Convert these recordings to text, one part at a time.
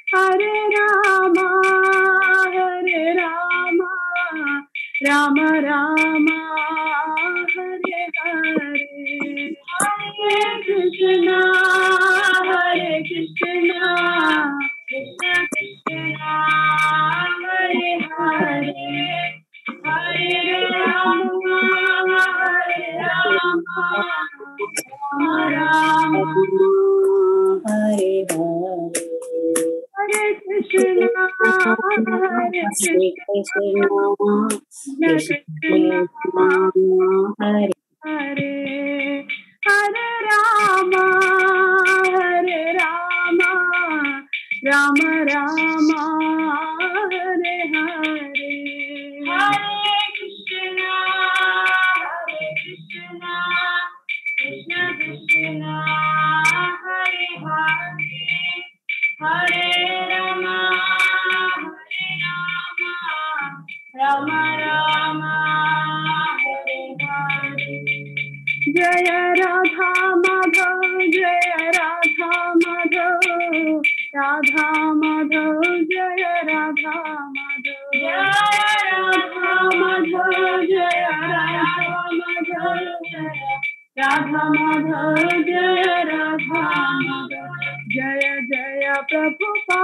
ഹരേ രാമ ഹരേ രാമ രാമ രാമ ഹരേ ഹരേ ഹരേ കൃഷ്ണ ഹരേ കൃഷ്ണ കൃഷ്ണ കൃഷ്ണ ഹരേ ഹരേ ഹരേ രാമ ഹരേ രാമ രാമ ഹരേ ഹരേ കൃഷ്ണ ഹരേ ശ്രീ കൃഷ്ണ കൃഷ്ണ കൃഷ്ണ ഹരേ ഹരേ ഹരേ രാമ ഹരേ രാമ രാമ രാമ ഹരേ ഹരേ ഹരേ കൃഷ്ണ ഹരേ കൃഷ്ണ കൃഷ്ണ കൃഷ്ണ ഹരേ ഹരേ ഹരേ രാമ ഹരേ രാമ രാമ രാമ ഹരേ ഹരേ ജയ രാധാ മാധവ് ജയ രാധാ മാധവ് രാധാ മാധവ് ജയ രാധാ മാധവ് ജയ രാധാ മാധവ് ജയ രാധാ മാധവ് രാധാ മാധവ് ജയ രാധാ മാധവ് जय जय प्रभुपा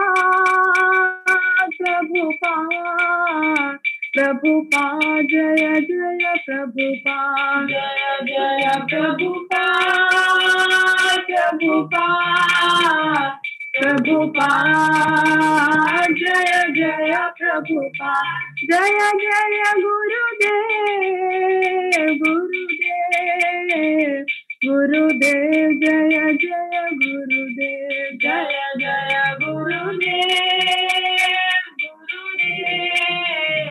प्रभुपा प्रभुपा जय जय प्रभुपा जय जय प्रभुपा प्रभुपा प्रभुपा जय जय प्रभुपा जय जय गुरुदेव गुरुदेव गुरुदेव जय जय गुरुदेव जय जय गुरुदेव गुरुदेव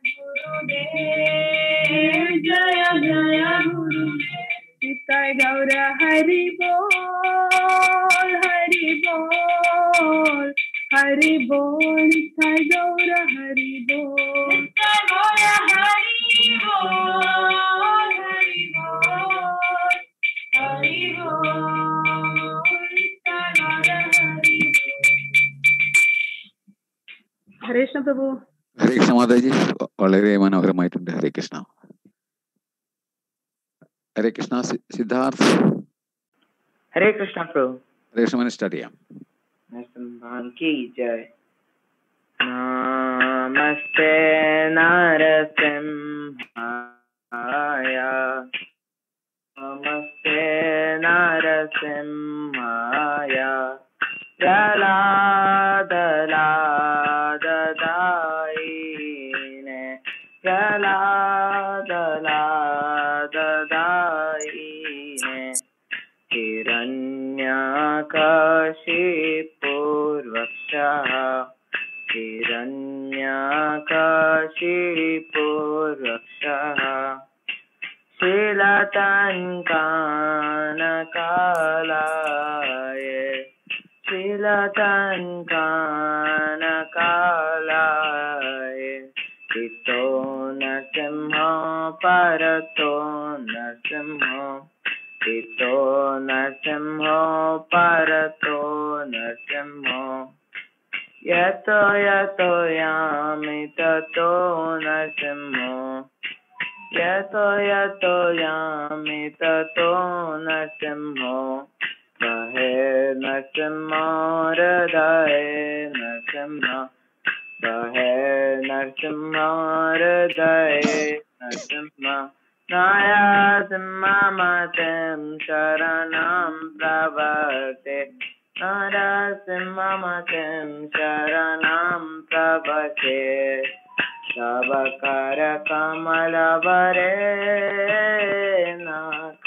गुरुदेव जय जय गुरुदेव निताय गौर हरि बोल हरि बोल हरि बोल निताय गौर हरि बोल निताय गौर हरि बोल हरि बोल हरि बोल निताय गौर हरि बोल हरे कृष्ण प्रभु ഹരേ കൃഷ്ണ മാതാജി വ- വളരെ മനോഹരമായിട്ടുണ്ട് ഹരേ കൃഷ്ണ ഹരേ കൃഷ്ണ സി- സിദ്ധാർത്ഥ് हरे कृष्णा प्रभु ഹരേ കൃഷ്ണ സ്റ്റാർട്ട് ചെയ്യാം भगवान की जय नमस्ते नरसिंहाय नमस्ते नरसिंहाय जलादलाददायिने जलादलाददायिने हिरण्याकाशीपूर्वक्षः हिरण्याकाशीपूर्वक्षः शीलतङ्कानकालाय शीलतङ्कानकालाय हितो नरसिंह परतो नरसिंह हितो नरसिंह परतो नरसिंह यतो यतो यामि ततो नरसिंह यतो यतो यामि ततो नरसिंह बहे नरसिंह हृदये नरसिंह बहे नरसिंह हृदये नरसिंह नारासिंहमतिं शरणं प्रवर्ते नरसिंहमतिं शरणं प्रवचे तव करकमलवरे नाथ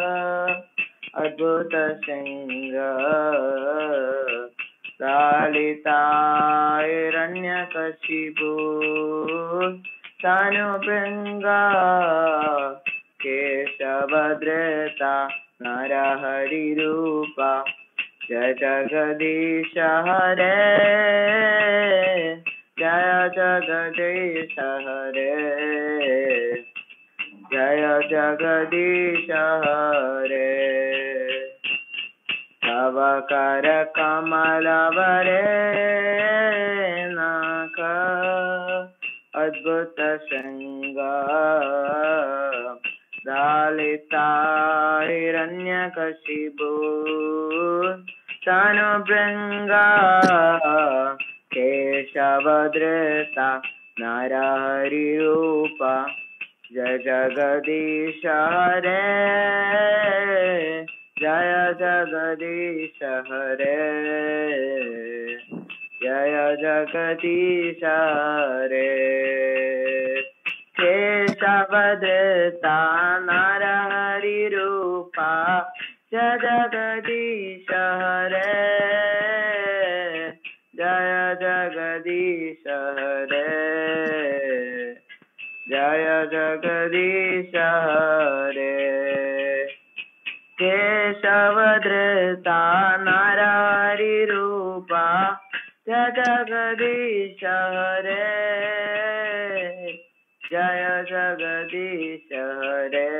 अद्भुतसिंह लालितायरण्यकशिपु तनुभृङ्गा केशवद्रता नरहरिरूपा जय जगदीश हरे जय जगदीश हरे जय जगदीश हरे तव कर कमलवरे अद्भुत शृङ्गा दालिता हिरण्यकशिबु तनुभृङ्गा केशवधृता नरहरिरूपा जय जगदीश हरे जय जगदीश हरे जय जगदीश हरे केशवदता नरहरिरूपा जय जगदीश हरे जय जगदीश हरे जय जगदीश हरे केशवधृता नरहरिरूपा जय जगदीश हरे जय जगदीश हरे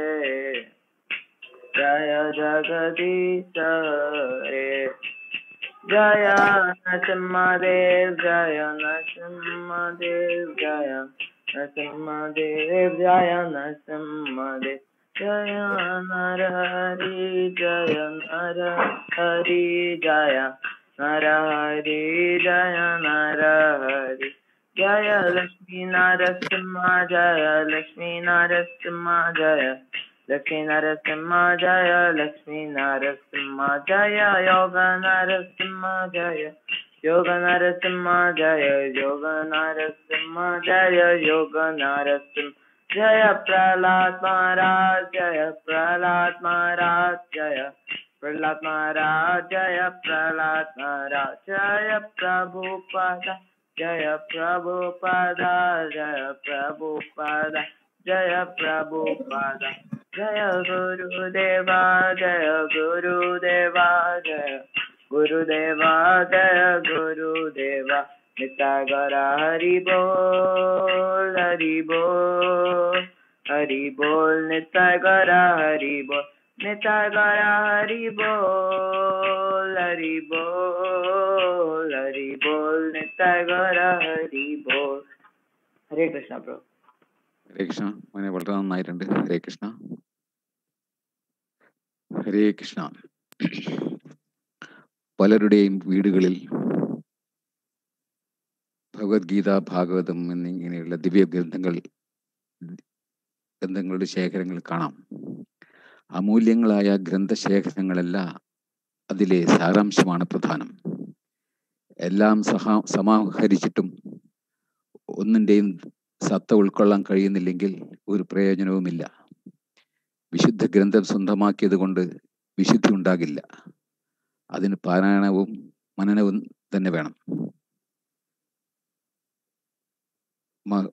जय जगदीश हरे जय नरसिंहदेव जय नरसिंहदेव जय नरसिंहदेव जय नरसिंहदेव जय नर हरि जय नर हरि जय नर हरि जय नर हरि जय लक्ष्मी नरसिंह जय लक्ष्मी नरसिंह जय लक्ष्मी नरसिंह जय लक्ष्मी नरसिंह जय योग नरसिंह जय योग नरसिंह जय योग नरसिंह जय योग नरसिंह जय प्रहलाद महाराज जय प्रहलाद महाराज जय प्रहलाद महाराज जय प्रहलाद महाराज जय प्रभुपद जय प्रभुपद जय प्रभुपद जय प्रभुपद जय गुरुदेवा जय गुरुदेवा जय गुरुदेवा जय गुरुदेवा निता गरा हरि बोल हरि बोल हरि बोल निता गरा हरि बोल निता गरा हरि बोल हरि बोल हरि बोल निता गरा हरि बोल हरे कृष्ण प्रभु ഹരേ കൃഷ്ണ മോനെ വളരെ നന്നായിട്ടുണ്ട് ഹരേ കൃഷ്ണ ഹരേ കൃഷ്ണ പലരുടെയും വീടുകളിൽ ഭഗവത്ഗീത ഭാഗവതം എന്നിങ്ങനെയുള്ള ദിവ്യ ഗ്രന്ഥങ്ങൾ ഗ്രന്ഥങ്ങളുടെ ശേഖരങ്ങൾ കാണാം അമൂല്യങ്ങളായ ഗ്രന്ഥശേഖരങ്ങളല്ല അതിലെ സാരാംശമാണ് പ്രധാനം എല്ലാം സഹാ സമാഹരിച്ചിട്ടും ഒന്നിൻ്റെയും സത്ത ഉൾക്കൊള്ളാൻ കഴിയുന്നില്ലെങ്കിൽ ഒരു പ്രയോജനവുമില്ല വിശുദ്ധ ഗ്രന്ഥം സ്വന്തമാക്കിയത് കൊണ്ട് വിശുദ്ധി ഉണ്ടാകില്ല അതിന് പാരായണവും മനനവും തന്നെ വേണം മ-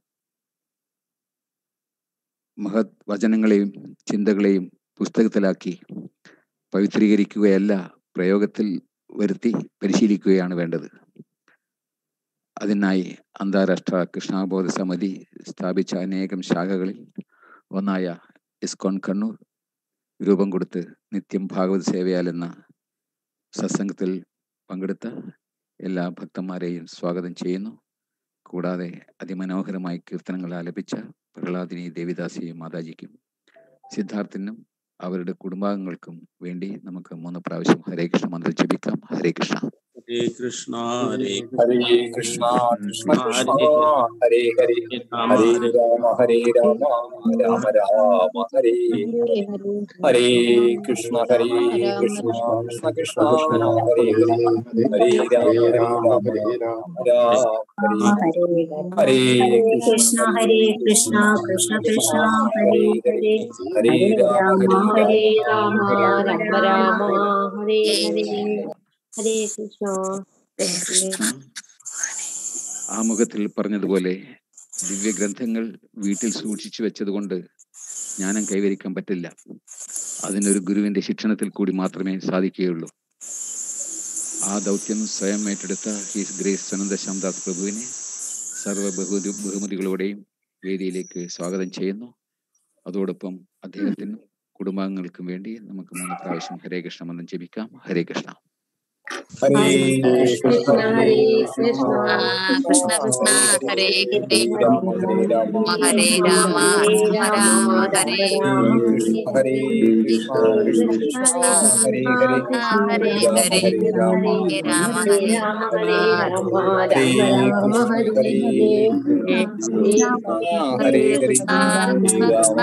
മഹത് വചനങ്ങളെയും ചിന്തകളെയും പുസ്തകത്തിലാക്കി പവിത്രീകരിക്കുകയല്ല പ്രയോഗത്തിൽ വരുത്തി പരിശീലിക്കുകയാണ് വേണ്ടത് അതിനായി അന്താരാഷ്ട്ര കൃഷ്ണബോധ സമിതി സ്ഥാപിച്ച അനേകം ശാഖകളിൽ ഒന്നായ ഇസ്കോൺ കണ്ണൂർ രൂപം കൊടുത്ത് നിത്യം ഭാഗവത സേവയാൽ എന്ന സത്സംഗത്തിൽ പങ്കെടുത്ത എല്ലാ ഭക്തന്മാരെയും സ്വാഗതം ചെയ്യുന്നു കൂടാതെ അതിമനോഹരമായി കീർത്തനങ്ങൾ ആലപിച്ച പ്രഹ്ലാദിനി ദേവിദാസി മാതാജിക്കും സിദ്ധാർത്ഥിനും അവരുടെ കുടുംബാംഗങ്ങൾക്കും വേണ്ടി നമുക്ക് മൂന്ന് പ്രാവശ്യം ഹരേ കൃഷ്ണ മന്ത്രം ജപിക്കാം ഹരേ കൃഷ്ണ ഹരേ കൃഷ്ണ ഹരേ ഹരേ കൃഷ്ണ കൃഷ്ണ കൃഷ്ണ ഹരേ ഹരേ ഹരേ രാമ ഹരേ രാമ രാമ രാമ ഹരേ ഹരേ കൃഷ്ണ ഹരേ കൃഷ്ണ കൃഷ്ണ കൃഷ്ണ ഹരേ ഹരേ ഹരേ രാമ ഹരേ രാമ രാമ ഹരേ ഹരേ കൃഷ്ണ ഹരേ കൃഷ്ണ കൃഷ്ണ കൃഷ്ണ ഹരേ ഹരേ ഹരേ രാമ രാമ ഹരേ ഹരേ രാമ രാമ രാമ ഹരേ ഹരേ ഹരേ കൃഷ്ണ കൃഷ്ണ ആമുഖത്തിൽ പറഞ്ഞതുപോലെ ദിവ്യഗ്രന്ഥങ്ങൾ വീട്ടിൽ സൂക്ഷിച്ചു വെച്ചതുകൊണ്ട് ജ്ഞാനം കൈവരിക്കാൻ പറ്റില്ല അതിനൊരു ഗുരുവിന്റെ ശിക്ഷണത്തിൽ കൂടി മാത്രമേ സാധിക്കുകയുള്ളൂ ആ ദൗത്യം സ്വയം ഏറ്റെടുത്ത ഹീസ് ഗ്രേസ് സനന്ദ ശ്യാംദാസ് പ്രഭുവിനെ സർവ്വ ബഹുമതി ബഹുമതികളോടെയും വേദിയിലേക്ക് സ്വാഗതം ചെയ്യുന്നു അതോടൊപ്പം അദ്ദേഹത്തിനും കുടുംബാംഗങ്ങൾക്കും വേണ്ടി നമുക്ക് മൂന്ന് പ്രാവശ്യം ഹരേ കൃഷ്ണ മന്ത്രം ജപിക്കാം ഹരേ കൃഷ്ണ ഹരേ കൃഷ്ണ ഹരേ കൃഷ്ണ കൃഷ്ണ കൃഷ്ണ ഹരേ ഹരേ രാമ ഹരേ രാമ ഹരേ രാമ രാമ ഹരേ ഹരേ കൃഷ്ണ കൃഷ്ണ കൃഷ്ണ ഹരേ ഹരേ ഹരേ രാമ ഹരേ ഹരേ രാമ ഹരേ രാമ ഹരേ ഹരേ രാമ ഹരേ രാമ ഹരേ രാമ രാമ കൃഷ്ണ ഹരേ ഹരേ ഹരേ ഹരേ കൃഷ്ണ ഹരേ ഹരേ കൃഷ്ണ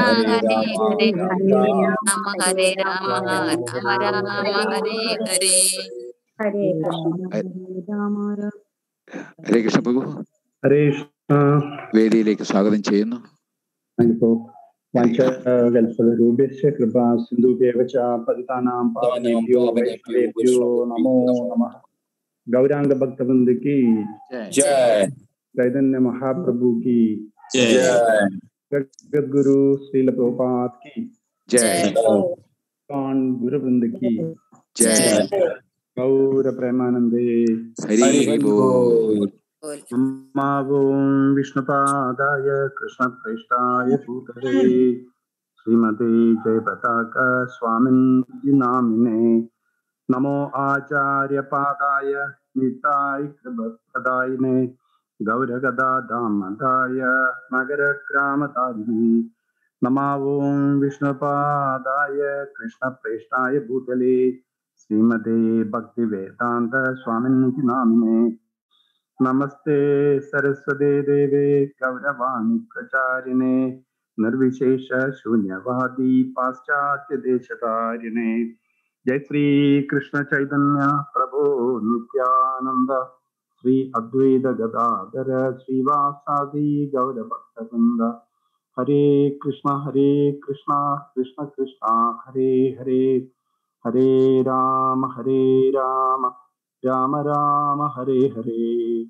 ഹരേ കൃഷ്ണ രാമ കൃഷ്ണ ഹരേ ഹരേ രാമ ഹരേ രാമ രാമ രാമ ഹരേ ഹരേ ഹരേ കൃഷ്ണ ഹരേ രാമ രാമ ഹരേ കൃഷ്ണ പ്രഭു ഹരേ കൃഷ്ണ വേദിയിലേക്ക് സ്വാഗതം ചെയ്യുന്നു അനുഭോ വാഞ്ചകൽപതരൂപ്യस्य कृपा सिन्धुभ्येव च पतितानां पावनेभ्यो वैष्णवेभ्यो नमो नमः गौरांग भक्तवृंद की जय चैतन्य महाप्रभु की जय जय जगत गुरु श्रील प्रभुपाद की ജയ് कौन गुरु वृंद की ജയ് गौर प्रेमानंदे ഹരി ബോൾ नमावों विष्णुपादाय कृष्णप्रेष्ठाय भूतले श्रीमते जयपताका स्वामिन् नामिने नमो आचार्यपादाय निताय कृपदायिने गौरगदाधामदाय नगरग्रामतारिणे नमावों विष्णुपादाय कृष्णप्रेष्ठाय भूतले श्रीमते भक्तिवेदान्त स्वामिन् नामिने नमस्ते सरस्वते देवे गौरवाणी प्रचारिणे निर्विशेष शून्यवादी पाश्चात्य देशतारिणे जय श्री कृष्ण चैतन्य प्रभु नित्यानंद श्री अद्वैत गदाधर श्रीवासादि गौर भक्तवृंद हरे कृष्ण हरे कृष्ण कृष्ण कृष्ण हरे हरे हरे राम हरे राम राम राम हरे हरे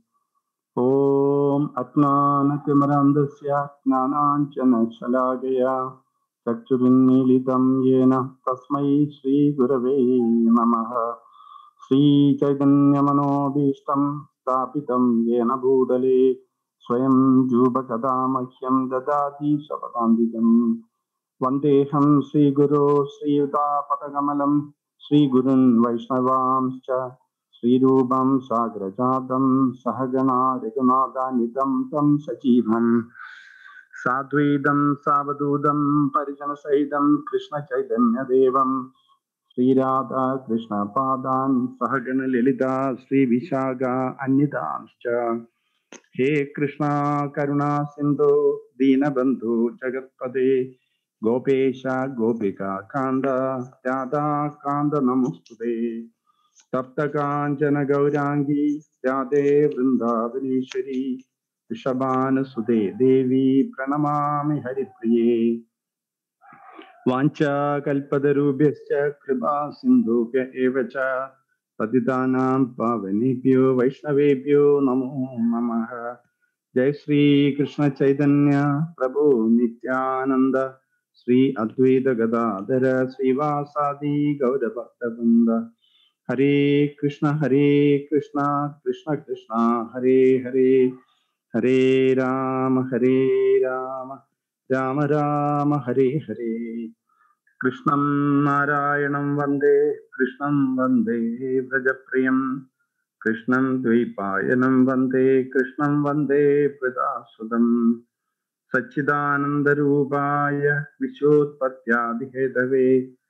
ॐ अज्ञानतिमरन्दस्य ज्ञानाञ्जनशलाकया चक्षुरुन्मीलितं येन तस्मै श्रीगुरवे नमः श्रीचैतन्यमनोभीष्टं स्थापितं येन भूतले स्वयं जूपकदा मह्यं ददाति शपथान्तिकम् वन्देऽहं श्रीगुरो श्रीयुतापदकमलं श्रीगुरुन् वैष्णवांश्च श्रीरूपं साग्रजातं सहगणा रघुनाथानितं तं सजीवम् साद्वैतं सावधूतं परिजनसहितं कृष्णचैतन्यदेवं श्रीराधा कृष्णपादान् सहगणललिता श्रीविशाखा अन्यतांश्च हे कृष्णा करुणा सिन्धु दीनबन्धु जगत्पदे गोपेश गोपिका कान्द राधा कान्द नमोस्तुते तप्त काञ्चन गौराङ्गी राधे वृन्दावनेश्वरी वृषभानुसुते देवी प्रणमामि हरिप्रिये वाञ्छाकल्पतरुभ्यश्च कृपा सिन्धुभ्य एव च पतितानां पावनेभ्यो वैष्णवेभ्यो नमो नमः जय श्री कृष्ण चैतन्य प्रभु नित्यानंद श्री अद्वैत गदाधर श्रीवासादि गौरभक्तवृंद हरे कृष्ण हरे कृष्ण कृष्ण कृष्ण हरे हरे हरे राम हरे राम राम राम हरे हरे कृष्णं नारायणं वन्दे कृष्णं वन्दे व्रजप्रियं कृष्णं द्वैपायनं वन्दे कृष्णं वन्दे प्रदासुदम् सच्चिदानन्दरूपाय विश्वोत्पत्त्यादिहेतवे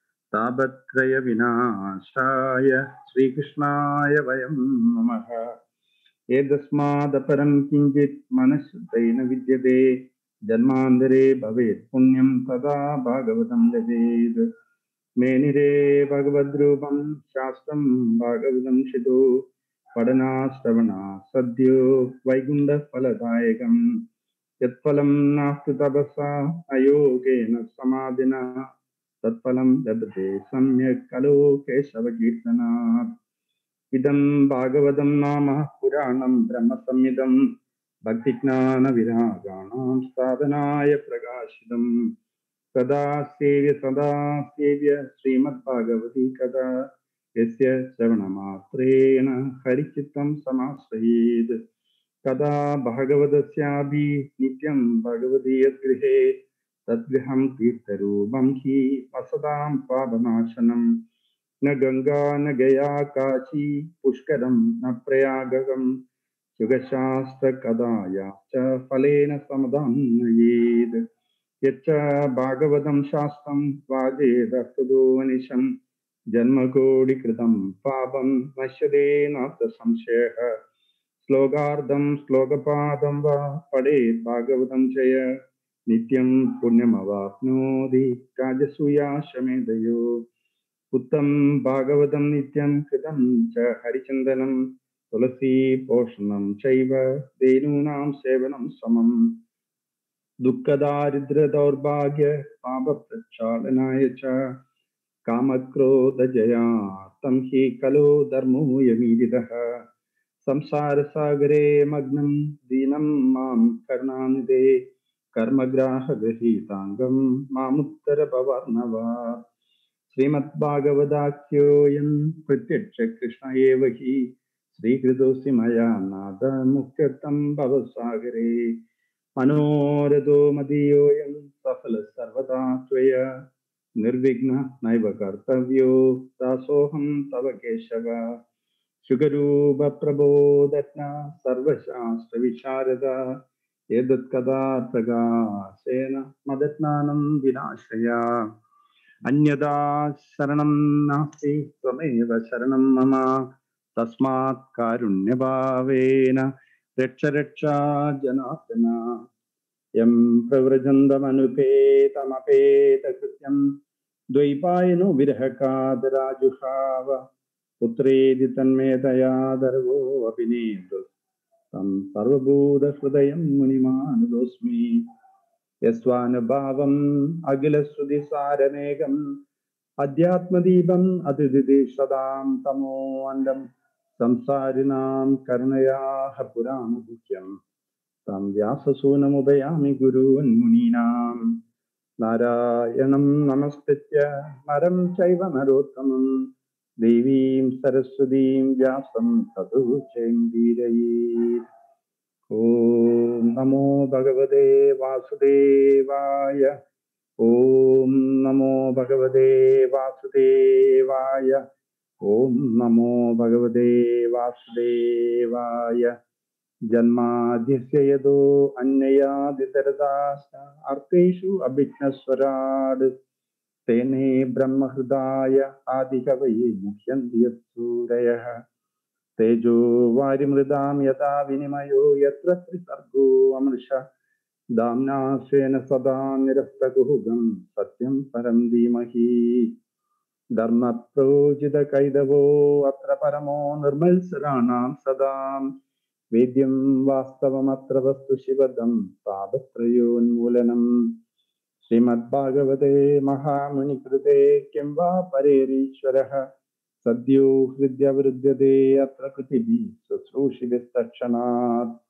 तापत्रयविनाशाय श्रीकृष्णाय वयं नमः एतस्मादपरं किञ्चित् मनश्शुद्धेन विद्यते जन्मान्तरे भवेत् पुण्यं तदा भागवतं लभेत् मेनिरे भगवद्रूपं शास्त्रं भागवतं शितो पठनाश्रवणा सद्यो वैकुण्ठफलदायकम् यत्फलं नास्ति तपसा अयोगेन समाधिना तत्फलं लभते सम्यक् खलु केशवकीर्तनात् इदं भागवतं नाम पुराणं ब्रह्मसंहितं भक्तिज्ञानविरागाणां साधनाय प्रकाशितम् सदा सेव्य सदा सेव्य श्रीमद्भागवती कदा यस्य श्रवणमात्रेण हरिचित्तं समाश्रयेत् कदा भागवतस्यापि नित्यं भगवती यद्गृहे तद्गृहं तीर्थरूपं हि वसतां पापनाशनम् न गङ्गा न गया काशी पुष्करं न प्रयागकं युगशास्त्रकदायाश्च फलेन समदां नयेत् यच्च भागवतं शास्त्रं वाजेदस्तुदो निशम् जन्मकोटिकृतं पापं नश्यते नात्र संशयः श्लोकार्धं श्लोकपादं वा पठेत् भागवतं चय नित्यं पुण्यमवाप्नोति राजसूयाशमेधयो उत्तम भागवतं नित्यं कृतं च हरिचन्दनं तुलसी पोषणं चैव धेनूनां सेवनं समम् दुःखदारिद्र्यदौर्भाग्य पापप्रक्षालनाय च कामक्रोधजयार्थं हि खलु धर्मोऽयमीरितः संसारसागरे मग्नं दीनं मां करुणानिधे कर्मग्राहगृहीताङ्गं मामुत्तरभवर्णव श्रीमद्भागवदाख्योऽयं प्रत्यक्षकृष्ण एव हि श्रीकृतोऽसि मया नाद मुक्त्यर्थं भवसागरे मनोरथो मदीयोऽयं सफलः सर्वदा त्वया निर्विघ्न नैव कर्तव्यो दासोऽहं तव केशव शुगरूपप्रबोधत्न सर्वशास्त्रविशारद एतत्कदा प्रकाशेन मदज्ञानं विनाशया अन्यदा शरणं नास्ति त्वमेव शरणं मम तस्मात् कारुण्यभावेन रक्ष रक्षा जनार्दन यं प्रव्रजन्तमनुपेतमपेतकृत्यं द्वैपायनो विरहकादराजुषाव पुत्रेदि तन्मेतयादर्वोऽपि नेतु तं सर्वभूतहृदयं मुनिमानुदोऽस्मि यस्वानुभावम् अखिलश्रुतिसारमेकम् अध्यात्मदीपम् अतिथितिशदां तमोऽण्डम् संसारिणां करुणयाः पुराणगुह्यम् तं व्याससूनमुपयामि गुरून्मुनीनां नारायणं नमस्कृत्य नरं चैव नरोत्तमं देवीं सरस्वतीं व्यासं ततो चेन्दीरयेत् ॐ नमो भगवते वासुदेवाय ॐ नमो भगवते वासुदेवाय ॐ नमो भगवते वासुदेवाय जन्माद्यस्य यदो अन्ययादितरदाश्च अर्थेषु अभिघ्नस्वराड् तेने ब्रह्महृदाय आदिकवये मुह्यन्ति यत्सूरयः तेजो वारिमृदां यथा विनिमयो यत्र त्रिसर्गो अमृष दाम्ना स्वेन सदा निरस्तकुहुगं सत्यं परं धीमहि धर्मप्रोजितकैदवो अत्र परमो निर्मत्सराणां सदाम् वेद्यं वास्तवमत्र वस्तु शिवदं तापत्रयोन्मूलनम् श्रीमद्भागवते महामुनिकृते किं वा परेरीश्वरः सद्यो हृद्यवृद्यते अत्र कृतिभिः शुश्रूषिभिस्तक्षणात्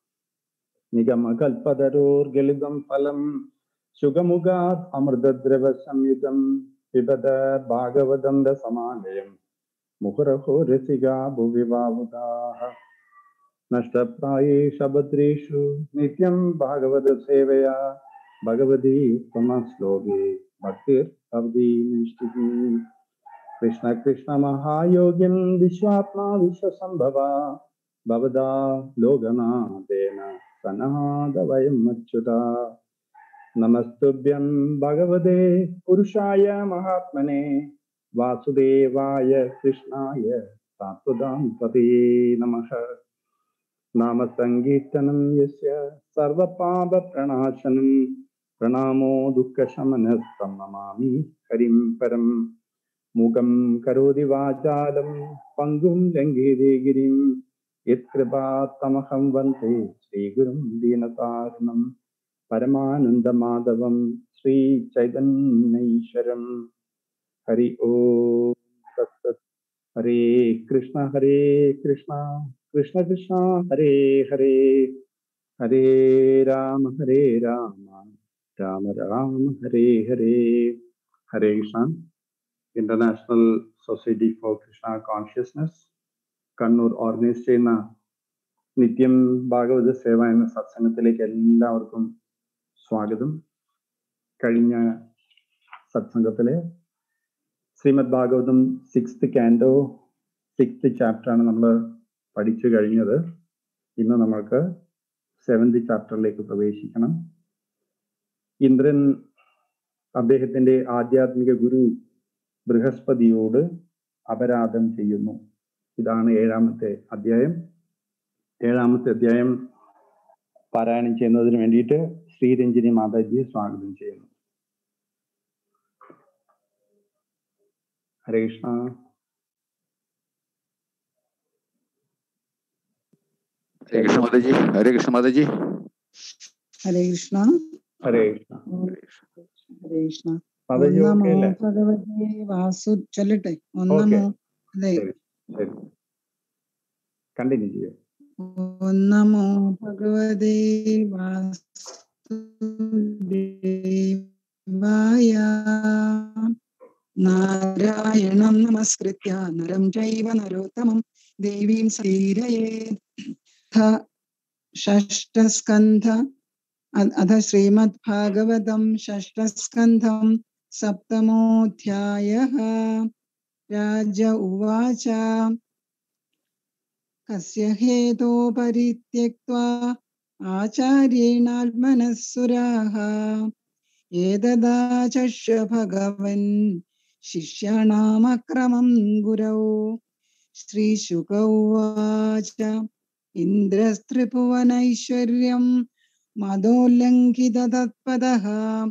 निगमकल्पतरोर्गलितं फलं सुगमुगात् अमृतद्रवसंयुतं पिबद भागवतं रसमालयम् मुहुरहो रसिका भुवि भावुकाः नष्टप्राये शबद्रेषु नित्यं भागवतसेवया भगवती उत्तमश्लोके भक्तिर्भवति निष्ठिः कृष्ण कृष्ण महायोगिं विश्वात्मा विश्वसम्भवा भवदा लोकनाथेन सनाद वयम् अच्युता नमस्तुभ्यं भगवते पुरुषाय महात्मने वासुदेवाय कृष्णाय सात्वदां पते नमः नाम सङ्कीर्तनं यस्य सर्वपापप्रणाशनं प्रणामो दुःखशमनस्तं नमामि हरिं परं मुखं करोति वाचालं पङ्गुं लङ्घेदे गिरिं यत्कृपात्तमहं वन्दे श्रीगुरुं दीनतारुणं परमानन्दमाधवं श्रीचैतन्यैश्वरं हरि ओं तत्सत् Hare Krishna Hare Krishna Krishna Krishna Hare Hare Hare Ram Hare Ram Rama Rama Hare Hare Hare Krishna international society for Krishna consciousness Kannur organise ചെയ്യുന്ന നിത്യം ഭാഗവത സേവ എന്ന സത്സംഗത്തിലേക്ക് എല്ലാവർക്കും സ്വാഗതം കഴിഞ്ഞ സത്സംഗത്തിലെ Srimad Bhagavatam sixth canto sixth chapter ആണ് നമ്മൾ പഠിച്ചു കഴിഞ്ഞത് ഇന്ന് നമ്മൾക്ക് സെവൻത് ചാപ്റ്ററിലേക്ക് പ്രവേശിക്കണം ഇന്ദ്രൻ അദ്ദേഹത്തിന്റെ ആധ്യാത്മിക ഗുരു ബൃഹസ്പതിയോട് അപരാധം ചെയ്യുന്നു ഇതാണ് ഏഴാമത്തെ അധ്യായം ഏഴാമത്തെ അധ്യായം പാരായണം ചെയ്യുന്നതിന് വേണ്ടിയിട്ട് ശ്രീരഞ്ജിനി മാതാജിയെ സ്വാഗതം ചെയ്യുന്നു ഹരേ കൃഷ്ണ ഹരേ കൃഷ്ണ മാതാജി ഹരേ കൃഷ്ണ മാതാജി ഹരേ കൃഷ്ണ ഹരേ കൃഷ്ണ ഹരേ കൃഷ്ണ മാതാജി ഓം ഓക്കെ നമോ അല്ലേ ഭഗവതേ വാസു ചൊല്ലട്ടെ ഓം ഓക്കെ നമോ അതെ ശരി ശരി കണ്ടിന്യൂ ചെയ്യാം ഓം നമോ ഭഗവതേ വാസുദേവായ നാരായണം നമസ്കൃത്യ നരം ചൈവ നരോത്തമം ദേവീം സീരയേ षष्ठस्कन्ध अ- अथ श्रीमद्भागवतं षष्ठस्कन्धं सप्तमोऽध्यायः राज उवाच कस्य हेतो परित्यक्त्वा आचार्येणात्मनः सुराः एतदाचष्य भगवन् शिष्याणामक्रमं गुरौ श्रीशुक उवाच इन्द्रस्त्रिभुवनैश्वर्यं मदोल्लङ्घिततत्पदः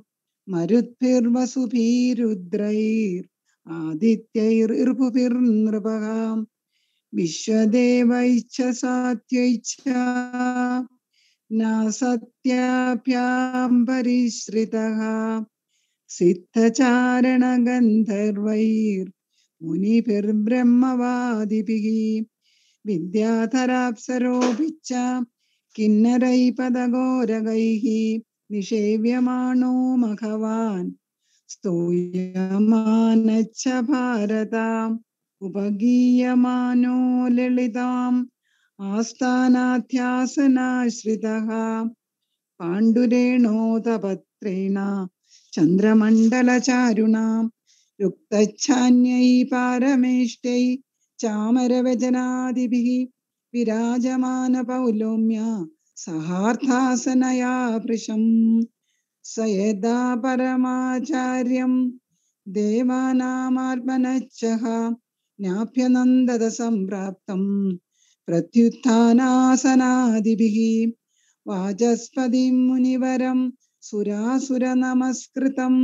मरुद्भिर्वसुभिरुद्रैर् आदित्यैर्भुभिर्नृपः विश्वदेवैश्च सात्यैश्च न सत्याभ्यां परिश्रितः सिद्धचारणगन्धर्वैर्मुनिभिर्ब्रह्मवादिभिः विद्याधराप्सरोऽपि च किन्नरैपदघोरगैः निषेव्यमाणो मघवान् स्तूयमानच्च भारत उपगीयमानो ललिताम् आस्थानाध्यासनाश्रितः पाण्डुरेणोदपत्रेण चन्द्रमण्डलचारुणा युक्तच्छान्यै पारमेष्टै चामरवचनादिभिः विराजमानपौलोम्य सहार्थासनया भृशम् स यदा परमाचार्यं देवानामात्मनश्चः ज्ञाप्यनन्दद सम्प्राप्तं प्रत्युत्थानासनादिभिः वाचस्पतिं मुनिवरं सुरासुरनमस्कृतं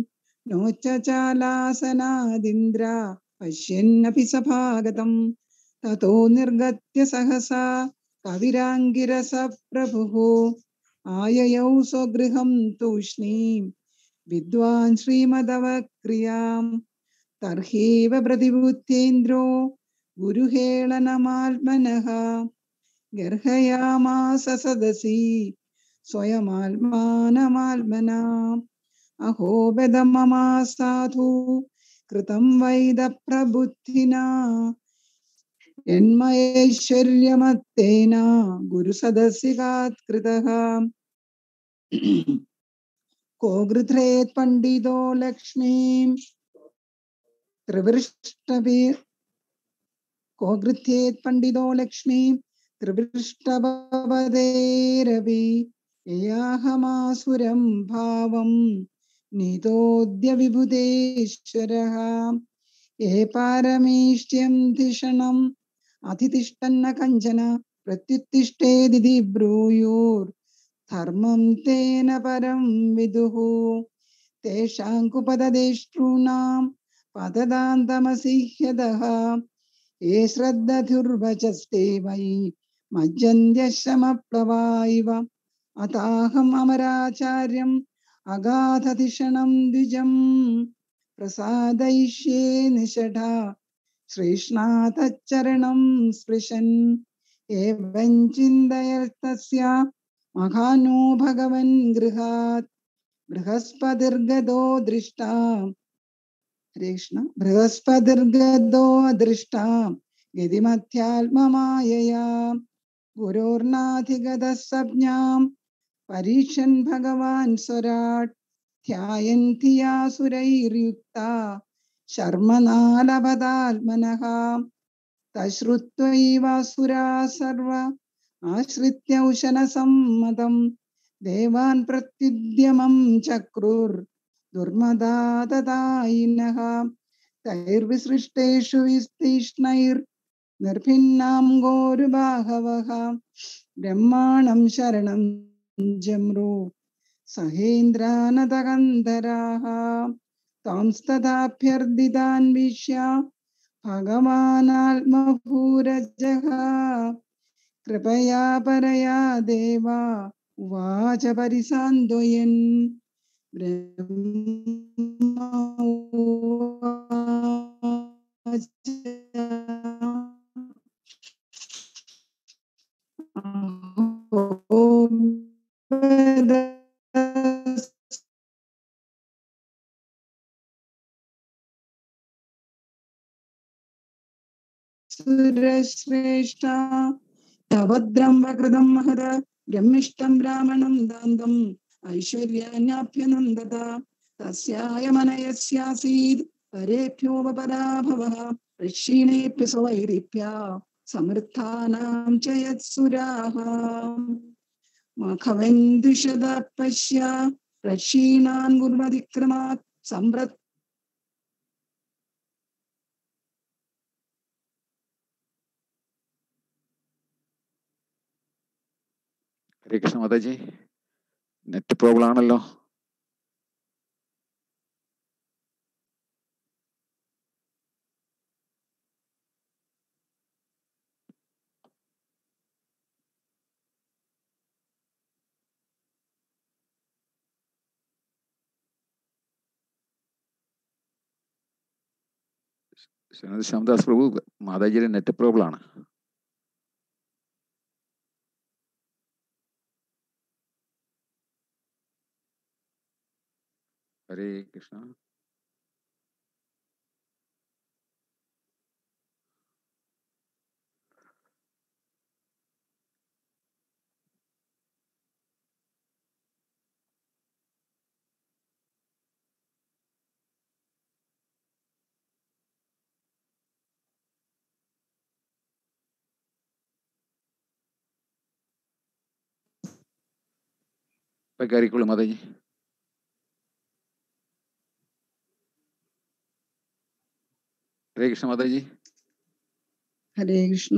नोच्चचालासनादिन्द्र पश्यन्नपि सभागतम् ततो निर्गत्य सहसा कविराङ्गिरसप्रभुः आययौ स्वगृहं तूष्णीं विद्वान् श्रीमदवक्रियां तर्ह्येव प्रतिबुद्धेन्द्रो गुरुहेळनमात्मनः गर्हयामास सदसि स्वयमात्मानमात्मना अहो ममा साधु कृतं वैदप्रबुद्धिना यन्मयैश्वर्यमत्तेन गुरुसदस्यगात् कृतः को गृध्रेत् पण्डितो लक्ष्मीं त्रिवृष्टभि को गृध्येत् पण्डितो लक्ष्मीं त्रिवृष्टभवदेरपि ययाहमासुरं भावं नीतोऽद्य विभुतेश्वरः ये पारमेष्ट्यं धिषणम् अधितिष्ठन्न कञ्चन प्रत्युत्तिष्ठेदिति ब्रूयुर् धर्मं तेन परं विदुः तेषां कुपददेष्टॄणां पददान्तमसि ह्यदः ये श्रद्धधुर्वचस्ते वै मज्जन्त्यश्रमप्लवा इव अताहम् अमराचार्यम् अगाधधिषणं द्विजम् प्रसादयिष्ये निषढा श्रेष्णातच्चरणं स्पृशन् एवं चिन्तयस्तस्य महानो भगवन् गृहात् बृहस्पतिर्गतो दृष्टा हरे कृष्ण बृहस्पतिर्गतो दृष्टा गतिमध्यात्ममायया गुरोर्नाधिगतः संज्ञां परीक्षन् भगवान् स्वराट् ध्यायन् धिया सुरैर्युक्ता ശർമ്മനാലപതാത്മനഃ തശ്രുത്വൈവാസുരാ സർവ ആശ്രിത്യ ഉശനസമ്മതം ദേവാൻ പ്രത്യുദ്യമം ചക്രുർ ദുർമദാതദായിനഃ തൈർവിസൃഷ്ടേഷു വിസ്തീഷ്ണൈർ നിർഭിന്നാം ഗോരുബാഹവഃ ബ്രഹ്മാണം ശരണം ജമ്രു സഹേന്ദ്രാനതകന്ധരാः താംസ്തഥാഭ്യർത്ഥിതാൻവിശ്യ ഭഗവാനാത്മഭൂരജः കൃപയാ പരയാ ദേവ ഉവാച പരിസാന്ത്വയൻ ബ്രഹ്മ ഉവാച അഹോ സുരശ്രേഷ്ഠ ഭദ്രം വകൃതം മഹത ബ്രഹ്മിഷ്ടം ബ്രാഹ്മണം ദാന്തം ഐശ്വര്യാന്യാഭ്യനന്ദത തസ്യായ മനയസ്യാസീത് പരേഭ്യോപരാഭവഃ ഋഷീണേഭ്യ സ്വൈരിഭ്യ സമൃദ്ധാനാം ച യത്സുരാः മഖവന്ദിഷത പശ്യ ഋഷീണാൻ കുർവതിക്രമാത് സമ്പ്രത് ഹരേ കൃഷ്ണ മാതാജി നെറ്റ് പ്രോബ്ലം ആണല്ലോ ശ്രീമതി ശ്യാമദാസ് പ്രഭു മാതാജിയുടെ നെറ്റ് പ്രോബ്ലം ആണ് ഹരേ കൃഷ്ണ ഇപ്പൊ കയറിക്കോളൂ മാതാജി ഹരേ കൃഷ്ണ മാതാജി ഹരേ കൃഷ്ണ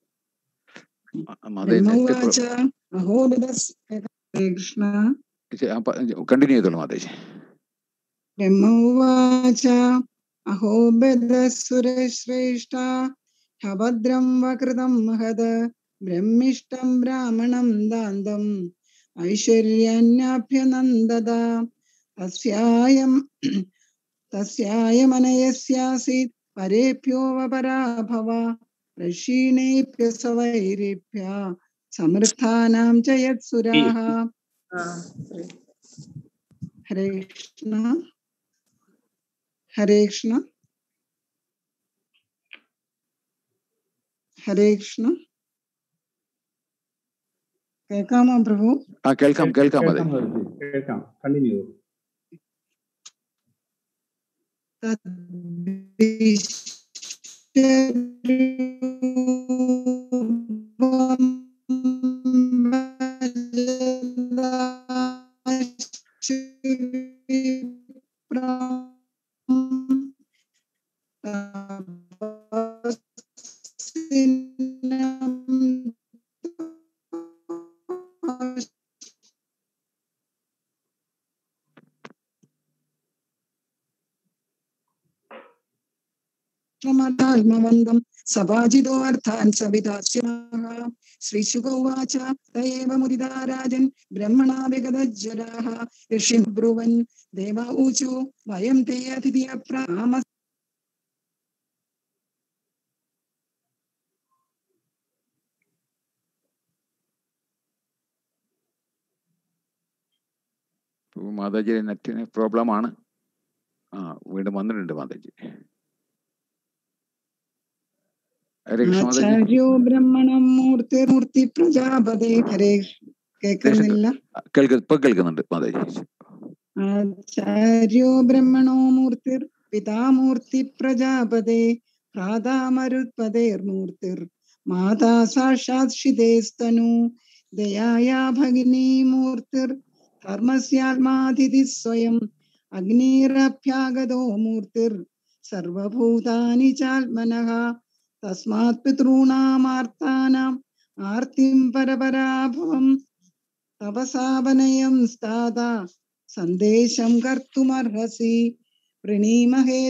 മാതാജി നെറ്റ് ബ്രഹ്മവാച അഹോബിദസ് ഹരേ കൃഷ്ണ കണ്ടിന്യൂ ചെയ്തോളൂ മാതാജി ബ്രഹ്മവാച അഹോബിദസുരശ്രേഷ്ഠ ഭദ്രം വകൃതം മഹത് ബ്രഹ്മിഷ്ടം ബ്രാഹ്മണം ദാന്തം ഐശ്വര്യാന്യാഭ്യനന്ദത തസ്യായം തസ്യായമനയസ്യാസീത് പരേഭ്യോപരാഭവ ഋഷീണേഭ്യ സവൈരിഭ്യ സമൃദ്ധാനാം ച യത്സുരാः ഹരേ കൃഷ്ണ ഹരേ കൃഷ്ണ ഹരേ കൃഷ്ണ കേൾക്കാമോ പ്രഭു ആ കേൾക്കാം കേൾക്കാം കേൾക്കാം മാതാജി മാതാജി കേൾക്കാം കണ്ടിന്യൂ ചെയ്തോളൂ ാത്മവന്തം സഭാജിതോർത്ഥാൻ സവിതാസ്യമാഹ ശ്രീശുകോവാച തയേവ മുദിതാരാജൻ ബ്രഹ്മണാ വിഗതജ്വരാः ഋഷിം ബ്രുവൻ ദേവ ഊചു വയം തേ അതിഥിയ പ്രാമ പ്രഭു മാതാജിയുടെ നെറ്റിന് പ്രോബ്ലം ആണ് ആ വീണ്ടും വന്നിട്ടുണ്ട് മാതാജി ഹരേ കൃഷ്ണ മാതാജി ആചാര്യോ ബ്രഹ്മണം മൂർത്തി മൂർത്തി പ്രജാപതേ ഹരേ കേൾക്കുന്നില്ല കേൾക്ക ഇപ്പൊ കേൾക്കുന്നുണ്ട് മാതാജി ആചാര്യോ ബ്രഹ്മണോ മൂർത്തിർ പിതാമൂർത്തി പ്രജാപതേ ഭ്രാതാമരുത്പതേർമൂർത്തിർ മാതാ സാക്ഷാത് ക്ഷിതേസ്തനു ദയായാ ഭഗിനി മൂർത്തിർ ധർമ്മസ്യാത്മാതിഥി സ്വയം അഗ്നിരഭ്യാഗതോ മൂർത്തിർ സർവഭൂതാനി ചാത്മനഃ തസ്മാത് പിതॄണാമാർത്താനാം ആർത്തിം പരപരാഭവം തപസാവനയം സ്ഥാത സന്ദേശം കർത്തുമർഹസി വൃണീമഹേ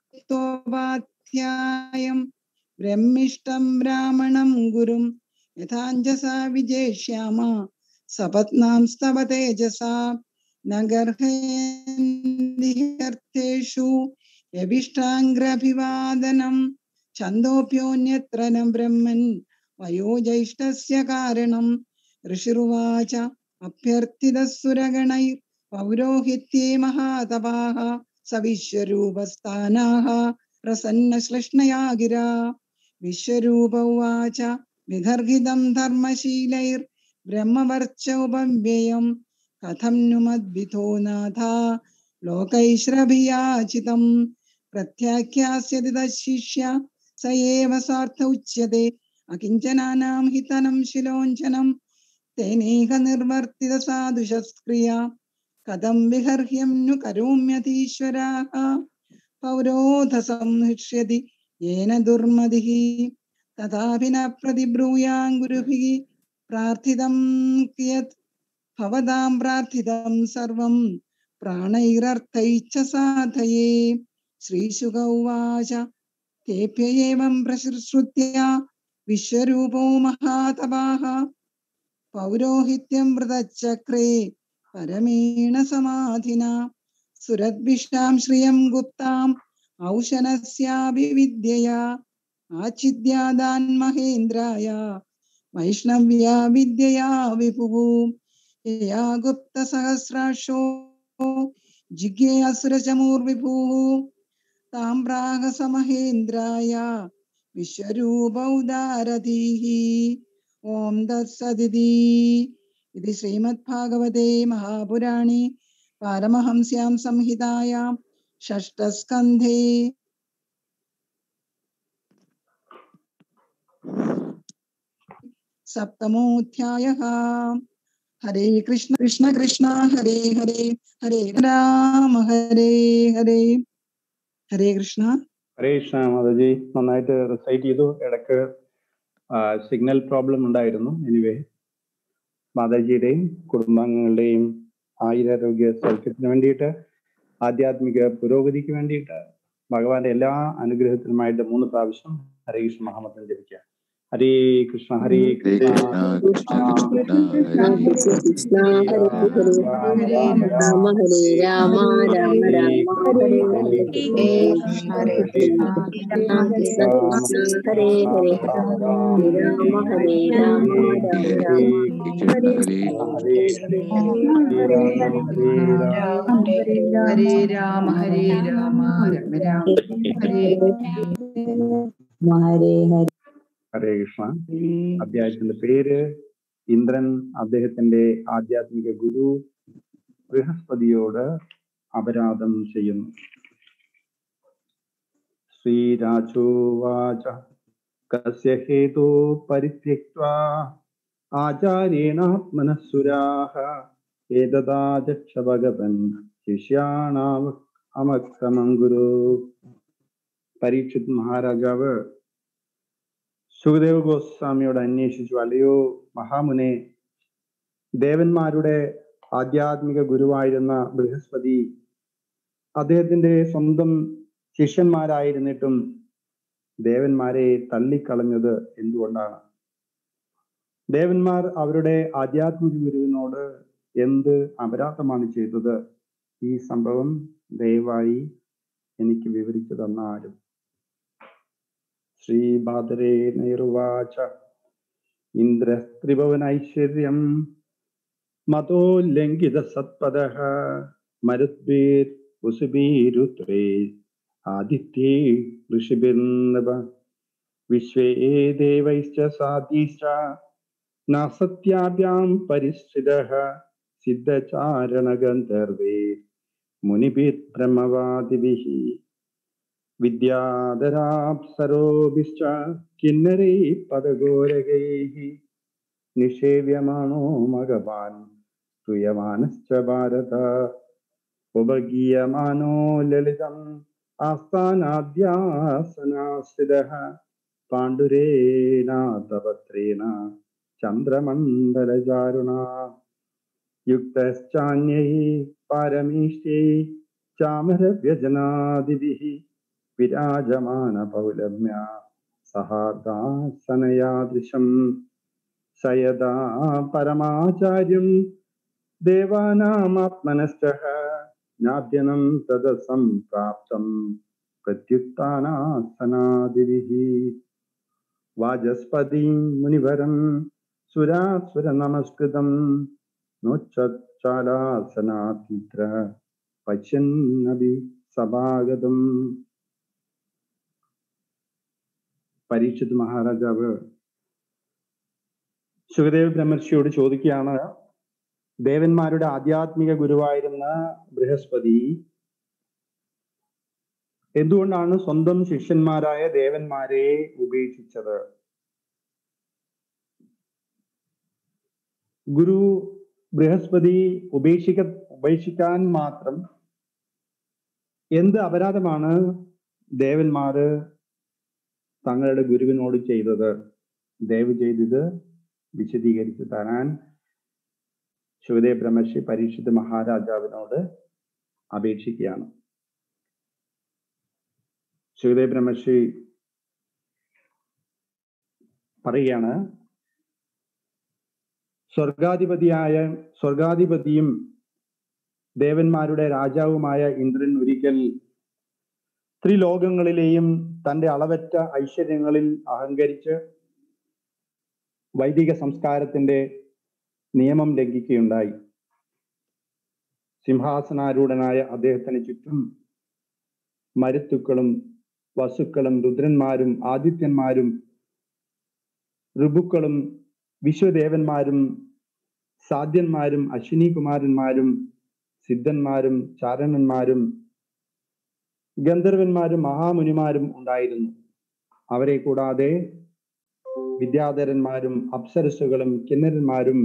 തോപാധ്യായം ബ്രഹ്മിഷ്ടം ബ്രാഹ്മണം ഗുരും യഥാഞ്ജസാ വിജേഷ്യാമ സപത്നാം സ്തവ തേജസാ നഗർഹേഷു യവിഷ്ടാംഗ്രഭിവാദനം ഛന്ദോപ്യോന്യത്ര ന ബ്രഹ്മൻ വയോജ്യേഷ്ഠസ്യ കാരണം ഋഷിരുവാച അഭ്യർത്ഥിതസുരഗണൈ പൗരോഹിത്യേ മഹാതപാः സവിശ്വരൂപസ്ഥാനാः പ്രസന്നശ്ലിഷ്ണയാ ഗിരാ വിശ്വരൂപ ഉവാച വിഗർഹിതം ധർമ്മശീലൈർ ബ്രഹ്മവർച്ചോപവ്യയം കഥം नु മദ്വിധോ നാഥ ലോകൈശ്രഭിയാചിതം പ്രത്യാഖ്യാസ്യതി തശിഷ്യ സ ഏവ സാർത്ഥ ഉച്യത്തെ അകിഞ്ചനാനാം ഹിതനം ശിലോഞ്ചനം തേനേക നിർവർത്തിത സാധുഷസ്ക്രിയ കഥം വിഹർഹ്യം നു കരോമ്യതീശ്വരാः പൗരോധ സംഹൃഷ്യതി യേന ദുർമതിഃ തഥാപി ന പ്രതിബ്രൂയാം ഗുരുഭിः പ്രാർത്ഥിതം കിയത് ഭവതാം പ്രാർത്ഥിതം സർവം പ്രാണൈരർത്ഥൈശ്ച സാധയേ ശ്രീശുക ഉവാച तेभ्य एवं प्रसृत्य विश्वरूपो महातपाः पौरोहित्यं वृतचक्रे परमेण समाधिना सुरद्भिष्टां श्रियं गुप्ताम् औशनस्यापि विद्यया आचिद्यादान्महेन्द्राय वैष्णव्या विद्यया विभुः यया गुप्तसहस्राक्षो जिज्ञे असुरचमूर्विभुः ताम्रागसमहेन्द्राय विश्वरूपौदारधीः ॐ तत्सदिति इति श्रीमद्भागवते महापुराणे पारमहंस्यां संहितायां षष्ठस्कन्धे सप्तमोऽध्यायः हरे कृष्ण कृष्ण कृष्ण हरे हरे हरे राम हरे हरे ഹരേ കൃഷ്ണ ഹരേ കൃഷ്ണ മാതാജി നന്നായിട്ട് റിസൈറ്റ് ചെയ്തു ഇടയ്ക്ക് സിഗ്നൽ പ്രോബ്ലം ഉണ്ടായിരുന്നു എനിവേ മാതാജിയുടെയും കുടുംബാംഗങ്ങളുടെയും ആയുരാരോഗ്യ സൗഖ്യത്തിന് വേണ്ടിയിട്ട് ആധ്യാത്മിക പുരോഗതിക്ക് വേണ്ടിയിട്ട് ഭഗവാന്റെ എല്ലാ അനുഗ്രഹത്തിനുമായിട്ട് മൂന്ന് പ്രാവശ്യം ഹരേ കൃഷ്ണ മഹാമന്ത്രം ജപിക്കുക ഹരേ കൃഷ്ണ ഹരേ ഹരേ കൃഷ്ണ കൃഷ്ണ കൃഷ്ണ കൃഷ്ണ ഹരേ കൃഷ്ണ ഹരേ കൃഷ്ണ ഹരേ രാമ ഹരേ രാമ രാമ രാമ ഹരേ ഹരേ ഹരേ കൃഷ്ണ ഹരേ കൃഷ്ണ കൃഷ്ണ കൃഷ്ണ ഹരേ ഹരേ ഹരേ രാമ ഹരേ രാമ രാമ രാമ ഹരേ ഹരേ രാമ ഹരേ രാമ രാമ രാമ ഹരേ ഹരേ ഹരേ ഹരേ കൃഷ്ണ അദ്ദേഹത്തിന്റെ പേര് ഇന്ദ്രൻ അദ്ദേഹത്തിന്റെ ആധ്യാത്മിക ഗുരു ബൃഹസ്പതിയോട് അപരാധം ചെയ്യുന്നു ശ്രീരാജോവാച കസ്യ ഹേതോ പരിത്യക്വാ ആചാര്യേണാത്മനസുരാഹ ഏതദാചക്ഷ ഭഗവൻ ശിഷ്യാണാം അമക്രമം ഗുരു പരീക്ഷിത് മഹാരാജാവ് സുഖദേവ് ഗോസ്വാമിയോട് അന്വേഷിച്ചു അല്ലയോ മഹാമുനെ ദേവന്മാരുടെ ആധ്യാത്മിക ഗുരുവായിരുന്ന ബൃഹസ്പതി അദ്ദേഹത്തിന്റെ സ്വന്തം ശിഷ്യന്മാരായിരുന്നിട്ടും ദേവന്മാരെ തള്ളിക്കളഞ്ഞത് എന്തുകൊണ്ടാണ് ദേവന്മാർ അവരുടെ ആധ്യാത്മിക ഗുരുവിനോട് എന്ത് അപരാധമാണ് ചെയ്തത് ഈ സംഭവം ദയവായി എനിക്ക് വിവരിച്ചു തന്നാലും ശ്രീബാദരേ നൈർവാച ഇന്ദ്രസ്ത്രിഭുവനൈശ്വര്യം മതോല്ലംഘിത സത്പദ മരുദ്ഭീർ കുസുബീരുത്രേ ആദിത്യേ ഋഷിഭിർനവ വിശ്വേ ദേവൈശ്ച സാധീശ്ച നാസത്യാഭ്യാം പരിസ്ഥിതഃ സിദ്ധചാരണഗന്ധർവേ മുനിഭിർ ബ്രഹ്മവാദിഭിः വിദ്യാധരാപ്സരോഭിശ്ച കിന്നരൈ പദഘോരകൈः നിഷേവ്യമാണോ മഗവാൻ തുയമാനശ്ച ഭാരത ഉപഗീയമാനോ ലളിതം ആസ്ഥാനാദ്യാസനാസ്ഥിതः പാണ്ഡുരേണാതപത്രേണ ചന്ദ്രമണ്ഡലചാരുണ യുക്തശ്ചാന്യൈ പാരമീഷ്ട്യൈ ചാമരവ്യജനാദിഭിः വിരാജമാനപൗലമ്യ സഹാർദാസനയാദൃശം സയദാ പരമാചാര്യം ദേവാനാമാത്മനശ്ച നാദ്യനം തദ സംപ്രാപ്തം പ്രത്യുത്താനാസനാദിभिः വാചസ്പതിം മുനിവരം സുരാസുര നമസ്കൃതം നോച്ചാലാസനാതിദ്ര പശ്യന്നഭി സഭാഗതം പരീക്ഷിത് മഹാരാജാവ് സുഖദേവ് ബ്രഹ്മർഷിയോട് ചോദിക്കുകയാണ് ദേവന്മാരുടെ ആധ്യാത്മിക ഗുരുവായിരുന്ന ബൃഹസ്പതി എന്തുകൊണ്ടാണ് സ്വന്തം ശിഷ്യന്മാരായ ദേവന്മാരെ ഉപേക്ഷിച്ചത് ഗുരു ബൃഹസ്പതി ഉപേക്ഷിക്ക ഉപേക്ഷിക്കാൻ മാത്രം എന്ത് അപരാധമാണ് ദേവന്മാര് തങ്ങളുടെ ഗുരുവിനോട് ചെയ്തത് ദയവ് ചെയ്തിത് വിശദീകരിച്ച് തരാൻ ശിവദേവ് ബ്രഹ്മർഷി പരീക്ഷിത് മഹാരാജാവിനോട് അപേക്ഷിക്കുകയാണ് ശിവദേവ് ബ്രഹ്മർഷി പറയുകയാണ് സ്വർഗാധിപതിയായ സ്വർഗാധിപതിയും ദേവന്മാരുടെ രാജാവുമായ ഇന്ദ്രൻ ഒരിക്കൽ ത്രിലോകങ്ങളിലെയും തന്റെ അളവറ്റ ഐശ്വര്യങ്ങളിൽ അഹങ്കരിച്ച് വൈദിക സംസ്കാരത്തിന്റെ നിയമം ലംഘിക്കുകയുണ്ടായി സിംഹാസനാരൂഢനായ അദ്ദേഹത്തിന് ചുറ്റും മരുത്തുക്കളും വസുക്കളും രുദ്രന്മാരും ആദിത്യന്മാരും ഋബുക്കളും വിശ്വദേവന്മാരും സാധ്യന്മാരും അശ്വിനി കുമാരന്മാരും സിദ്ധന്മാരും ചാരണന്മാരും ഗന്ധർവന്മാരും മഹാമുനിമാരും ഉണ്ടായിരുന്നു അവരെ കൂടാതെ വിദ്യാധരന്മാരും അപ്സരസുകളും കിന്നരന്മാരും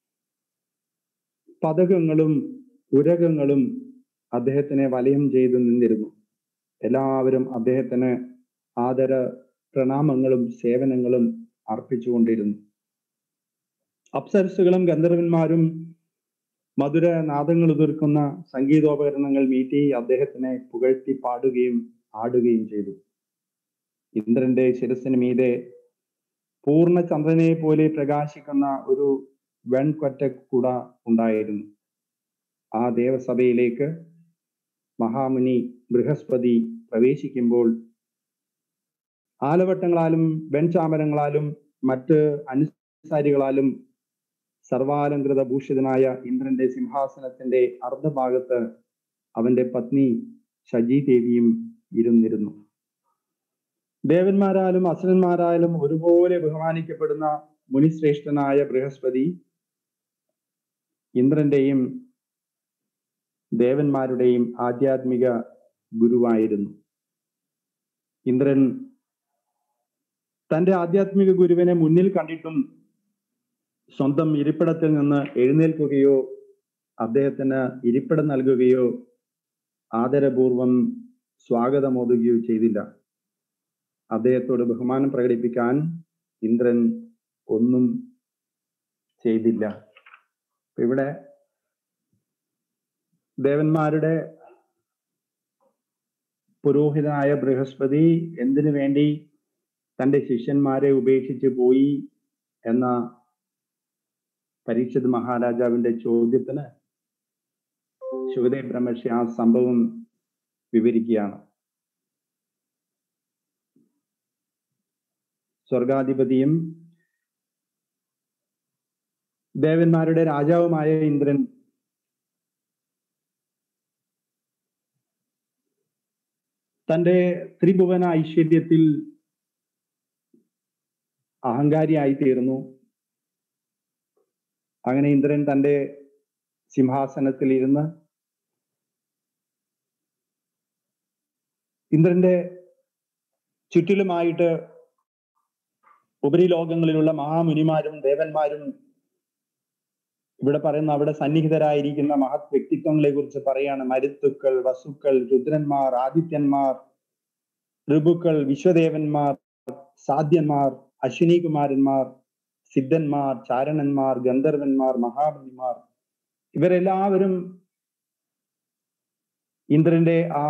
പതകങ്ങളും ഉരകങ്ങളും അദ്ദേഹത്തിനെ വലയം ചെയ്തു നിന്നിരുന്നു എല്ലാവരും അദ്ദേഹത്തിന് ആദര പ്രണാമങ്ങളും സേവനങ്ങളും അർപ്പിച്ചുകൊണ്ടിരുന്നു അപ്സരസുകളും ഗന്ധർവന്മാരും മധുര നാദങ്ങൾ ഉതിർക്കുന്ന സംഗീതോപകരണങ്ങൾ മീറ്റി അദ്ദേഹത്തിനെ പുകഴ്ത്തി പാടുകയും ആടുകയും ചെയ്തു ഇന്ദ്രന്റെ ശിരസിന് മീതെ പൂർണ്ണ ചന്ദ്രനെ പോലെ പ്രകാശിക്കുന്ന ഒരു വെൺകൊറ്റ കുട ഉണ്ടായിരുന്നു ആ ദേവസഭയിലേക്ക് മഹാമുനി ബൃഹസ്പതി പ്രവേശിക്കുമ്പോൾ ആലവട്ടങ്ങളാലും വെൺചാമരങ്ങളാലും മറ്റ് അനുസാരികളാലും സർവാലങ്കൃത ഭൂഷിതനായ ഇന്ദ്രന്റെ സിംഹാസനത്തിന്റെ അർദ്ധഭാഗത്ത് അവന്റെ പത്നി ശജീദേവിയും ഇരുന്നിരുന്നു ദേവന്മാരാലും അസുരന്മാരായാലും ഒരുപോലെ ബഹുമാനിക്കപ്പെടുന്ന മുനിശ്രേഷ്ഠനായ ബൃഹസ്പതി ഇന്ദ്രന്റെയും ദേവന്മാരുടെയും ആധ്യാത്മിക ഗുരുവായിരുന്നു ഇന്ദ്രൻ തന്റെ ആധ്യാത്മിക ഗുരുവിനെ മുന്നിൽ കണ്ടിട്ടും സ്വന്തം ഇരിപ്പിടത്തിൽ നിന്ന് എഴുന്നേൽക്കുകയോ അദ്ദേഹത്തിന് ഇരിപ്പിടം നൽകുകയോ ആദരപൂർവം സ്വാഗതമോതുകയോ ചെയ്തില്ല അദ്ദേഹത്തോട് ബഹുമാനം പ്രകടിപ്പിക്കാൻ ഇന്ദ്രൻ ഒന്നും ചെയ്തില്ല അപ്പൊ ഇവിടെ ദേവന്മാരുടെ പുരോഹിതനായ ബൃഹസ്പതി എന്തിനു വേണ്ടി തന്റെ ശിഷ്യന്മാരെ ഉപേക്ഷിച്ച് പോയി എന്ന പരീക്ഷിത് മഹാരാജാവിന്റെ ചോദ്യത്തിന് ശിവദേവ് ബ്രഹ്മർഷി ആ സംഭവം വിവരിക്കുകയാണ് സ്വർഗാധിപതിയും ദേവന്മാരുടെ രാജാവുമായ ഇന്ദ്രൻ തന്റെ ത്രിഭുവന ഐശ്വര്യത്തിൽ അഹങ്കാരിയായി തീർന്നു അങ്ങനെ ഇന്ദ്രൻ തന്റെ സിംഹാസനത്തിൽ ഇരുന്ന് ഇന്ദ്രന്റെ ചുറ്റിലുമായിട്ട് ഉപരിലോകങ്ങളിലുള്ള മഹാമുനിമാരും ദേവന്മാരും ഇവിടെ പറയുന്ന അവിടെ സന്നിഹിതരായിരിക്കുന്ന മഹത് വ്യക്തിത്വങ്ങളെ കുറിച്ച് പറയാണ് മരുത്തുക്കൾ വസുക്കൾ രുദ്രന്മാർ ആദിത്യന്മാർ ഋബുക്കൾ വിശ്വദേവന്മാർ സാധ്യന്മാർ അശ്വിനികുമാരന്മാർ സിദ്ധന്മാർ ചാരണന്മാർ ഗന്ധർവന്മാർ മഹാബലിമാർ ഇവരെല്ലാവരും ഇന്ദ്രന്റെ ആ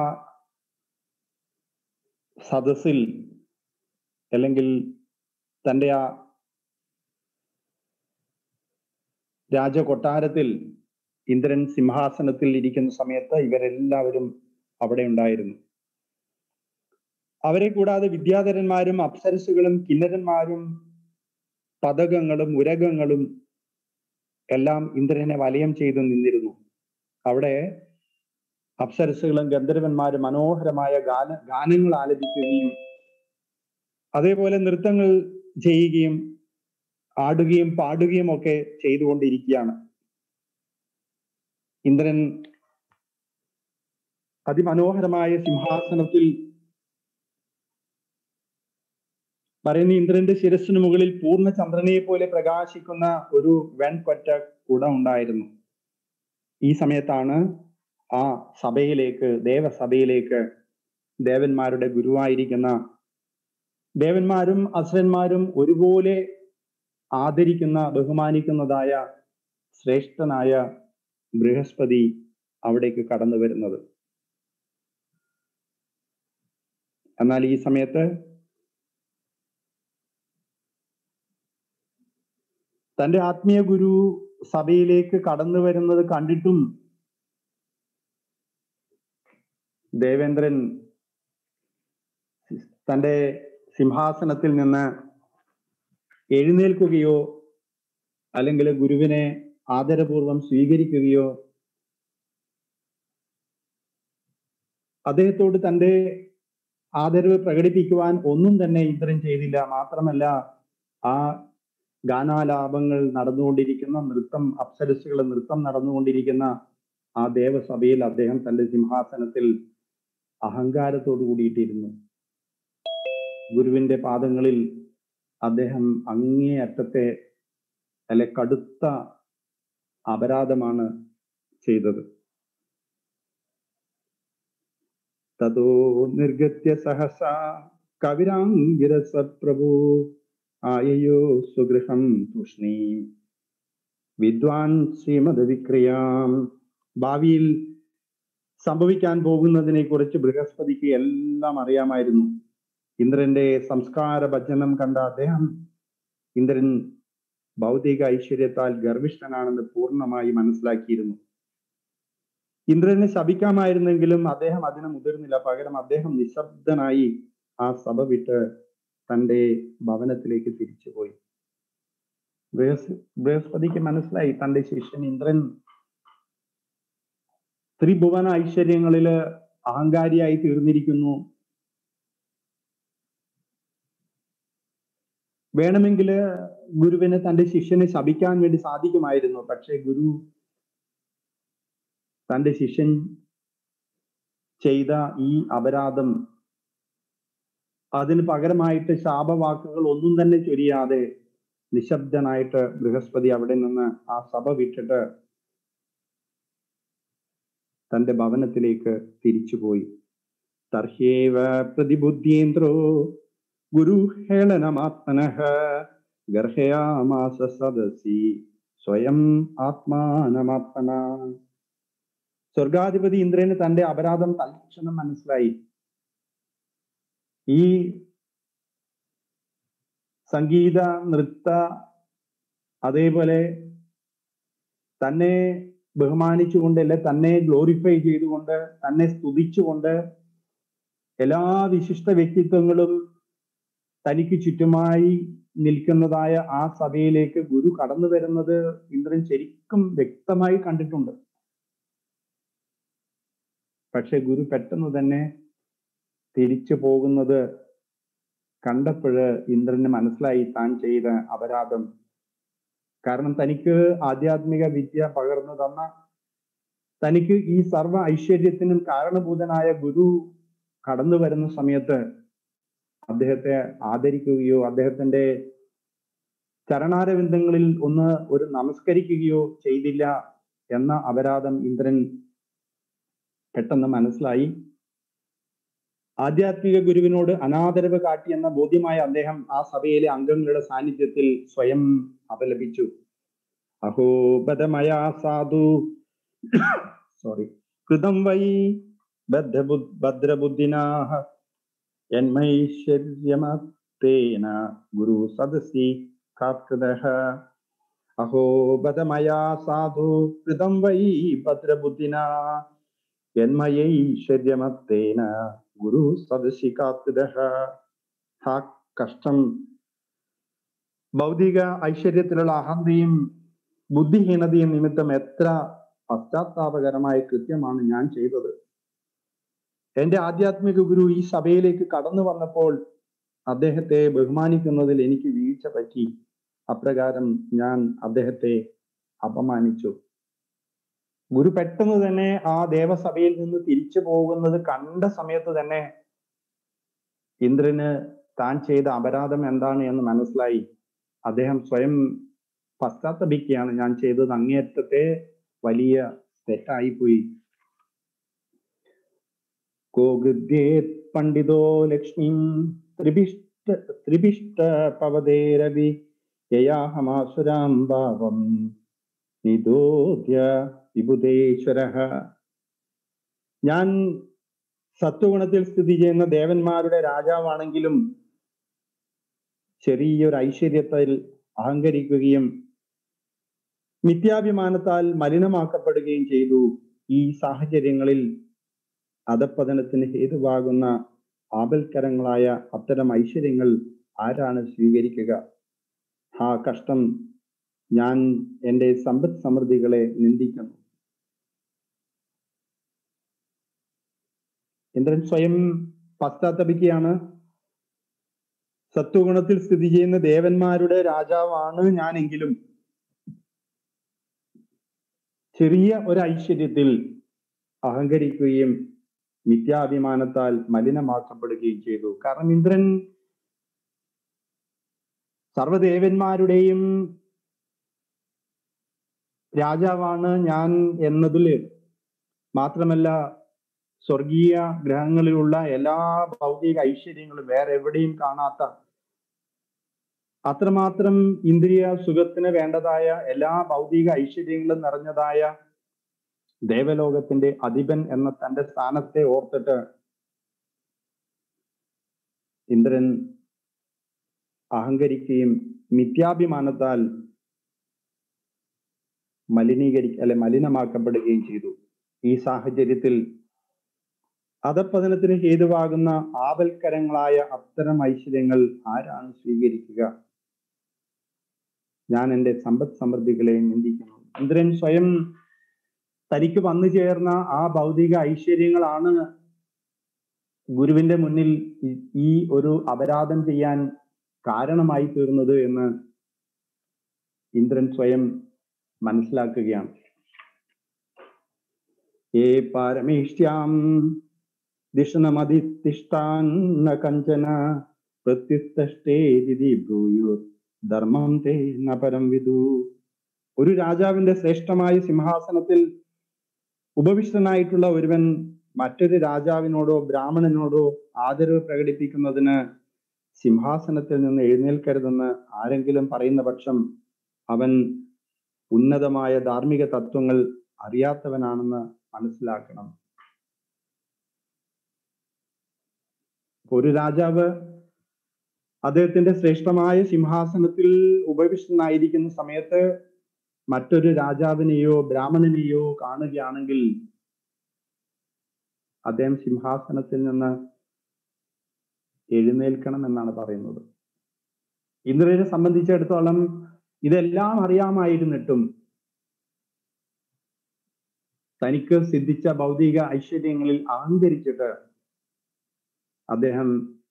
സദസ്സിൽ അല്ലെങ്കിൽ തന്റെ ആ രാജകൊട്ടാരത്തിൽ ഇന്ദ്രൻ സിംഹാസനത്തിൽ ഇരിക്കുന്ന സമയത്ത് ഇവരെല്ലാവരും അവിടെ ഉണ്ടായിരുന്നു അവരെ കൂടാതെ വിദ്യാധരന്മാരും അപ്സരസുകളും കിന്നരന്മാരും പതകങ്ങളും ഉരകങ്ങളും എല്ലാം ഇന്ദ്രനെ വലയം ചെയ്തു നിന്നിരുന്നു അവിടെ അപ്സരസുകളും ഗന്ധർവന്മാരും മനോഹരമായ ഗാന ഗാനങ്ങൾ ആലപിക്കുകയും അതേപോലെ നൃത്തങ്ങൾ ചെയ്യുകയും ആടുകയും പാടുകയും ഒക്കെ ചെയ്തുകൊണ്ടിരിക്കുകയാണ് ഇന്ദ്രൻ അതിമനോഹരമായ സിംഹാസനത്തിൽ പറയുന്ന ഇന്ദ്രന്റെ ശിരസിന് മുകളിൽ പൂർണ്ണ ചന്ദ്രനെ പോലെ പ്രകാശിക്കുന്ന ഒരു വെൺകൊറ്റ കുട ഉണ്ടായിരുന്നു ഈ സമയത്താണ് ആ സഭയിലേക്ക് ദേവസഭയിലേക്ക് ദേവന്മാരുടെ ഗുരുവായിരിക്കുന്ന ദേവന്മാരും അസുരന്മാരും ഒരുപോലെ ആദരിക്കുന്ന ബഹുമാനിക്കുന്നതായ ശ്രേഷ്ഠനായ ബൃഹസ്പതി അവിടേക്ക് കടന്നു വരുന്നത് എന്നാൽ ഈ സമയത്ത് തന്റെ ആത്മീയ ഗുരു സഭയിലേക്ക് കടന്നു വരുന്നത് കണ്ടിട്ടും ദേവേന്ദ്രൻ തന്റെ സിംഹാസനത്തിൽ നിന്ന് എഴുന്നേൽക്കുകയോ അല്ലെങ്കിൽ ഗുരുവിനെ ആദരപൂർവം സ്വീകരിക്കുകയോ അദ്ദേഹത്തോട് തന്റെ ആദരവ് പ്രകടിപ്പിക്കുവാൻ ഒന്നും തന്നെ ഇന്ദ്രൻ ചെയ്തില്ല മാത്രമല്ല ആ ഗാനാലാപങ്ങൾ നടന്നുകൊണ്ടിരിക്കുന്ന നൃത്തം അപ്സരസുകൾ നൃത്തം നടന്നുകൊണ്ടിരിക്കുന്ന ആ ദേവസഭയിൽ അദ്ദേഹം തന്റെ സിംഹാസനത്തിൽ അഹങ്കാരത്തോടു കൂടിയിട്ടിരുന്നു ഗുരുവിന്റെ പാദങ്ങളിൽ അദ്ദേഹം അങ്ങേ അറ്റത്തെ അല്ലെ കടുത്ത അപരാധമാണ് ചെയ്തത് തതോ നിർഗത്യ സഹസ കവിരാംഗിരസ പ്രഭു ആയയോ സുഗൃഹം തൂഷ്ണീ വിദ്വാൻ ശ്രീമദ വിക്രിയാം ഭാവിയിൽ സംഭവിക്കാൻ പോകുന്നതിനെ കുറിച്ച് ബൃഹസ്പതിക്ക് എല്ലാം അറിയാമായിരുന്നു ഇന്ദ്രന്റെ സംസ്കാര ഭജനം കണ്ട അദ്ദേഹം ഇന്ദ്രൻ ഭൗതിക ഐശ്വര്യത്താൽ ഗർഭിഷ്ഠനാണെന്ന് പൂർണ്ണമായി മനസ്സിലാക്കിയിരുന്നു ഇന്ദ്രനെ ശപിക്കാമായിരുന്നെങ്കിലും അദ്ദേഹം അതിന് മുതിർന്നില്ല പകരം അദ്ദേഹം നിശബ്ദനായി ആ സഭ വിട്ട് തന്റെ ഭവനത്തിലേക്ക് തിരിച്ചുപോയി ബൃഹസ് ബൃഹസ്പതിക്ക് മനസ്സിലായി തന്റെ ശിഷ്യൻ ഇന്ദ്രൻ ത്രിഭുവന ഐശ്വര്യങ്ങളില് അഹങ്കാരിയായി തീർന്നിരിക്കുന്നു വേണമെങ്കിൽ ഗുരുവിനെ തന്റെ ശിഷ്യനെ ശപിക്കാൻ വേണ്ടി സാധിക്കുമായിരുന്നു പക്ഷെ ഗുരു തന്റെ ശിഷ്യൻ ചെയ്ത ഈ അപരാധം അതിന് പകരമായിട്ട് ശാപവാക്കുകൾ ഒന്നും തന്നെ ചൊരിയാതെ നിശബ്ദനായിട്ട് ബൃഹസ്പതി അവിടെ നിന്ന് ആ സഭ വിട്ടിട്ട് തന്റെ ഭവനത്തിലേക്ക് തിരിച്ചുപോയി തർഹ്യേവ പ്രതിബുദ്ധീന്ദ്രോ ഗുരുഹേളനമാത്മനഃ ഗർഹയാമാസ സദസി സ്വയം ആത്മാനമാത്മന സ്വർഗാധിപതി ഇന്ദ്രന് തന്റെ അപരാധം തൽക്ഷണം മനസ്സിലായി ഈ സംഗീത നൃത്ത അതേപോലെ തന്നെ ബഹുമാനിച്ചുകൊണ്ട് അല്ലെ തന്നെ ഗ്ലോറിഫൈ ചെയ്തുകൊണ്ട് തന്നെ സ്തുതിച്ചുകൊണ്ട് എല്ലാ വിശിഷ്ട വ്യക്തിത്വങ്ങളും തനിക്ക് ചുറ്റുമായി നിൽക്കുന്നതായ ആ സഭയിലേക്ക് ഗുരു കടന്നു വരുന്നത് ഇന്ദ്രൻ ശരിക്കും വ്യക്തമായി കണ്ടിട്ടുണ്ട് പക്ഷെ ഗുരു പെട്ടെന്ന് തന്നെ തിരിച്ചു പോകുന്നത് കണ്ടപ്പോഴ് ഇന്ദ്രന് മനസ്സിലായി താൻ ചെയ്ത അപരാധം കാരണം തനിക്ക് ആധ്യാത്മിക വിദ്യ പകർന്നു തന്ന തനിക്ക് ഈ സർവ ഐശ്വര്യത്തിനും കാരണഭൂതനായ ഗുരു കടന്നു വരുന്ന സമയത്ത് അദ്ദേഹത്തെ ആദരിക്കുകയോ അദ്ദേഹത്തിന്റെ ചരണാരവിന്ദങ്ങളിൽ ഒന്ന് ഒരു നമസ്കരിക്കുകയോ ചെയ്തില്ല എന്ന അപരാധം ഇന്ദ്രൻ പെട്ടെന്ന് മനസ്സിലായി ആധ്യാത്മിക ഗുരുവിനോട് അനാദരവ് കാട്ടിയെന്ന ബോധ്യമായ അദ്ദേഹം ആ സഭയിലെ അംഗങ്ങളുടെ സാന്നിധ്യത്തിൽ സ്വയം അപലപിച്ചു അഹോ ബദമയാ സാധു സോറി കൃതം വൈ ബദ്ധബു ഭദ്രബുദ്ധിനാഹ എന്മൈശ്വര്യമത്തേന ഗുരു സദസി കാർക്കൃതഃ അഹോ ബദമയാ സാധു കൃതം വൈ ഭദ്രബുദ്ധിനാ എന്മയൈശ്വര്യമത്തേന ഗുരു സദസി കാർക്കൃതഃ ഹാ കഷ്ടം ഭൗതിക ഐശ്വര്യത്തിലുള്ള അഹന്തയും ബുദ്ധിഹീനതയും നിമിത്തം എത്ര പശ്ചാത്താപകരമായ കൃത്യമാണ് ഞാൻ ചെയ്തത് എന്റെ ആധ്യാത്മിക ഗുരു ഈ സഭയിലേക്ക് കടന്നു വന്നപ്പോൾ അദ്ദേഹത്തെ ബഹുമാനിക്കുന്നതിൽ എനിക്ക് വീഴ്ച പറ്റി അപ്രകാരം ഞാൻ അദ്ദേഹത്തെ അപമാനിച്ചു ഗുരു പെട്ടെന്ന് തന്നെ ആ ദേവസഭയിൽ നിന്ന് തിരിച്ചു പോകുന്നത് കണ്ട സമയത്ത് തന്നെ ഇന്ദ്രന് താൻ ചെയ്ത അപരാധം എന്താണ് എന്ന് മനസ്സിലായി അദ്ദേഹം സ്വയം പശ്ചാത്തപിക്കുകയാണ് ഞാൻ ചെയ്തത് അങ്ങേയറ്റത്തെ വലിയ തെറ്റായിപ്പോയി കോഗൃദ്യേത് പണ്ഡിതോ ലക്ഷ്മീം ത്രിഭിഷ്ട ത്രിഭിഷ്ട പവതേരവി യയാഹമാസുരാം ഭാവം നിദോദ്യ വിബുധേശ്വര ഞാൻ സത്വഗുണത്തിൽ സ്ഥിതി ചെയ്യുന്ന ദേവന്മാരുടെ രാജാവാണെങ്കിലും ചെറിയൊരു ഐശ്വര്യത്തിൽ അഹങ്കരിക്കുകയും മിഥ്യാഭിമാനത്താൽ മലിനമാക്കപ്പെടുകയും ചെയ്തു ഈ സാഹചര്യങ്ങളിൽ അധപ്പതനത്തിന് ഹേതുവാകുന്ന ആപൽക്കരങ്ങളായ അത്തരം ഐശ്വര്യങ്ങൾ ആരാണ് സ്വീകരിക്കുക ആ കഷ്ടം ഞാൻ എൻ്റെ സമ്പദ് സമൃദ്ധികളെ നിന്ദിക്കുന്നു ഇന്ദ്രൻ സ്വയം പശ്ചാത്തപിക്കുകയാണ് സത്വഗുണത്തിൽ സ്ഥിതി ചെയ്യുന്ന ദേവന്മാരുടെ രാജാവാണ് ഞാനെങ്കിലും ചെറിയ ഒരു ഐശ്വര്യത്തിൽ അഹങ്കരിക്കുകയും മിഥ്യാഭിമാനത്താൽ മലിനമാക്കപ്പെടുകയും ചെയ്തു കാരണം ഇന്ദ്രൻ സർവദേവന്മാരുടെയും രാജാവാണ് ഞാൻ എന്നതിൽ മാത്രമല്ല സ്വർഗീയ ഗ്രഹങ്ങളിലുള്ള എല്ലാ ഭൗതിക ഐശ്വര്യങ്ങളും വേറെ എവിടെയും കാണാത്ത അത്രമാത്രം ഇന്ദ്രിയ സുഖത്തിന് വേണ്ടതായ എല്ലാ ഭൗതിക ഐശ്വര്യങ്ങളും നിറഞ്ഞതായ ദേവലോകത്തിന്റെ അധിപൻ എന്ന തന്റെ സ്ഥാനത്തെ ഓർത്തിട്ട് ഇന്ദ്രൻ അഹങ്കരിക്കുകയും മിഥ്യാഭിമാനത്താൽ മലിനീകരി അല്ലെ മലിനമാക്കപ്പെടുകയും ചെയ്തു ഈ സാഹചര്യത്തിൽ അധപ്പതനത്തിന് ഹേതുവാകുന്ന ആപൽക്കരങ്ങളായ അത്തരം ഐശ്വര്യങ്ങൾ ആരാണ് സ്വീകരിക്കുക ഞാൻ എൻ്റെ സമ്പദ് സമൃദ്ധികളെ നിന്ദിക്കുന്നു ഇന്ദ്രൻ സ്വയം തനിക്ക് വന്നു ചേർന്ന ആ ഭൗതിക ഐശ്വര്യങ്ങളാണ് ഗുരുവിന്റെ മുന്നിൽ ഈ- ഈ ഒരു അപരാധം ചെയ്യാൻ കാരണമായി തീർന്നത് എന്ന് ഇന്ദ്രൻ സ്വയം മനസ്സിലാക്കുകയാണ് ഏ പാരമേഷ്ട്യാം ദിഷണമതിഷ്ഠാന്ന കഞ്ചന പ്രത്യുത്തഷ്ടേതി ഭൂയോ ധർമ്മം തേ ന പരം വിദു ഒരു രാജാവിന്റെ ശ്രേഷ്ഠമായ സിംഹാസനത്തിൽ ഉപവിഷ്ടനായിട്ടുള്ള ഒരുവൻ മറ്റൊരു രാജാവിനോടോ ബ്രാഹ്മണനോടോ ആദരവ് പ്രകടിപ്പിക്കുന്നതിന് സിംഹാസനത്തിൽ നിന്ന് എഴുന്നേൽക്കരുതെന്ന് ആരെങ്കിലും പറയുന്ന പക്ഷം അവൻ ഉന്നതമായ ധാർമ്മിക തത്വങ്ങൾ അറിയാത്തവനാണെന്ന് മനസ്സിലാക്കണം ഒരു രാജാവ് അദ്ദേഹത്തിന്റെ ശ്രേഷ്ഠമായ സിംഹാസനത്തിൽ ഉപവിഷ്ടനായിരിക്കുന്ന സമയത്ത് മറ്റൊരു രാജാവിനെയോ ബ്രാഹ്മണനെയോ കാണുകയാണെങ്കിൽ അദ്ദേഹം സിംഹാസനത്തിൽ നിന്ന് എഴുന്നേൽക്കണം എന്നാണ് പറയുന്നത് ഇന്ദ്രനെ സംബന്ധിച്ചിടത്തോളം ഇതെല്ലാം അറിയാമായിരുന്നിട്ടും തനിക്ക് സിദ്ധിച്ച ഭൗതിക ഐശ്വര്യങ്ങളിൽ അഹങ്കരിച്ചിട്ട് അദ്ദേഹം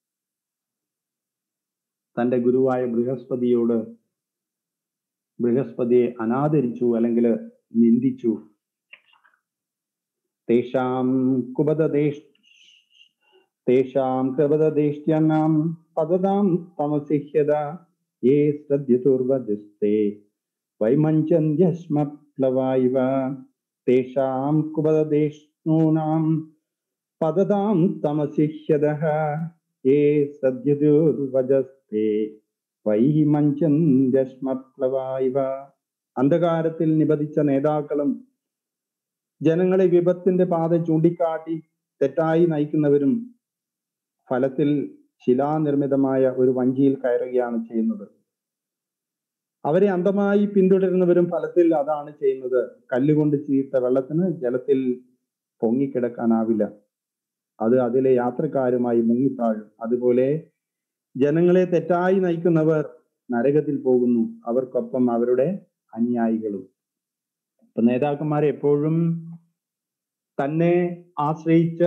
തന്റെ ഗുരുവായ ബൃഹസ്പതിയോട് ബൃഹസ്പതിയെ അനാദരിച്ചു അല്ലെങ്കിൽ നിന്ദിച്ചു തേഷാം കുപതദേശ് തേഷാം കൃപതദേഷ്ട്യാനാം പതതാം തമസിഹ്യത യേ ശ്രദ്ധ്യതുർവജസ്തേ വൈമഞ്ചന്യശ്മപ്ലവായിവ തേഷാം കുപതദേഷ്ണൂനാം പതതാം തമസിഹ്യതഃ യേ സദ്യദുർവജസ്തേ വൈമഞ്ചന്യശ്മപ്ലവായിവ അന്ധകാരത്തിൽ നിബദിച്ച നേതാക്കളും ജനങ്ങളെ വിപത്തിന്റെ പാത ചൂണ്ടിക്കാട്ടി തെറ്റായി നയിക്കുന്നവരും ഫലത്തിൽ ശിലാനിർമ്മിതമായ ഒരു വഞ്ചിയിൽ കയറുകയാണ് ചെയ്യുന്നത് അവരെ അന്ധമായി പിന്തുടരുന്നവരും ഫലത്തിൽ അതാണ് ചെയ്യുന്നത് കല്ലുകൊണ്ട് ചീർത്ത വെള്ളത്തിന് ജലത്തിൽ പൊങ്ങിക്കിടക്കാനാവില്ല അത് അതിലെ യാത്രക്കാരുമായി മുങ്ങിത്താഴും അതുപോലെ ജനങ്ങളെ തെറ്റായി നയിക്കുന്നവർ നരകത്തിൽ പോകുന്നു അവർക്കൊപ്പം അവരുടെ അനുയായികളും ഇപ്പൊ നേതാക്കന്മാരെ എപ്പോഴും തന്നെ ആശ്രയിച്ച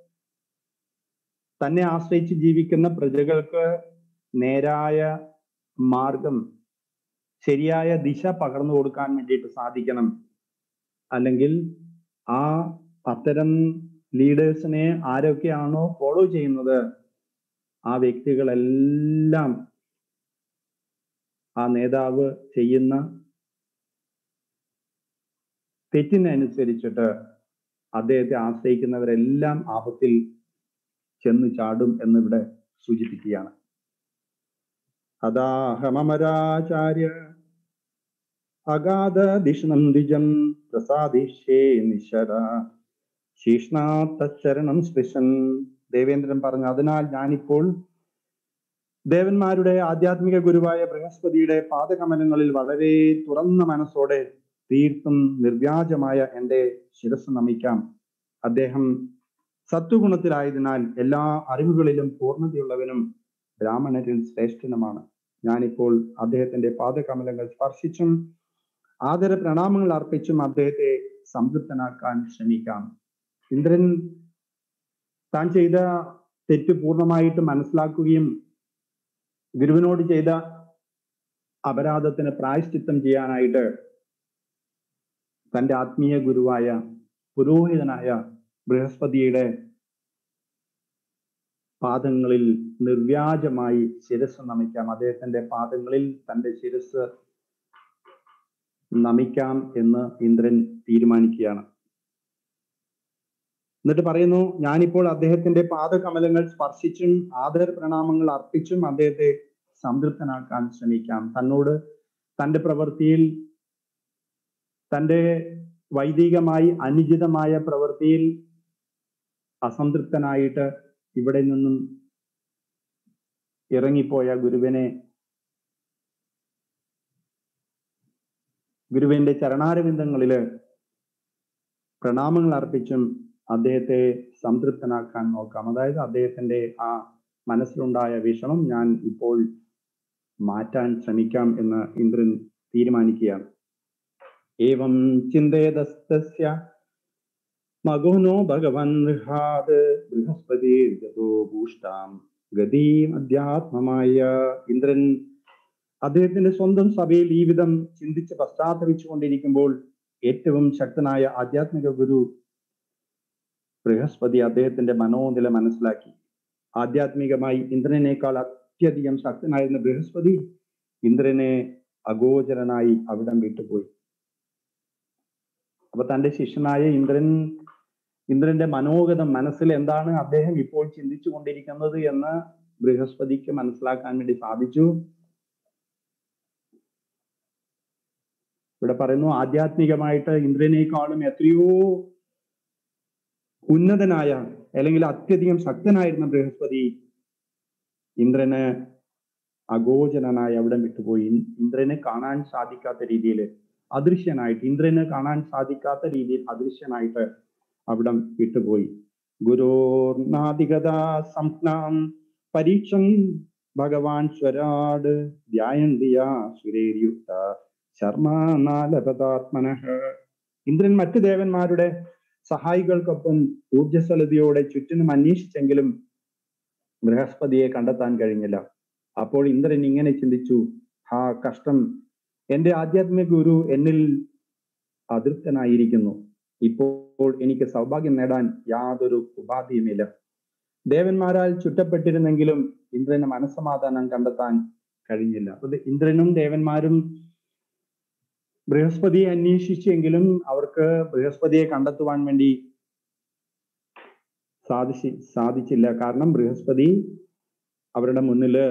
തന്നെ ആശ്രയിച്ച് ജീവിക്കുന്ന പ്രജകൾക്ക് നേരായ മാർഗം ശരിയായ ദിശ പകർന്നു കൊടുക്കാൻ വേണ്ടിയിട്ട് സാധിക്കണം അല്ലെങ്കിൽ ആ അത്തരം ലീഡേഴ്സിനെ ആരൊക്കെയാണോ ഫോളോ ചെയ്യുന്നത് ആ വ്യക്തികളെല്ലാം ആ നേതാവ് ചെയ്യുന്ന തെറ്റിനനുസരിച്ചിട്ട് അദ്ദേഹത്തെ ആശ്രയിക്കുന്നവരെല്ലാം ആപത്തിൽ ചെന്ന് ചാടും എന്നിവിടെ സൂചിപ്പിക്കുകയാണ് അതാഹമരാചാര്യ അഗാധ ദിഷ്ണം ദ്വിജം പ്രസാദിഷ്യേ നിശര ശീഷ്ണാത്തരണം സ്പൃശൻ ദേവേന്ദ്രൻ പറഞ്ഞു അതിനാൽ ഞാനിപ്പോൾ ദേവന്മാരുടെ ആധ്യാത്മിക ഗുരുവായ ബൃഹസ്പതിയുടെ പാദകമലങ്ങളിൽ വളരെ തുറന്ന മനസ്സോടെ തീർത്തും നിർവ്യാജമായ എൻ്റെ ശിരസ് നമിക്കാം അദ്ദേഹം സത്വഗുണത്തിലായതിനാൽ എല്ലാ അറിവുകളിലും പൂർണ്ണതയുള്ളവനും ബ്രാഹ്മണരിൽ ശ്രേഷ്ഠനുമാണ് ഞാനിപ്പോൾ അദ്ദേഹത്തിന്റെ പാദകമലങ്ങൾ സ്പർശിച്ചും ആദര പ്രണാമങ്ങൾ അർപ്പിച്ചും അദ്ദേഹത്തെ സംതൃപ്തനാക്കാൻ ശ്രമിക്കാം ഇന്ദ്രൻ താൻ ചെയ്ത തെറ്റ് പൂർണ്ണമായിട്ട് മനസ്സിലാക്കുകയും ഗുരുവിനോട് ചെയ്ത അപരാധത്തിന് പ്രായശ്ചിത്തം ചെയ്യാനായിട്ട് തന്റെ ആത്മീയ ഗുരുവായ പുരോഹിതനായ ബൃഹസ്പതിയുടെ പാദങ്ങളിൽ നിർവ്യാജമായി ശിരസ് നമിക്കാം അദ്ദേഹത്തിന്റെ പാദങ്ങളിൽ തന്റെ ശിരസ് നമിക്കാം എന്ന് ഇന്ദ്രൻ തീരുമാനിക്കുകയാണ് എന്നിട്ട് പറയുന്നു ഞാനിപ്പോൾ അദ്ദേഹത്തിന്റെ പാദകമലങ്ങൾ സ്പർശിച്ചും ആദര പ്രണാമങ്ങൾ അർപ്പിച്ചും അദ്ദേഹത്തെ സംതൃപ്തനാക്കാൻ ശ്രമിക്കാം തന്നോട് തന്റെ പ്രവൃത്തിയിൽ തന്റെ വൈദികമായി അനുചിതമായ പ്രവൃത്തിയിൽ അസംതൃപ്തനായിട്ട് ഇവിടെ നിന്നും ഇറങ്ങിപ്പോയ ഗുരുവിനെ ഗുരുവിന്റെ ചരണാരവിന്ദങ്ങളില് പ്രണാമങ്ങൾ അർപ്പിച്ചും അദ്ദേഹത്തെ സംതൃപ്തനാക്കാൻ നോക്കാം അതായത് അദ്ദേഹത്തിന്റെ ആ മനസ്സിലുണ്ടായ വിഷമം ഞാൻ ഇപ്പോൾ മാറ്റാൻ ശ്രമിക്കാം എന്ന് ഇന്ദ്രൻ തീരുമാനിക്കുകയാണ് ഏവം ചിന്തേതസ്തസ്യ മകുനോ ഭഗവൻ ഗൃഹാത് ബൃഹസ്പതി ഗതോ ഭൂഷ്ടാം ഗതീം അധ്യാത്മമായ ഇന്ദ്രൻ അദ്ദേഹത്തിന്റെ സ്വന്തം സഭയിൽ ഈ വിധം ചിന്തിച്ച് പശ്ചാത്തപിച്ചു കൊണ്ടിരിക്കുമ്പോൾ ഏറ്റവും ശക്തനായ ആധ്യാത്മിക ഗുരു ബൃഹസ്പതി അദ്ദേഹത്തിന്റെ മനോനില മനസ്സിലാക്കി ആധ്യാത്മികമായി ഇന്ദ്രനേക്കാൾ അത്യധികം ശക്തനായിരുന്ന ബൃഹസ്പതി ഇന്ദ്രനെ അഗോചരനായി അവിടം വിട്ടുപോയി അപ്പൊ തന്റെ ശിഷ്യനായ ഇന്ദ്രൻ ഇന്ദ്രന്റെ മനോഗതം മനസ്സിൽ എന്താണ് അദ്ദേഹം ഇപ്പോൾ ചിന്തിച്ചു കൊണ്ടിരിക്കുന്നത് എന്ന് ബൃഹസ്പതിക്ക് മനസ്സിലാക്കാൻ വേണ്ടി സാധിച്ചു ഇവിടെ പറയുന്നു ആധ്യാത്മികമായിട്ട് ഇന്ദ്രനേക്കാളും എത്രയോ ഉന്നതനായ അല്ലെങ്കിൽ അത്യധികം ശക്തനായിരുന്ന ബൃഹസ്പതി ഇന്ദ്രന് അഗോചരനായി അവിടെ വിട്ടുപോയി ഇന്ദ്രനെ കാണാൻ സാധിക്കാത്ത രീതിയിൽ അദൃശ്യനായിട്ട് ഇന്ദ്രന് കാണാൻ സാധിക്കാത്ത രീതിയിൽ അദൃശ്യനായിട്ട് അവിടം വിട്ടുപോയി ഗുരോർനാദികത സംജ്ഞാം പരീക്ഷം ഭഗവാൻ സ്വരാട് ധ്യായന്തിയ സുരേര്യുക്ത ശർമാനാലപതാത്മന ഇന്ദ്രൻ മറ്റു ദേവന്മാരുടെ സഹായികൾക്കൊപ്പം ഊർജ്ജസ്വലതയോടെ ചുറ്റിനും അന്വേഷിച്ചെങ്കിലും ബൃഹസ്പതിയെ കണ്ടെത്താൻ കഴിഞ്ഞില്ല അപ്പോൾ ഇന്ദ്രൻ ഇങ്ങനെ ചിന്തിച്ചു ഹാ കഷ്ടം എന്റെ ആധ്യാത്മിക ഗുരു എന്നിൽ അതൃപ്തനായിരിക്കുന്നു ഇപ്പോൾ എനിക്ക് സൗഭാഗ്യം നേടാൻ യാതൊരു ഉപാധിയുമില്ല ദേവന്മാരാൽ ചുറ്റപ്പെട്ടിരുന്നെങ്കിലും ഇന്ദ്രന് മനസ്സമാധാനം കണ്ടെത്താൻ കഴിഞ്ഞില്ല അപ്പൊ ഇത് ഇന്ദ്രനും ദേവന്മാരും ബൃഹസ്പതിയെ അന്വേഷിച്ചെങ്കിലും അവർക്ക് ബൃഹസ്പതിയെ കണ്ടെത്തുവാൻ വേണ്ടി സാധിച്ചി സാധിച്ചില്ല കാരണം ബൃഹസ്പതി അവരുടെ മുന്നില്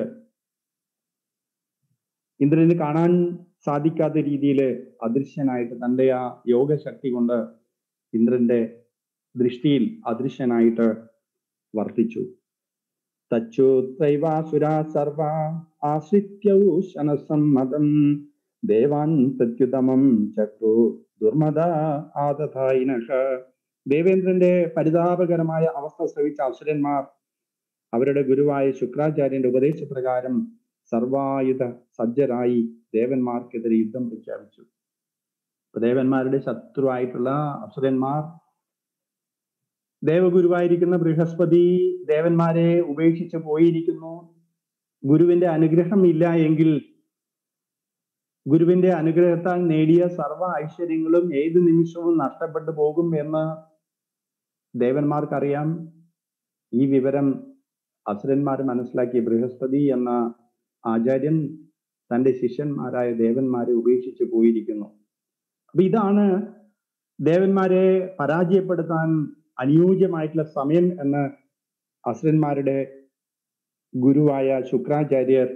ഇന്ദ്രന് കാണാൻ സാധിക്കാത്ത രീതിയിൽ അദൃശ്യനായിട്ട് തന്റെ ആ യോഗശക്തി കൊണ്ട് ഇന്ദ്രന്റെ ദൃഷ്ടിയിൽ അദൃശ്യനായിട്ട് വർത്തിച്ചു തച്ചുത്രൈവാസുരാ സർവ ആശ്രിത്യൗ ശനസമ്മതം ദേവാൻ പ്രത്യുതമം ചക്രു ദുർമദ ആദധായിനഃ ദേവേന്ദ്രന്റെ പരിതാപകരമായ അവസ്ഥ ശ്രവിച്ച അസുരന്മാർ അവരുടെ ഗുരുവായ ശുക്രാചാര്യന്റെ ഉപദേശപ്രകാരം സർവായുധ സജ്ജരായി ദേവന്മാർക്കെതിരെ യുദ്ധം പ്രഖ്യാപിച്ചു അപ്പൊ ദേവന്മാരുടെ ശത്രുവായിട്ടുള്ള അസുരന്മാർ ദേവഗുരുവായിരിക്കുന്ന ബൃഹസ്പതി ദേവന്മാരെ ഉപേക്ഷിച്ച് പോയിരിക്കുന്നു ഗുരുവിന്റെ അനുഗ്രഹം ഇല്ല എങ്കിൽ ഗുരുവിന്റെ അനുഗ്രഹത്താൽ നേടിയ സർവ ഐശ്വര്യങ്ങളും ഏത് നിമിഷവും നഷ്ടപ്പെട്ടു പോകും എന്ന് ദേവന്മാർക്കറിയാം ഈ വിവരം അസുരന്മാർ മനസ്സിലാക്കി ബൃഹസ്പതി എന്ന ആചാര്യൻ തന്റെ ശിഷ്യന്മാരായ ദേവന്മാരെ ഉപേക്ഷിച്ച് പോയിരിക്കുന്നു അപ്പൊ ഇതാണ് ദേവന്മാരെ പരാജയപ്പെടുത്താൻ അനുയോജ്യമായിട്ടുള്ള സമയം എന്ന് അസുരന്മാരുടെ ഗുരുവായ ശുക്രാചാര്യർ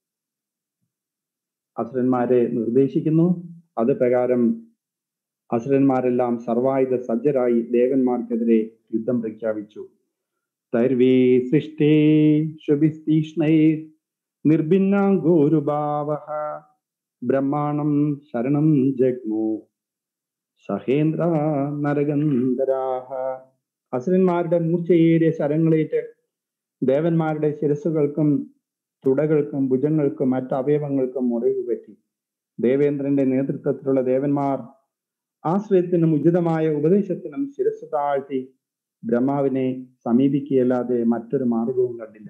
അസുരന്മാരെ നിർദ്ദേശിക്കുന്നു അത് പ്രകാരം അസുരന്മാരെല്ലാം സർവായുധ സജ്ജരായി ദേവന്മാർക്കെതിരെ യുദ്ധം പ്രഖ്യാപിച്ചു തൈർവീ സൃഷ്ടേ ശുഭിസ്തീഷ്ണൈ നിർഭിന്നാംഗോരുഭാവ ബ്രഹ്മാണം ശരണം ജഗ്മു സഹേന്ദ്ര നരകന്ധരാഹ അസുരന്മാരുടെ മൂർച്ചയേറിയ ശരങ്ങളേറ്റ് ദേവന്മാരുടെ ശിരസുകൾക്കും തുടകൾക്കും ഭുജങ്ങൾക്കും മറ്റ് അവയവങ്ങൾക്കും മുറിവ് പറ്റി ദേവേന്ദ്രന്റെ നേതൃത്വത്തിലുള്ള ദേവന്മാർ ആശ്രയത്തിനും ഉചിതമായ ഉപദേശത്തിനും ശിരസ് താഴ്ത്തി ബ്രഹ്മാവിനെ സമീപിക്കുകയല്ലാതെ മറ്റൊരു മാർഗവും കണ്ടില്ല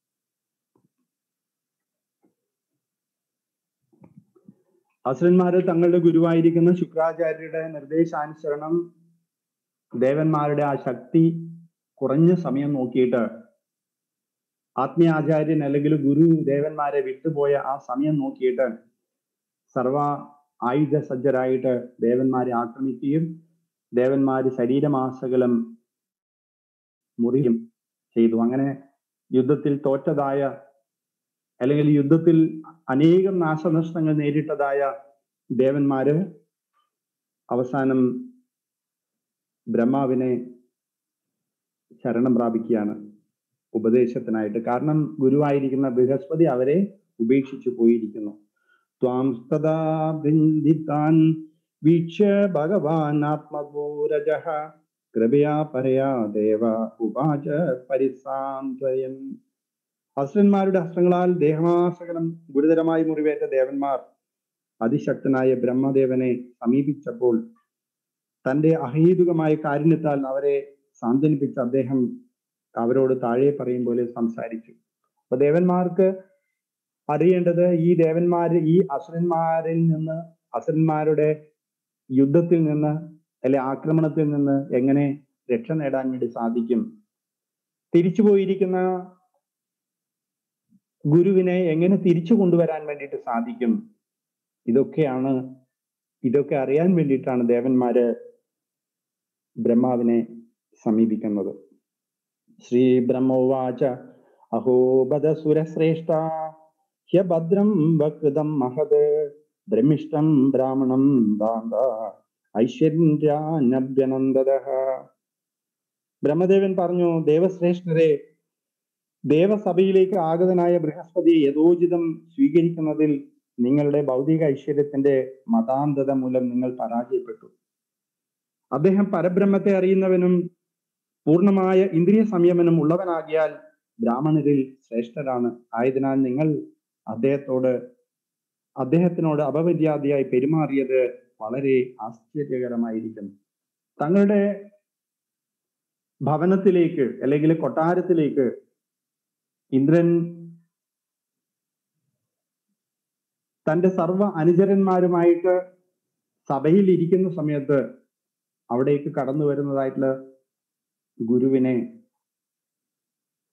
അസുരന്മാര് തങ്ങളുടെ ഗുരുവായിരിക്കുന്ന ശുക്രാചാര്യരുടെ നിർദ്ദേശാനുസരണം ദേവന്മാരുടെ ആ ശക്തി കുറഞ്ഞ സമയം നോക്കിയിട്ട് ആത്മീയാചാര്യൻ അല്ലെങ്കിൽ ഗുരു ദേവന്മാരെ വിട്ടുപോയ ആ സമയം നോക്കിയിട്ട് സർവ ആയുധ സജ്ജരായിട്ട് ദേവന്മാരെ ആക്രമിക്കുകയും ദേവന്മാര് ശരീരമാസകലം മുറിയും ചെയ്തു അങ്ങനെ യുദ്ധത്തിൽ തോറ്റതായ അല്ലെങ്കിൽ യുദ്ധത്തിൽ അനേകം നാശനഷ്ടങ്ങൾ നേരിട്ടതായ ദേവന്മാര് അവസാനം ബ്രഹ്മാവിനെ ശരണം പ്രാപിക്കുകയാണ് ഉപദേശത്തിനായിട്ട് കാരണം ഗുരുവായിരിക്കുന്ന ബൃഹസ്പതി അവരെ ഉപേക്ഷിച്ചു പോയിരിക്കുന്നു ത്വാം തഥാ ബൃന്ദിതാൻ വീക്ഷ്യ ഭഗവാൻ ആത്മഭൂരജ കൃപയാ പരയാ ദേവ ഉപാച പരിസാന്ത്രയൻ അസുരന്മാരുടെ ഹസ്തങ്ങളാൽ ദേഹമാസകലം ഗുരുതരമായി മുറിവേറ്റ ദേവന്മാർ അതിശക്തനായ ബ്രഹ്മദേവനെ സമീപിച്ചപ്പോൾ തന്റെ അഹേതുകമായ കാരുണ്യത്താൽ അവരെ സാന്ത്വനിപ്പിച്ച അദ്ദേഹം അവരോട് താഴെ പറയും പോലെ സംസാരിച്ചു അപ്പൊ ദേവന്മാർക്ക് അറിയേണ്ടത് ഈ ദേവന്മാര് ഈ അസുരന്മാരിൽ നിന്ന് അസുരന്മാരുടെ യുദ്ധത്തിൽ നിന്ന് അല്ലെ ആക്രമണത്തിൽ നിന്ന് എങ്ങനെ രക്ഷ നേടാൻ വേണ്ടി സാധിക്കും തിരിച്ചു പോയിരിക്കുന്ന ഗുരുവിനെ എങ്ങനെ തിരിച്ചു കൊണ്ടുവരാൻ വേണ്ടിയിട്ട് സാധിക്കും ഇതൊക്കെയാണ് ഇതൊക്കെ അറിയാൻ വേണ്ടിയിട്ടാണ് ദേവന്മാര് ബ്രഹ്മാവിനെ സമീപിക്കുന്നത് ശ്രീ ബ്രഹ്മോവാച അഹോബദ സുരശ്രേഷ്ഠ ഹ്യഭദ്രം വകൃതം മഹത് ബ്രഹ്മിഷ്ടം ബ്രാഹ്മണം ദാന്ത ഐശ്വര്യാനഭ്യനന്ദത ബ്രഹ്മദേവൻ പറഞ്ഞു ദേവശ്രേഷ്ഠരെ ദേവസഭയിലേക്ക് ആഗതനായ ബൃഹസ്പതി യഥോചിതം സ്വീകരിക്കുന്നതിൽ നിങ്ങളുടെ ഭൗതിക ഐശ്വര്യത്തിന്റെ മതാന്തത മൂലം നിങ്ങൾ പരാജയപ്പെട്ടു അദ്ദേഹം പരബ്രഹ്മത്തെ അറിയുന്നവനും പൂർണ്ണമായ ഇന്ദ്രിയ സംയമനം ഉള്ളവനാകിയാൽ ബ്രാഹ്മണരിൽ ശ്രേഷ്ഠരാണ് ആയതിനാൽ നിങ്ങൾ അദ്ദേഹത്തോട് അദ്ദേഹത്തിനോട് അപമര്യാദയായി പെരുമാറിയത് വളരെ ആശ്ചര്യകരമായിരിക്കുന്നു തങ്ങളുടെ ഭവനത്തിലേക്ക് അല്ലെങ്കിൽ കൊട്ടാരത്തിലേക്ക് ഇന്ദ്രൻ തന്റെ സർവ അനുചരന്മാരുമായിട്ട് സഭയിൽ ഇരിക്കുന്ന സമയത്ത് അവിടേക്ക് കടന്നു വരുന്നതായിട്ടുള്ള ഗുരുവിനെ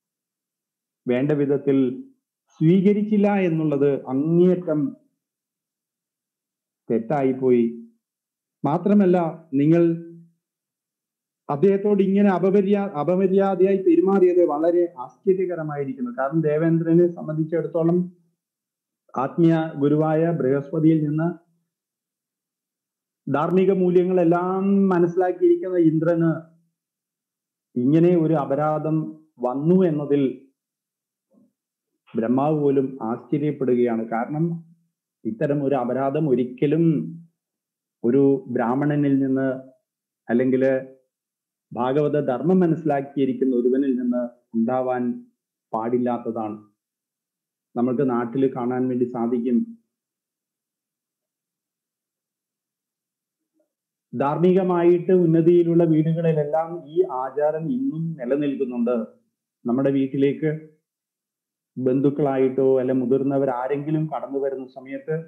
വേണ്ട വിധത്തിൽ സ്വീകരിച്ചില്ല എന്നുള്ളത് അങ്ങേയറ്റം തെറ്റായിപ്പോയി മാത്രമല്ല നിങ്ങൾ അദ്ദേഹത്തോട് ഇങ്ങനെ അപമര്യാ അപമര്യാദയായി പെരുമാറിയത് വളരെ ആശ്ചര്യകരമായിരിക്കുന്നു കാരണം ദേവേന്ദ്രനെ സംബന്ധിച്ചിടത്തോളം ആത്മീയ ഗുരുവായ ബൃഹസ്പതിയിൽ നിന്ന് ധാർമ്മിക മൂല്യങ്ങളെല്ലാം മനസ്സിലാക്കിയിരിക്കുന്ന ഇന്ദ്രന് ഇങ്ങനെ ഒരു അപരാധം വന്നു എന്നതിൽ ബ്രഹ്മാവ് പോലും ആശ്ചര്യപ്പെടുകയാണ് കാരണം ഇത്തരം ഒരു അപരാധം ഒരിക്കലും ഒരു ബ്രാഹ്മണനിൽ നിന്ന് അല്ലെങ്കിൽ ഭാഗവത ധർമ്മം മനസ്സിലാക്കിയിരിക്കുന്ന ഒരുവനിൽ നിന്ന് ഉണ്ടാവാൻ പാടില്ലാത്തതാണ് നമുക്ക് നാട്ടിൽ കാണാൻ വേണ്ടി സാധിക്കും ധാർമ്മികമായിട്ട് ഉന്നതിയിലുള്ള വീടുകളിലെല്ലാം ഈ ആചാരം ഇന്നും നിലനിൽക്കുന്നുണ്ട് നമ്മുടെ വീട്ടിലേക്ക് ബന്ധുക്കളായിട്ടോ അല്ല മുതിർന്നവർ ആരെങ്കിലും കടന്നു വരുന്ന സമയത്ത്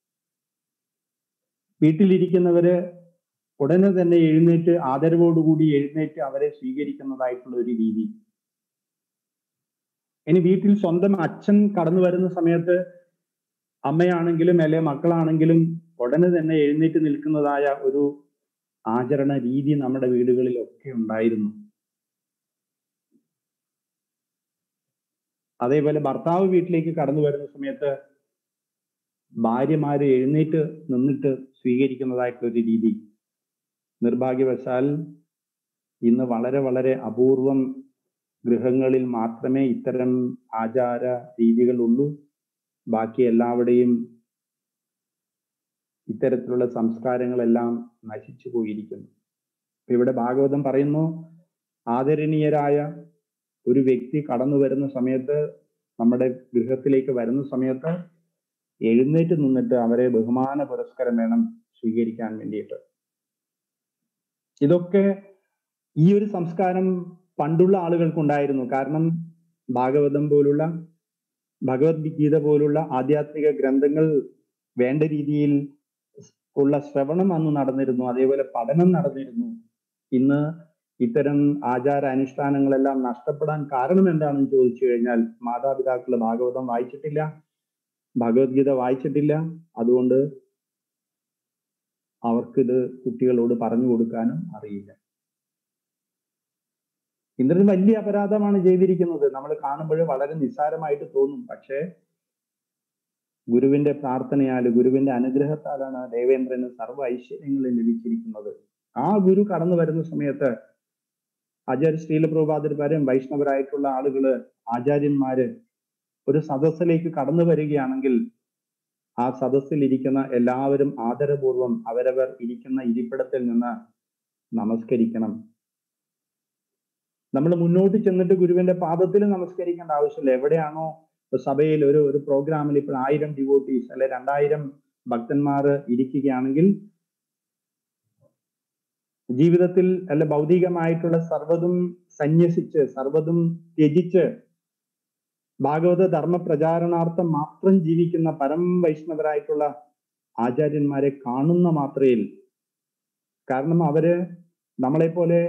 വീട്ടിലിരിക്കുന്നവര് ഉടനെ തന്നെ എഴുന്നേറ്റ് ആദരവോടുകൂടി എഴുന്നേറ്റ് അവരെ സ്വീകരിക്കുന്നതായിട്ടുള്ള ഒരു രീതി ഇനി വീട്ടിൽ സ്വന്തം അച്ഛൻ കടന്നു വരുന്ന സമയത്ത് അമ്മയാണെങ്കിലും അല്ലെ മക്കളാണെങ്കിലും ഉടനെ തന്നെ എഴുന്നേറ്റ് നിൽക്കുന്നതായ ഒരു ആചരണ രീതി നമ്മുടെ വീടുകളിലൊക്കെ ഉണ്ടായിരുന്നു അതേപോലെ ഭർത്താവ് വീട്ടിലേക്ക് കടന്നു വരുന്ന സമയത്ത് ഭാര്യമാര് എഴുന്നേറ്റ് നിന്നിട്ട് സ്വീകരിക്കുന്നതായിട്ടുള്ള ഒരു രീതി നിർഭാഗ്യവശാൽ ഇന്ന് വളരെ വളരെ അപൂർവം ഗൃഹങ്ങളിൽ മാത്രമേ ഇത്തരം ആചാര രീതികളുള്ളൂ ബാക്കി എല്ലാവിടെയും ഇത്തരത്തിലുള്ള സംസ്കാരങ്ങളെല്ലാം നശിച്ചു പോയിരിക്കുന്നു ഇവിടെ ഭാഗവതം പറയുന്നു ആദരണീയരായ ഒരു വ്യക്തി കടന്നു വരുന്ന സമയത്ത് നമ്മുടെ ഗൃഹത്തിലേക്ക് വരുന്ന സമയത്ത് എഴുന്നേറ്റ് നിന്നിട്ട് അവരെ ബഹുമാന പുരസ്കാരം വേണം സ്വീകരിക്കാൻ വേണ്ടിയിട്ട് ഇതൊക്കെ ഈ ഒരു സംസ്കാരം പണ്ടുള്ള ആളുകൾക്കുണ്ടായിരുന്നു കാരണം ഭാഗവതം പോലുള്ള ഭഗവത്ഗീത പോലുള്ള ആധ്യാത്മിക ഗ്രന്ഥങ്ങൾ വേണ്ട രീതിയിൽ ഉള്ള ശ്രവണം അന്ന് നടന്നിരുന്നു അതേപോലെ പഠനം നടന്നിരുന്നു ഇന്ന് ഇത്തരം ആചാര അനുഷ്ഠാനങ്ങളെല്ലാം നഷ്ടപ്പെടാൻ കാരണം എന്താണെന്ന് ചോദിച്ചു കഴിഞ്ഞാൽ മാതാപിതാക്കൾ ഭാഗവതം വായിച്ചിട്ടില്ല ഭഗവത്ഗീത വായിച്ചിട്ടില്ല അതുകൊണ്ട് അവർക്കിത് കുട്ടികളോട് പറഞ്ഞു കൊടുക്കാനും അറിയില്ല ഇന്ദ്രൻ വലിയ അപരാധമാണ് ചെയ്തിരിക്കുന്നത് നമ്മൾ കാണുമ്പോൾ വളരെ നിസ്സാരമായിട്ട് തോന്നും പക്ഷേ ഗുരുവിന്റെ പ്രാർത്ഥനയാൽ ഗുരുവിന്റെ അനുഗ്രഹത്താലാണ് ദേവേന്ദ്രന് സർവ്വ ഐശ്വര്യങ്ങളും ലഭിച്ചിരിക്കുന്നത് ആ ഗുരു കടന്നു വരുന്ന സമയത്ത് ആചാര്യ ശ്രീലപ്രഭാതിരിമാരും വൈഷ്ണവരായിട്ടുള്ള ആളുകള് ആചാര്യന്മാര് ഒരു സദസ്സിലേക്ക് കടന്നു വരികയാണെങ്കിൽ ആ സദസ്സിൽ ഇരിക്കുന്ന എല്ലാവരും ആദരപൂർവം അവരവർ ഇരിക്കുന്ന ഇരിപ്പിടത്തിൽ നിന്ന് നമസ്കരിക്കണം നമ്മൾ മുന്നോട്ട് ചെന്നിട്ട് ഗുരുവിന്റെ പാദത്തിൽ നമസ്കരിക്കേണ്ട ആവശ്യമില്ല എവിടെയാണോ സഭയിൽ ഒരു ഒരു പ്രോഗ്രാമിൽ ഇപ്പോൾ ആയിരം ഡിവോട്ടീസ് അല്ലെ രണ്ടായിരം ഭക്തന്മാർ ഇരിക്കുകയാണെങ്കിൽ ജീവിതത്തിൽ അല്ല ഭൗതികമായിട്ടുള്ള സർവ്വതും സന്യസിച്ച് സർവ്വതും ത്യജിച്ച് ഭാഗവത ധർമ്മ പ്രചാരണാർത്ഥം മാത്രം ജീവിക്കുന്ന പരം വൈഷ്ണവരായിട്ടുള്ള ആചാര്യന്മാരെ കാണുന്ന മാത്രയിൽ കാരണം അവര് നമ്മളെ പോലെ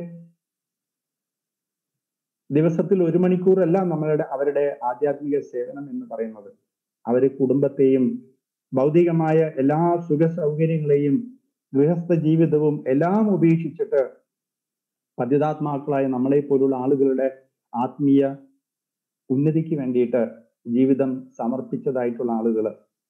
ദിവസത്തിൽ ഒരു മണിക്കൂറല്ല നമ്മളുടെ അവരുടെ ആധ്യാത്മിക സേവനം എന്ന് പറയുന്നത് അവര് കുടുംബത്തെയും ഭൗതികമായ എല്ലാ സുഖ സൗകര്യങ്ങളെയും ഗൃഹസ്ഥ ജീവിതവും എല്ലാം ഉപേക്ഷിച്ചിട്ട് പതിതാത്മാക്കളായ നമ്മളെ പോലുള്ള ആളുകളുടെ ആത്മീയ ഉന്നതിക്ക് വേണ്ടിയിട്ട് ജീവിതം സമർപ്പിച്ചതായിട്ടുള്ള ആളുകൾ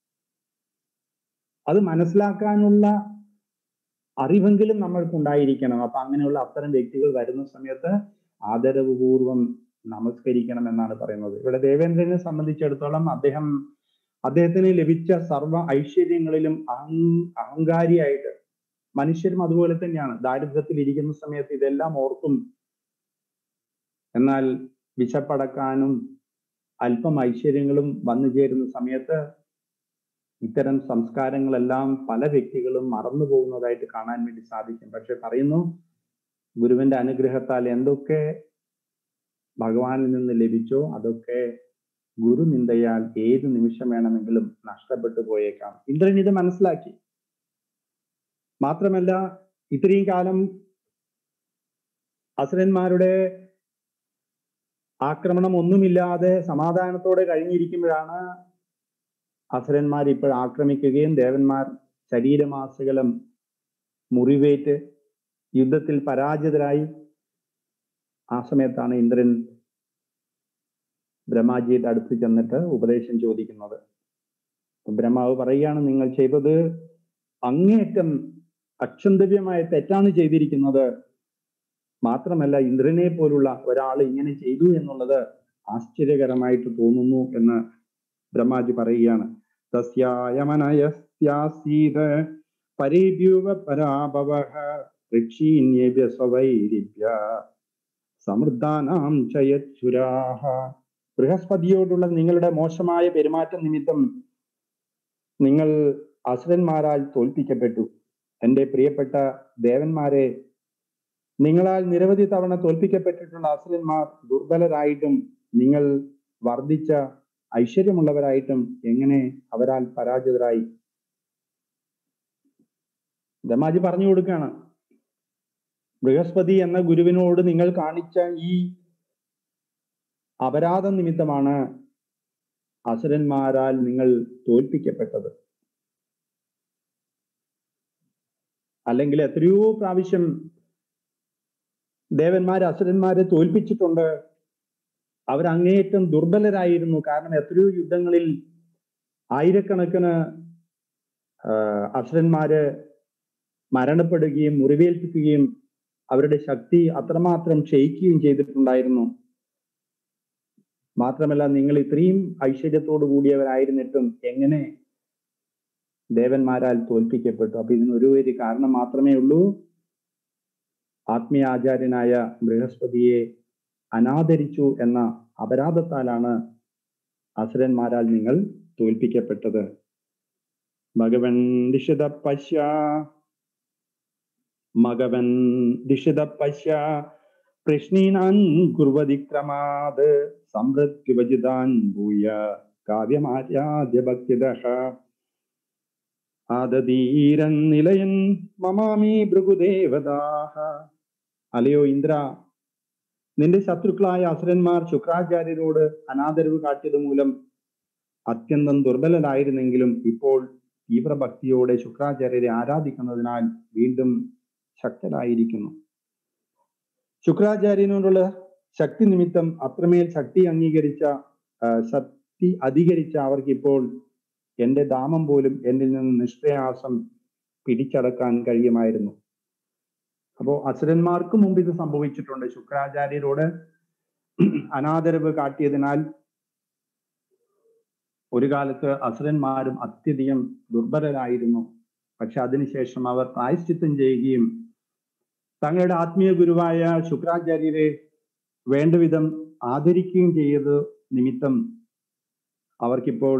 അത് മനസ്സിലാക്കാനുള്ള അറിവെങ്കിലും നമ്മൾക്ക് ഉണ്ടായിരിക്കണം അപ്പൊ അങ്ങനെയുള്ള അത്തരം വ്യക്തികൾ വരുന്ന സമയത്ത് ആദരവുപൂർവം നമസ്കരിക്കണം എന്നാണ് പറയുന്നത് ഇവിടെ ദേവേന്ദ്രനെ സംബന്ധിച്ചിടത്തോളം അദ്ദേഹം അദ്ദേഹത്തിന് ലഭിച്ച സർവ്വ ഐശ്വര്യങ്ങളിലും അഹം അഹങ്കാരിയായിട്ട് മനുഷ്യരും അതുപോലെ തന്നെയാണ് ദാരിദ്ര്യത്തിൽ ഇരിക്കുന്ന സമയത്ത് ഇതെല്ലാം ഓർക്കും എന്നാൽ വിശപ്പടക്കാനും അല്പം ഐശ്വര്യങ്ങളും വന്നു ചേരുന്ന സമയത്ത് ഇത്തരം സംസ്കാരങ്ങളെല്ലാം പല വ്യക്തികളും മറന്നു പോകുന്നതായിട്ട് കാണാൻ വേണ്ടി സാധിക്കും പക്ഷെ പറയുന്നു ഗുരുവിന്റെ അനുഗ്രഹത്താൽ എന്തൊക്കെ ഭഗവാനിൽ നിന്ന് ലഭിച്ചോ അതൊക്കെ ഗുരു നിന്ദയാൽ ഏത് നിമിഷം വേണമെങ്കിലും നഷ്ടപ്പെട്ടു പോയേക്കാം ഇന്ദ്രൻ ഇത് മനസ്സിലാക്കി മാത്രമല്ല ഇത്രയും കാലം അസുരന്മാരുടെ ആക്രമണം ഒന്നുമില്ലാതെ സമാധാനത്തോടെ കഴിഞ്ഞിരിക്കുമ്പോഴാണ് അസുരന്മാർ ഇപ്പോൾ ആക്രമിക്കുകയും ദേവന്മാർ ശരീരമാസകലം മുറിവേറ്റ് യുദ്ധത്തിൽ പരാജിതരായി ആ സമയത്താണ് ഇന്ദ്രൻ ബ്രഹ്മാജിയുടെ അടുത്ത് ചെന്നിട്ട് ഉപദേശം ചോദിക്കുന്നത് അപ്പൊ ബ്രഹ്മാവ് പറയുകയാണ് നിങ്ങൾ ചെയ്തത് അങ്ങേയറ്റം അക്ഷന്തവ്യമായ തെറ്റാണ് ചെയ്തിരിക്കുന്നത് മാത്രമല്ല ഇന്ദ്രനെ പോലുള്ള ഒരാൾ ഇങ്ങനെ ചെയ്തു എന്നുള്ളത് ആശ്ചര്യകരമായിട്ട് തോന്നുന്നു എന്ന് ബ്രഹ്മാജി പറയുകയാണ് തസ്യായമനയസ്യാസീത പരേഭ്യൂവ പരാഭവ ഋക്ഷീന്യേഭ്യ സ്വവൈരിഭ്യ സമൃദ്ധാനാം ചയച്ചുരാഹ ബൃഹസ്പതിയോടുള്ള നിങ്ങളുടെ മോശമായ പെരുമാറ്റം നിമിത്തം നിങ്ങൾ അസുരന്മാരാൽ തോൽപ്പിക്കപ്പെട്ടു എൻ്റെ പ്രിയപ്പെട്ട ദേവന്മാരെ നിങ്ങളാൽ നിരവധി തവണ തോൽപ്പിക്കപ്പെട്ടിട്ടുള്ള അസുരന്മാർ ദുർബലരായിട്ടും നിങ്ങൾ വർദ്ധിച്ച ഐശ്വര്യമുള്ളവരായിട്ടും എങ്ങനെ അവരാൽ പരാജിതരായി ബ്രഹ്മാജി പറഞ്ഞു കൊടുക്കുകയാണ് ബൃഹസ്പതി എന്ന ഗുരുവിനോട് നിങ്ങൾ കാണിച്ച ഈ അപരാധം നിമിത്തമാണ് അസുരന്മാരാൽ നിങ്ങൾ തോൽപ്പിക്കപ്പെട്ടത് അല്ലെങ്കിൽ എത്രയോ പ്രാവശ്യം ദേവന്മാർ അസുരന്മാരെ തോൽപ്പിച്ചിട്ടുണ്ട് അവർ അങ്ങേയറ്റം ദുർബലരായിരുന്നു കാരണം എത്രയോ യുദ്ധങ്ങളിൽ ആയിരക്കണക്കിന് ആ, അസുരന്മാര് മരണപ്പെടുകയും മുറിവേൽപ്പിക്കുകയും അവരുടെ ശക്തി അത്രമാത്രം ക്ഷയിക്കുകയും ചെയ്തിട്ടുണ്ടായിരുന്നു മാത്രമല്ല നിങ്ങൾ ഇത്രയും ഐശ്വര്യത്തോടു കൂടിയവരായിരുന്നിട്ടും എങ്ങനെ ദേവന്മാരാൽ തോൽപ്പിക്കപ്പെട്ടു അപ്പൊ ഇതിന് ഒരു ഒരു കാരണം മാത്രമേ ഉള്ളൂ ആത്മീയ ആചാര്യനായ ബൃഹസ്പതിയെ അനാദരിച്ചു എന്ന അപരാധത്താലാണ് അസുരന്മാരാൽ നിങ്ങൾ തോൽപ്പിക്കപ്പെട്ടത് ഭഗവൻ ദിശിത പശ്യ മഗവൻ ദിശിത പശ്യ കൃഷ്ണീനാൻ കുർവതി ക്രമാത് സംവൃത്യുവജിതാൻ ഭൂയ കാവ്യമാര്യാദ്യ ഭക്തിദഹ ആദതീരൻ നിലയൻ മമാമി ഭൃഗുദേവദാഹ അലയോ ഇന്ദ്ര നിന്റെ ശത്രുക്കളായ അസുരന്മാർ ശുക്രാചാര്യരോട് അനാദരവ് കാട്ടിയത് മൂലം അത്യന്തം ദുർബലരായിരുന്നെങ്കിലും ഇപ്പോൾ തീവ്രഭക്തിയോടെ ശുക്രാചാര്യരെ ആരാധിക്കുന്നതിനാൽ വീണ്ടും ശക്തരായിരിക്കുന്നു ശുക്രാചാര്യനോടുള്ള ശക്തി നിമിത്തം അത്രമേൽ ശക്തി അംഗീകരിച്ച ആ, ശക്തി അധികരിച്ച അവർക്കിപ്പോൾ എന്റെ ദാമം പോലും എന്നിൽ നിന്ന് നിഷ്പ്രയാസം പിടിച്ചടക്കാൻ കഴിയുമായിരുന്നു അപ്പോ അസുരന്മാർക്ക് മുമ്പ് ഇത് സംഭവിച്ചിട്ടുണ്ട് ശുക്രാചാര്യരോട് അനാദരവ് കാട്ടിയതിനാൽ ഒരു കാലത്ത് അസുരന്മാരും അത്യധികം ദുർബലരായിരുന്നു പക്ഷെ അതിനുശേഷം അവർ പ്രായശ്ചിത്തം ചെയ്യുകയും തങ്ങളുടെ ആത്മീയ ഗുരുവായ ശുക്രാചാര്യരെ വേണ്ടവിധം ആദരിക്കുകയും ചെയ്തത് നിമിത്തം അവർക്കിപ്പോൾ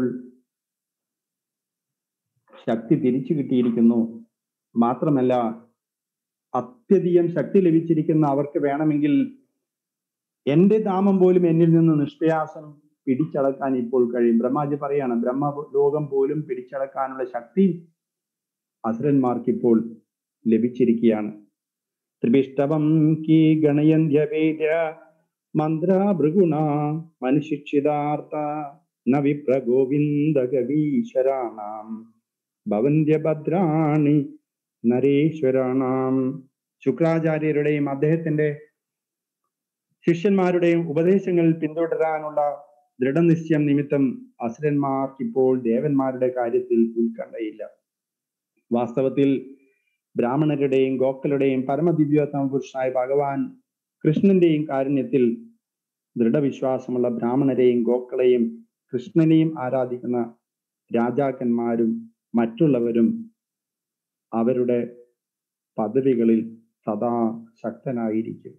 ശക്തി തിരിച്ചു കിട്ടിയിരിക്കുന്നു മാത്രമല്ല അത്യധികം ശക്തി ലഭിച്ചിരിക്കുന്ന അവർക്ക് വേണമെങ്കിൽ എന്റെ ധാമം പോലും എന്നിൽ നിന്ന് നിഷ്പ്രയാസം പിടിച്ചടക്കാൻ ഇപ്പോൾ കഴിയും ബ്രഹ്മാജി പറയാണ് ബ്രഹ്മ ലോകം പോലും പിടിച്ചടക്കാനുള്ള ശക്തി അസുരന്മാർക്ക് ഇപ്പോൾ ലഭിച്ചിരിക്കുകയാണ് ത്രിപിഷ്ടവം കീ ഗണയന്ത്യവേദ്യ മന്ത്ര ഭൃഗുണ മനുശിക്ഷിതാർത്ഥ ന വിപ്ര ഗോവിന്ദ ഗവീശ്വരാണാം ഭവന്ത്യ ഭദ്രാണി നരേശ്വരാണാം ശുക്രാചാര്യരുടെയും അദ്ദേഹത്തിന്റെ ശിഷ്യന്മാരുടെയും ഉപദേശങ്ങൾ പിന്തുടരാനുള്ള ദൃഢനിശ്ചയം നിമിത്തം അസുരന്മാർക്ക് ഇപ്പോൾ ദേവന്മാരുടെ കാര്യത്തിൽ ഉത്കണ്ഠയില്ല വാസ്തവത്തിൽ ബ്രാഹ്മണരുടെയും ഗോക്കളുടെയും പരമദിവ്യോത്തമ പുരുഷനായ ഭഗവാൻ കൃഷ്ണന്റെയും കാരുണ്യത്തിൽ ദൃഢവിശ്വാസമുള്ള ബ്രാഹ്മണരെയും ഗോക്കളെയും കൃഷ്ണനെയും ആരാധിക്കുന്ന രാജാക്കന്മാരും മറ്റുള്ളവരും അവരുടെ പദവികളിൽ സദാ ശക്തനായിരിക്കും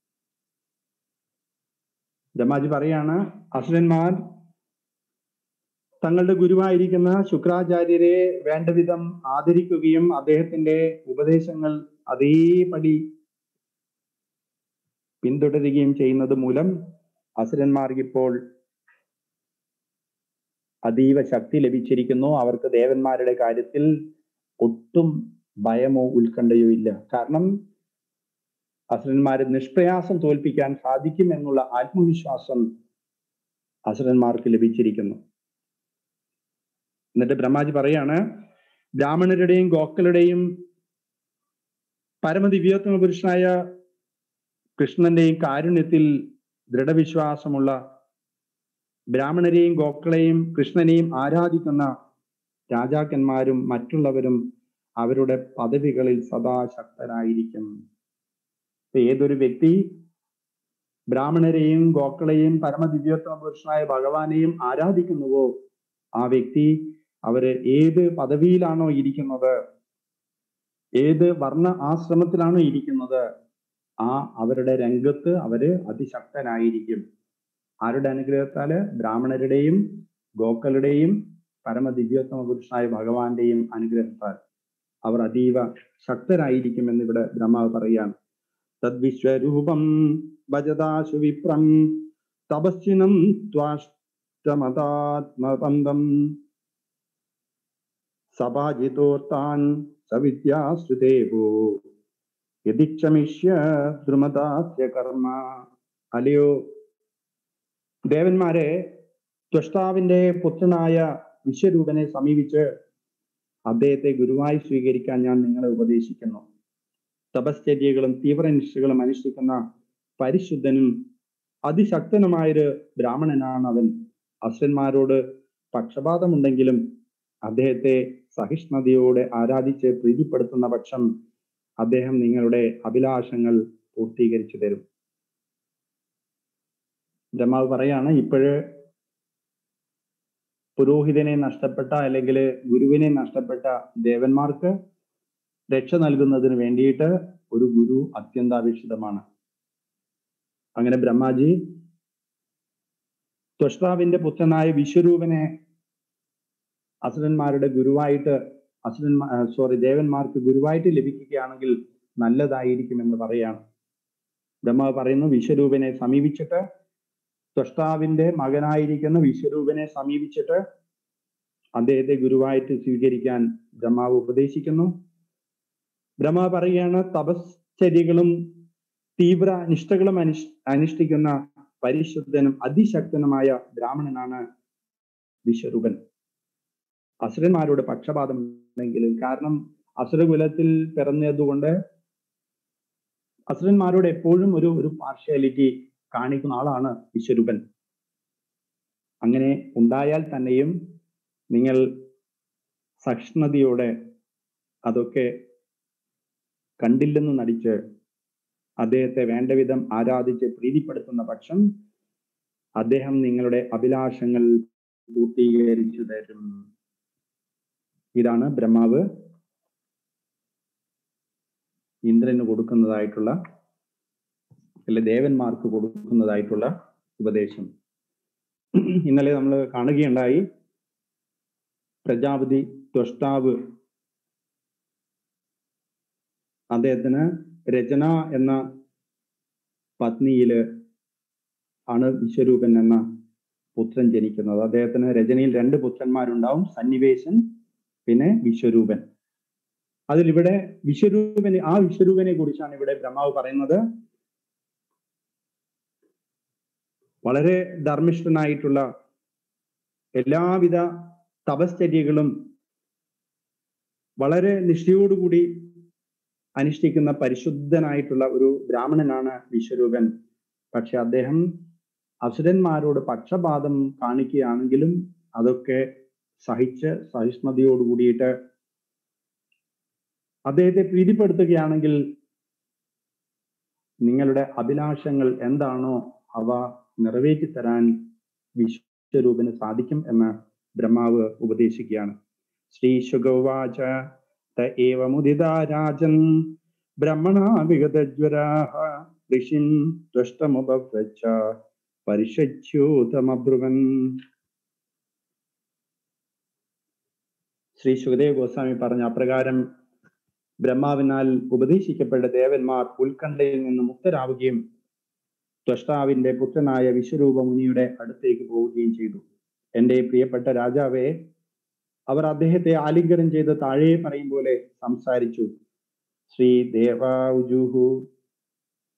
ബ്രഹ്മാജി പറയാണ് അസുരന്മാർ തങ്ങളുടെ ഗുരുവായിരിക്കുന്ന ശുക്രാചാര്യരെ വേണ്ടവിധം ആദരിക്കുകയും അദ്ദേഹത്തിന്റെ ഉപദേശങ്ങൾ അതേപടി പിന്തുടരുകയും ചെയ്യുന്നത് മൂലം അസുരന്മാർക്ക് ഇപ്പോൾ അതീവ ശക്തി ലഭിച്ചിരിക്കുന്നു അവർക്ക് ദേവന്മാരുടെ കാര്യത്തിൽ ഒട്ടും ഭയമോ ഉത്കണ്ഠയോ ഇല്ല കാരണം അസുരന്മാരെ നിഷ്പ്രയാസം തോൽപ്പിക്കാൻ സാധിക്കും എന്നുള്ള ആത്മവിശ്വാസം അസുരന്മാർക്ക് ലഭിച്ചിരിക്കുന്നു എന്നിട്ട് ബ്രഹ്മാജി പറയാണ് ബ്രാഹ്മണരുടെയും ഗോക്കളുടെയും പരമദിവ്യോത്തമ പുരുഷനായ കൃഷ്ണന്റെയും കാരുണ്യത്തിൽ ദൃഢവിശ്വാസമുള്ള ബ്രാഹ്മണരെയും ഗോക്കളെയും കൃഷ്ണനെയും ആരാധിക്കുന്ന രാജാക്കന്മാരും മറ്റുള്ളവരും അവരുടെ പദവികളിൽ സദാ ശക്തരായിരിക്കും ഇപ്പൊ ഏതൊരു വ്യക്തി ബ്രാഹ്മണരെയും ഗോക്കളെയും പരമദിവ്യോത്തമ പുരുഷനായ ഭഗവാനെയും ആരാധിക്കുന്നുവോ ആ വ്യക്തി അവര് ഏത് പദവിയിലാണോ ഇരിക്കുന്നത് ഏത് വർണ്ണ ആശ്രമത്തിലാണോ ഇരിക്കുന്നത് ആ അവരുടെ രംഗത്ത് അവര് അതിശക്തനായിരിക്കും ആരുടെ അനുഗ്രഹത്താല് ബ്രാഹ്മണരുടെയും ഗോക്കളുടെയും പരമദിവ്യോത്തമ പുരുഷനായ ഭഗവാന്റെയും അനുഗ്രഹത്താൽ അവർ അതീവ ശക്തരായിരിക്കുമെന്ന് ഇവിടെ ബ്രഹ്മാവ് പറയാണ് തദ്വിശ്വരൂപം ഭജതാശു വിപ്രം തപസ്സിനം ത്വാഷ്ടമതാത്മബന്ധം സഭാജിതോർത്താൻ സവിദ്യാസുദേവോ യതിക്ഷമിഷ്യ ദ്രുമദാസ്യ കർമ്മ അല്ലയോ ദേവന്മാരെ ത്വഷ്ടാവിന്റെ പുത്രനായ വിശ്വരൂപനെ സമീപിച്ച് അദ്ദേഹത്തെ ഗുരുവായി സ്വീകരിക്കാൻ ഞാൻ നിങ്ങളെ ഉപദേശിക്കുന്നു തപശ്ചര്യകളും തീവ്രനിഷ്ഠകളും അനുഷ്ഠിക്കുന്ന പരിശുദ്ധനും അതിശക്തനുമായൊരു ബ്രാഹ്മണനാണ് അവൻ അസുരന്മാരോട് പക്ഷപാതമുണ്ടെങ്കിലും അദ്ദേഹത്തെ സഹിഷ്ണുതയോടെ ആരാധിച്ച് പ്രീതിപ്പെടുത്തുന്ന പക്ഷം അദ്ദേഹം നിങ്ങളുടെ അഭിലാഷങ്ങൾ പൂർത്തീകരിച്ചു തരും ബ്രഹ്മാവ് പറയാണ് ഇപ്പോഴ് പുരോഹിതനെ നഷ്ടപ്പെട്ട അല്ലെങ്കിൽ ഗുരുവിനെ നഷ്ടപ്പെട്ട ദേവന്മാർക്ക് രക്ഷ നൽകുന്നതിന് വേണ്ടിയിട്ട് ഒരു ഗുരു അത്യന്താപേക്ഷിതമാണ് അങ്ങനെ ബ്രഹ്മാജി ത്വഷ്ടാവിന്റെ പുത്രനായ വിശ്വരൂപനെ അസുരന്മാരുടെ ഗുരുവായിട്ട് അസുരന്മാ സോറി ദേവന്മാർക്ക് ഗുരുവായിട്ട് ലഭിക്കുകയാണെങ്കിൽ നല്ലതായിരിക്കുമെന്ന് പറയാണ് ബ്രഹ്മാവ് പറയുന്നു വിശ്വരൂപനെ സമീപിച്ചിട്ട് ത്വഷ്ടാവിന്റെ മകനായിരിക്കുന്ന വിശ്വരൂപനെ സമീപിച്ചിട്ട് അദ്ദേഹത്തെ ഗുരുവായിട്ട് സ്വീകരിക്കാൻ ബ്രഹ്മാവ് ഉപദേശിക്കുന്നു ബ്രഹ്മാവ് പറയുകയാണ് തപശ്ചര്യകളും തീവ്ര നിഷ്ഠകളും അനുഷ് അനുഷ്ഠിക്കുന്ന പരിശുദ്ധനും അതിശക്തനുമായ ബ്രാഹ്മണനാണ് വിശ്വരൂപൻ അസുരന്മാരോട് പക്ഷപാതം ഉണ്ടെങ്കിലും കാരണം അസുരകുലത്തിൽ പിറന്നതുകൊണ്ട് അസുരന്മാരോട് എപ്പോഴും ഒരു ഒരു പാർഷ്യാലിറ്റി കാണിക്കുന്ന ആളാണ് വിശ്വരൂപൻ അങ്ങനെ ഉണ്ടായാൽ തന്നെയും നിങ്ങൾ സഹിഷ്ണുതയോടെ അതൊക്കെ കണ്ടില്ലെന്ന് നടിച്ച് അദ്ദേഹത്തെ വേണ്ട വിധം ആരാധിച്ച് പ്രീതിപ്പെടുത്തുന്ന പക്ഷം അദ്ദേഹം നിങ്ങളുടെ അഭിലാഷങ്ങൾ പൂർത്തീകരിച്ചു തരും ഇതാണ് ബ്രഹ്മാവ് ഇന്ദ്രന് കൊടുക്കുന്നതായിട്ടുള്ള അല്ല ദേവന്മാർക്ക് കൊടുക്കുന്നതായിട്ടുള്ള ഉപദേശം ഇന്നലെ നമ്മൾ കാണുകയുണ്ടായി പ്രജാപതി ത്വഷ്ടാവ് അദ്ദേഹത്തിന് രചന എന്ന പത്നിയില് ആണ് വിശ്വരൂപൻ എന്ന പുത്രൻ ജനിക്കുന്നത് അദ്ദേഹത്തിന് രചനയിൽ രണ്ട് പുത്രന്മാരുണ്ടാവും സന്നിവേശൻ പിന്നെ വിശ്വരൂപൻ അതിലിവിടെ വിശ്വരൂപനെ ആ വിശ്വരൂപനെ കുറിച്ചാണ് ഇവിടെ ബ്രഹ്മാവ് പറയുന്നത് വളരെ ധർമ്മിഷ്ഠനായിട്ടുള്ള എല്ലാവിധ തപശ്ചര്യകളും വളരെ നിഷ്ഠയോടുകൂടി അനുഷ്ഠിക്കുന്ന പരിശുദ്ധനായിട്ടുള്ള ഒരു ബ്രാഹ്മണനാണ് വിശ്വരൂപൻ പക്ഷെ അദ്ദേഹം അസുരന്മാരോട് പക്ഷപാതം കാണിക്കുകയാണെങ്കിലും അതൊക്കെ സഹിച്ച് സഹിഷ്ണുതയോട് കൂടിയിട്ട് അദ്ദേഹത്തെ പ്രീതിപ്പെടുത്തുകയാണെങ്കിൽ നിങ്ങളുടെ അഭിലാഷങ്ങൾ എന്താണോ അവ നിറവേറ്റി തരാൻ വിശ്വരൂപന് സാധിക്കും എന്ന് ബ്രഹ്മാവ് ഉപദേശിക്കുകയാണ് ശ്രീ ശുഗവാച ത ഏവ മുദിതാ രാജൻ ബ്രഹ്മണ വിഗതജ്വരാഹ ഋഷിൻ ത്വഷ്ടമുപവ്രച്ച പരിഷച്യൂതമബ്രുവൻ ശ്രീ സുഖദേവ് ഗോസ്വാമി പറഞ്ഞ അപ്രകാരം ബ്രഹ്മാവിനാൽ ഉപദേശിക്കപ്പെട്ട ദേവന്മാർ ഉത്കണ്ഠയിൽ നിന്ന് മുക്തരാവുകയും ത്വഷ്ടാവിന്റെ പുത്രനായ വിശ്വരൂപ മുനിയുടെ അടുത്തേക്ക് പോവുകയും ചെയ്തു എന്റെ പ്രിയപ്പെട്ട രാജാവേ അവർ അദ്ദേഹത്തെ ആലിംഗനം ചെയ്ത് താഴെ പറയും പോലെ സംസാരിച്ചു ശ്രീ ദേവാജുഹു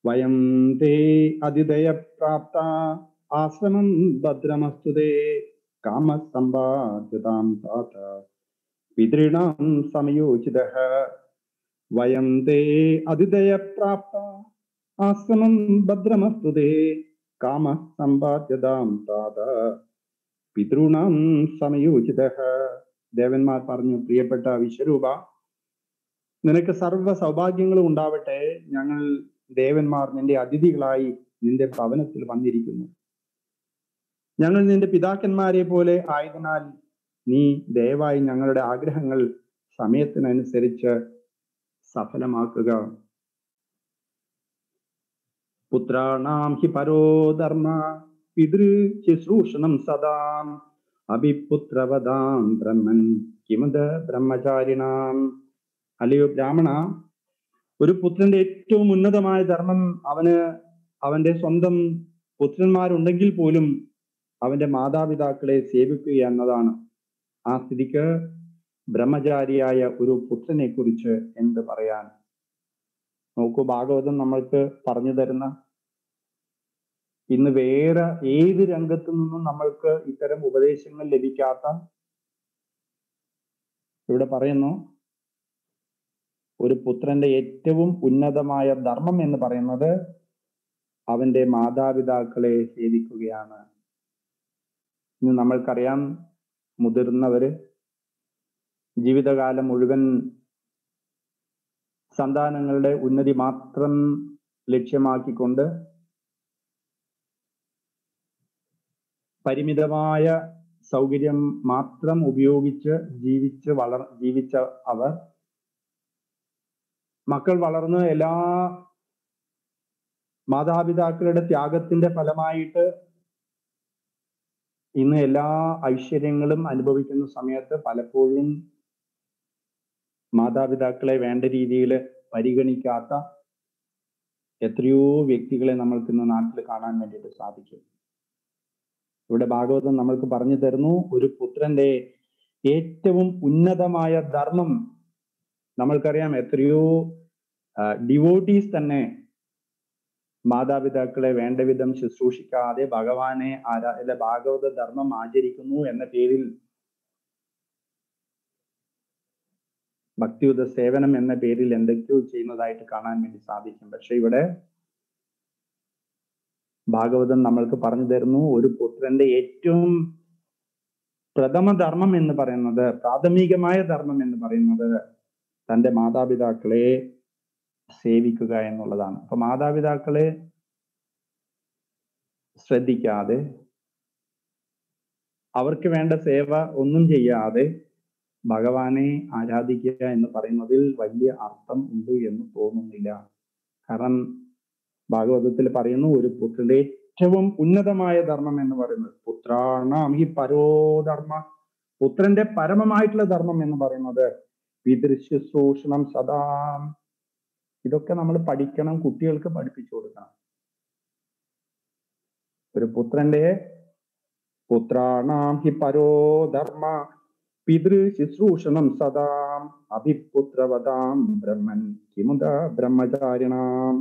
വയം തേ അതിദയപ്രാപ്ത ആശ്രമം ഭദ്രമസ്തുതേ കാമസമ്പാദ്യതാം താത പിതॄണാം സമയോചിത വയം തേ അതിദയപ്രാപ്ത ആശ്രമം ഭദ്രമസ്തുതേ കാമസമ്പാദ്യതാം താത പിതॄണാം സമയോചിത ദേവന്മാർ പറഞ്ഞു പ്രിയപ്പെട്ട വിശ്വരൂപ നിനക്ക് സർവ്വ സൗഭാഗ്യങ്ങളും ഉണ്ടാവട്ടെ ഞങ്ങൾ ദേവന്മാർ നിന്റെ അതിഥികളായി നിന്റെ ഭവനത്തിൽ വന്നിരിക്കുന്നു ഞങ്ങൾ നിന്റെ പിതാക്കന്മാരെ പോലെ ആയതിനാൽ നീ ദയവായി ഞങ്ങളുടെ ആഗ്രഹങ്ങൾ സമയത്തിനനുസരിച്ച് സഫലമാക്കുക പുത്രാണാം ഹി പരോധർമ്മ പിതൃ ശുശ്രൂഷണം സദാം അഭിപുത്രവതാം ബ്രഹ്മൻ കിമത് ബ്രഹ്മചാരിണാം അല്ലയോ ബ്രാഹ്മണ ഒരു പുത്രന്റെ ഏറ്റവും ഉന്നതമായ ധർമ്മം അവന് അവന്റെ സ്വന്തം പുത്രന്മാരുണ്ടെങ്കിൽ പോലും അവന്റെ മാതാപിതാക്കളെ സേവിക്കുക എന്നതാണ് ആ സ്ഥിതിക്ക് ബ്രഹ്മചാരിയായ ഒരു പുത്രനെ കുറിച്ച് എന്ത് പറയാൻ നോക്കൂ ഭാഗവതം നമ്മൾക്ക് പറഞ്ഞു തരുന്ന ഇന്ന് വേറെ ഏത് രംഗത്തു നിന്നും നമ്മൾക്ക് ഇത്തരം ഉപദേശങ്ങൾ ലഭിക്കാത്ത ഇവിടെ പറയുന്നു ഒരു പുത്രന്റെ ഏറ്റവും ഉന്നതമായ ധർമ്മം എന്ന് പറയുന്നത് അവന്റെ മാതാപിതാക്കളെ സേവിക്കുകയാണ് ഇന്ന് നമ്മൾക്കറിയാം മുതിർന്നവര് ജീവിതകാലം മുഴുവൻ സന്താനങ്ങളുടെ ഉന്നതി മാത്രം ലക്ഷ്യമാക്കിക്കൊണ്ട് പരിമിതമായ സൗകര്യം മാത്രം ഉപയോഗിച്ച് ജീവിച്ച് വളർ ജീവിച്ച അവർ മക്കൾ വളർന്ന് എല്ലാ മാതാപിതാക്കളുടെ ത്യാഗത്തിന്റെ ഫലമായിട്ട് ഇന്ന് എല്ലാ ഐശ്വര്യങ്ങളും അനുഭവിക്കുന്ന സമയത്ത് പലപ്പോഴും മാതാപിതാക്കളെ വേണ്ട രീതിയിൽ പരിഗണിക്കാത്ത എത്രയോ വ്യക്തികളെ നമ്മൾക്ക് ഇന്ന് നാട്ടിൽ കാണാൻ വേണ്ടിയിട്ട് സാധിക്കും ഇവിടെ ഭാഗവതം നമ്മൾക്ക് പറഞ്ഞു തരുന്നു ഒരു പുത്രന്റെ ഏറ്റവും ഉന്നതമായ ധർമ്മം നമ്മൾക്കറിയാം എത്രയോ ഡിവോട്ടീസ് തന്നെ മാതാപിതാക്കളെ വേണ്ട വിധം ശുശ്രൂഷിക്കാതെ ഭഗവാനെ ആരാ അല്ല ഭാഗവത ധർമ്മം ആചരിക്കുന്നു എന്ന പേരിൽ ഭക്തിയുത സേവനം എന്ന പേരിൽ എന്തൊക്കെയോ ചെയ്യുന്നതായിട്ട് കാണാൻ വേണ്ടി സാധിക്കും പക്ഷെ ഇവിടെ ഭാഗവതം നമ്മൾക്ക് പറഞ്ഞു തരുന്നു ഒരു പുത്രന്റെ ഏറ്റവും പ്രഥമ ധർമ്മം എന്ന് പറയുന്നത് പ്രാഥമികമായ ധർമ്മം എന്ന് പറയുന്നത് തന്റെ മാതാപിതാക്കളെ സേവിക്കുക എന്നുള്ളതാണ് അപ്പൊ മാതാപിതാക്കളെ ശ്രദ്ധിക്കാതെ അവർക്ക് വേണ്ട സേവ ഒന്നും ചെയ്യാതെ ഭഗവാനെ ആരാധിക്കുക എന്ന് പറയുന്നതിൽ വലിയ അർത്ഥം ഉണ്ട് എന്ന് തോന്നുന്നില്ല കാരണം ഭാഗവതത്തിൽ പറയുന്നു ഒരു പുത്രന്റെ ഏറ്റവും ഉന്നതമായ ധർമ്മം എന്ന് പറയുന്നത് പുത്രാണാം ഈ പരോധർമ്മ പുത്രന്റെ പരമമായിട്ടുള്ള ധർമ്മം എന്ന് പറയുന്നത് പിതൃശുശ്രൂഷണം സദാ ഇതൊക്കെ നമ്മൾ പഠിക്കണം കുട്ടികൾക്ക് പഠിപ്പിച്ചു കൊടുക്കണം ഒരു പുത്രന്റെ പുത്രാണാം ഹി പരോധർമ്മ പിതൃ ശുശ്രൂഷണം സദാ അഭിപുത്രവതാം ബ്രഹ്മൻ കിമുദ ബ്രഹ്മചാരിണാം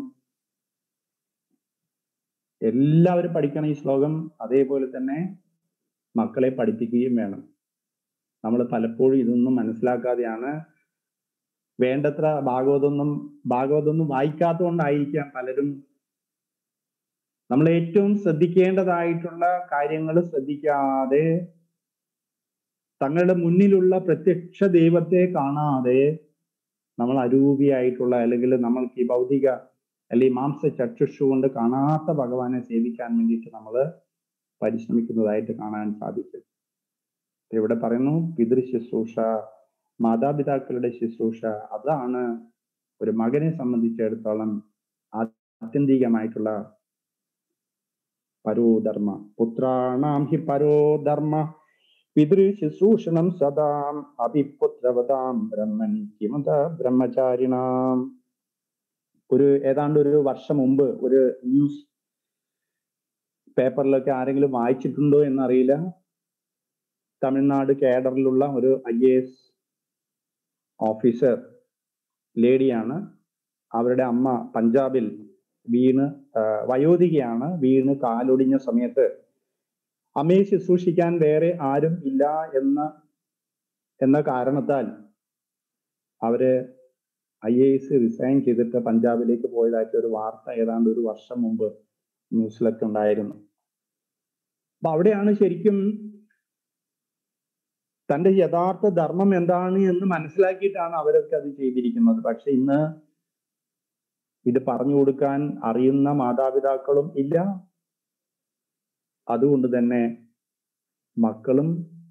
എല്ലാവരും പഠിക്കണം ഈ ശ്ലോകം അതേപോലെ തന്നെ മക്കളെ പഠിപ്പിക്കുകയും വേണം നമ്മൾ പലപ്പോഴും ഇതൊന്നും മനസ്സിലാക്കാതെയാണ് വേണ്ടത്ര ഭാഗവതൊന്നും ഭാഗവതൊന്നും വായിക്കാത്തതുകൊണ്ടായിരിക്കാം പലരും നമ്മൾ ഏറ്റവും ശ്രദ്ധിക്കേണ്ടതായിട്ടുള്ള കാര്യങ്ങൾ ശ്രദ്ധിക്കാതെ തങ്ങളുടെ മുന്നിലുള്ള പ്രത്യക്ഷ ദൈവത്തെ കാണാതെ നമ്മൾ അരൂപിയായിട്ടുള്ള അല്ലെങ്കിൽ നമ്മൾക്ക് ഈ ഭൗതിക അല്ലെങ്കിൽ മാംസ ചക്ഷുഷു കൊണ്ട് കാണാത്ത ഭഗവാനെ സേവിക്കാൻ വേണ്ടിയിട്ട് നമ്മൾ പരിശ്രമിക്കുന്നതായിട്ട് കാണാൻ സാധിക്കും ഇവിടെ പറയുന്നു പിതൃ ശുശ്രൂഷ മാതാപിതാക്കളുടെ ശുശ്രൂഷ അതാണ് ഒരു മകനെ സംബന്ധിച്ചിടത്തോളം ആത്യന്തികമായിട്ടുള്ള പരോധർമ്മ പുത്രാണാം ഹി പരോധർമ്മ പിതൃ ശുശ്രൂഷണം സദാം അഭിപുത്രവതാം ബ്രഹ്മൻ കിമത ബ്രഹ്മചാരിണാം ഒരു ഏതാണ്ട് ഒരു വർഷം മുമ്പ് ഒരു ന്യൂസ് പേപ്പറിലൊക്കെ ആരെങ്കിലും വായിച്ചിട്ടുണ്ടോ എന്നറിയില്ല തമിഴ്നാട് കേഡറിലുള്ള ഒരു ഐ എ എസ് ഓഫീസർ ലേഡിയാണ് അവരുടെ അമ്മ പഞ്ചാബിൽ വീണ് ആ, വയോധികയാണ് വീണ് കാലൊടിഞ്ഞ സമയത്ത് അമ്മയെ ശുശ്രൂഷിക്കാൻ വേറെ ആരും ഇല്ല എന്ന എന്ന കാരണത്താൽ അവര് ഐ എ എസ് റിസൈൻ ചെയ്തിട്ട് പഞ്ചാബിലേക്ക് പോയതായിട്ട് ഒരു വാർത്ത ഏതാണ്ട് ഒരു വർഷം മുമ്പ് ന്യൂസിലൊക്കെ ഉണ്ടായിരുന്നു അപ്പൊ അവിടെയാണ് ശരിക്കും തന്റെ യഥാർത്ഥ ധർമ്മം എന്താണ് എന്ന് മനസ്സിലാക്കിയിട്ടാണ് അവരൊക്കെ അത് ചെയ്തിരിക്കുന്നത് പക്ഷെ ഇന്ന് ഇത് പറഞ്ഞു കൊടുക്കാൻ അറിയുന്ന മാതാപിതാക്കളും ഇല്ല അതുകൊണ്ട് തന്നെ മക്കളും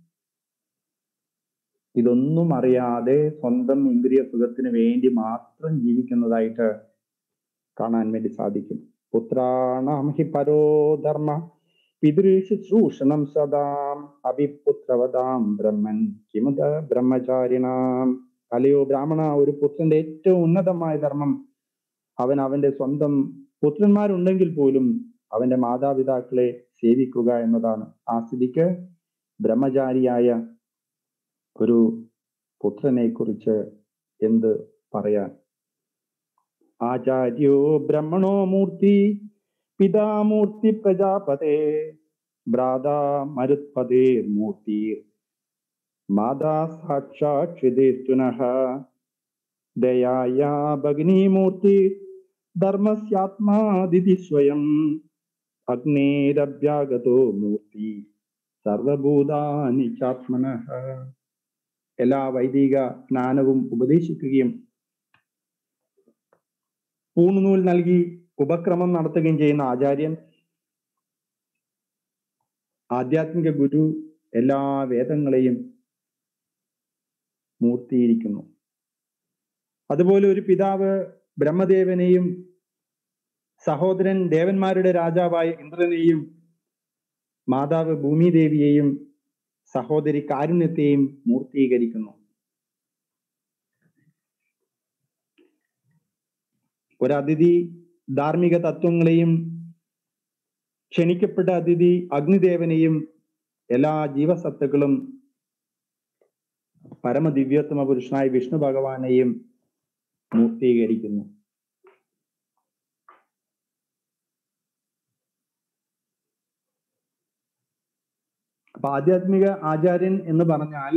ഇതൊന്നും അറിയാതെ സ്വന്തം ഇന്ദ്രിയ സുഖത്തിന് വേണ്ടി മാത്രം ജീവിക്കുന്നതായിട്ട് കാണാൻ വേണ്ടി സാധിക്കും പുത്രാണാം ഹി പരോ ധർമ്മ പിതൃശുശ്രൂഷണം സദാം അഭിപുത്രവതാം ബ്രഹ്മൻ കിമുത ബ്രഹ്മചാരിണാം അല്ലയോ ബ്രാഹ്മണ ഒരു പുത്രന്റെ ഏറ്റവും ഉന്നതമായ ധർമ്മം അവൻ അവന്റെ സ്വന്തം പുത്രന്മാരുണ്ടെങ്കിൽ പോലും അവന്റെ മാതാപിതാക്കളെ സേവിക്കുക എന്നതാണ് ആ സ്ഥിതിക്ക് ബ്രഹ്മചാരിയായ ഒരു പുത്രനെ കുറിച്ച് എന്ത് പറയാൻ ആചാര്യോ ബ്രഹ്മണോ മൂർത്തി പിതാമൂർത്തി പ്രജാപതേ ഭ്രാതാ മരുത്പതേ മൂർത്തി മാതാ സാക്ഷാക്ഷിതേസ്തുനഃ ദയായാ ഭഗിനീമൂർത്തി ധർമ്മസ്യാത്മാദിതി സ്വയം അഗ്നേരഭ്യാഗതോ മൂർത്തി സർവഭൂതാനി ചാത്മനഃ എല്ലാ വൈദിക ജ്ഞാനവും ഉപദേശിക്കുകയും പൂണുനൂൽ നൽകി ഉപക്രമം നടത്തുകയും ചെയ്യുന്ന ആചാര്യൻ ആധ്യാത്മിക ഗുരു എല്ലാ വേദങ്ങളെയും മൂർത്തിയിരിക്കുന്നു അതുപോലെ ഒരു പിതാവ് ബ്രഹ്മദേവനെയും സഹോദരൻ ദേവന്മാരുടെ രാജാവായ ഇന്ദ്രനെയും മാതാവ് ഭൂമിദേവിയെയും സഹോദരി കാരുണ്യത്തെയും മൂർത്തീകരിക്കുന്നു ഒരു അതിഥി ധാർമ്മിക തത്വങ്ങളെയും ക്ഷണിക്കപ്പെട്ട അതിഥി അഗ്നിദേവനെയും എല്ലാ ജീവസത്തുക്കളും പരമദിവ്യോത്തമ പുരുഷനായ വിഷ്ണു ഭഗവാനെയും മൂർത്തീകരിക്കുന്നു അപ്പൊ ആധ്യാത്മിക ആചാര്യൻ എന്ന് പറഞ്ഞാൽ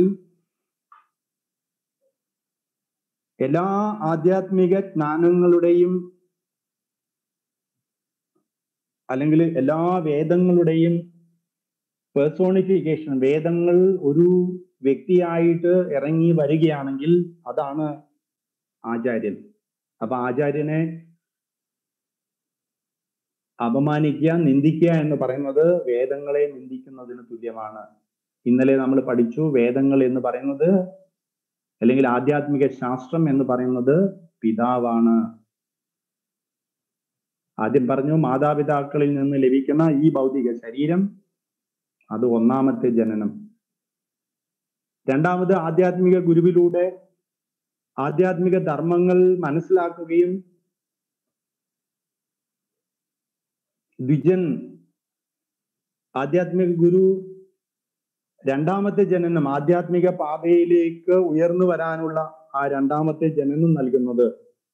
എല്ലാ ആധ്യാത്മിക ജ്ഞാനങ്ങളുടെയും അല്ലെങ്കിൽ എല്ലാ വേദങ്ങളുടെയും പേഴ്സോണിഫിക്കേഷൻ വേദങ്ങൾ ഒരു വ്യക്തിയായിട്ട് ഇറങ്ങി വരികയാണെങ്കിൽ അതാണ് ആചാര്യൻ അപ്പൊ ആചാര്യനെ അപമാനിക്കുക നിന്ദിക്കുക എന്ന് പറയുന്നത് വേദങ്ങളെ നിന്ദിക്കുന്നതിന് തുല്യമാണ് ഇന്നലെ നമ്മൾ പഠിച്ചു വേദങ്ങൾ എന്ന് പറയുന്നത് അല്ലെങ്കിൽ ആധ്യാത്മിക ശാസ്ത്രം എന്ന് പറയുന്നത് പിതാവാണ് ആദ്യം പറഞ്ഞു മാതാപിതാക്കളിൽ നിന്ന് ലഭിക്കുന്ന ഈ ഭൗതിക ശരീരം അത് ഒന്നാമത്തെ ജനനം രണ്ടാമത് ആധ്യാത്മിക ഗുരുവിലൂടെ ആധ്യാത്മിക ധർമ്മങ്ങൾ മനസ്സിലാക്കുകയും ദ്വിജൻ ആധ്യാത്മിക ഗുരു രണ്ടാമത്തെ ജനനം ആധ്യാത്മിക പാതയിലേക്ക് ഉയർന്നു വരാനുള്ള ആ രണ്ടാമത്തെ ജനനം നൽകുന്നത്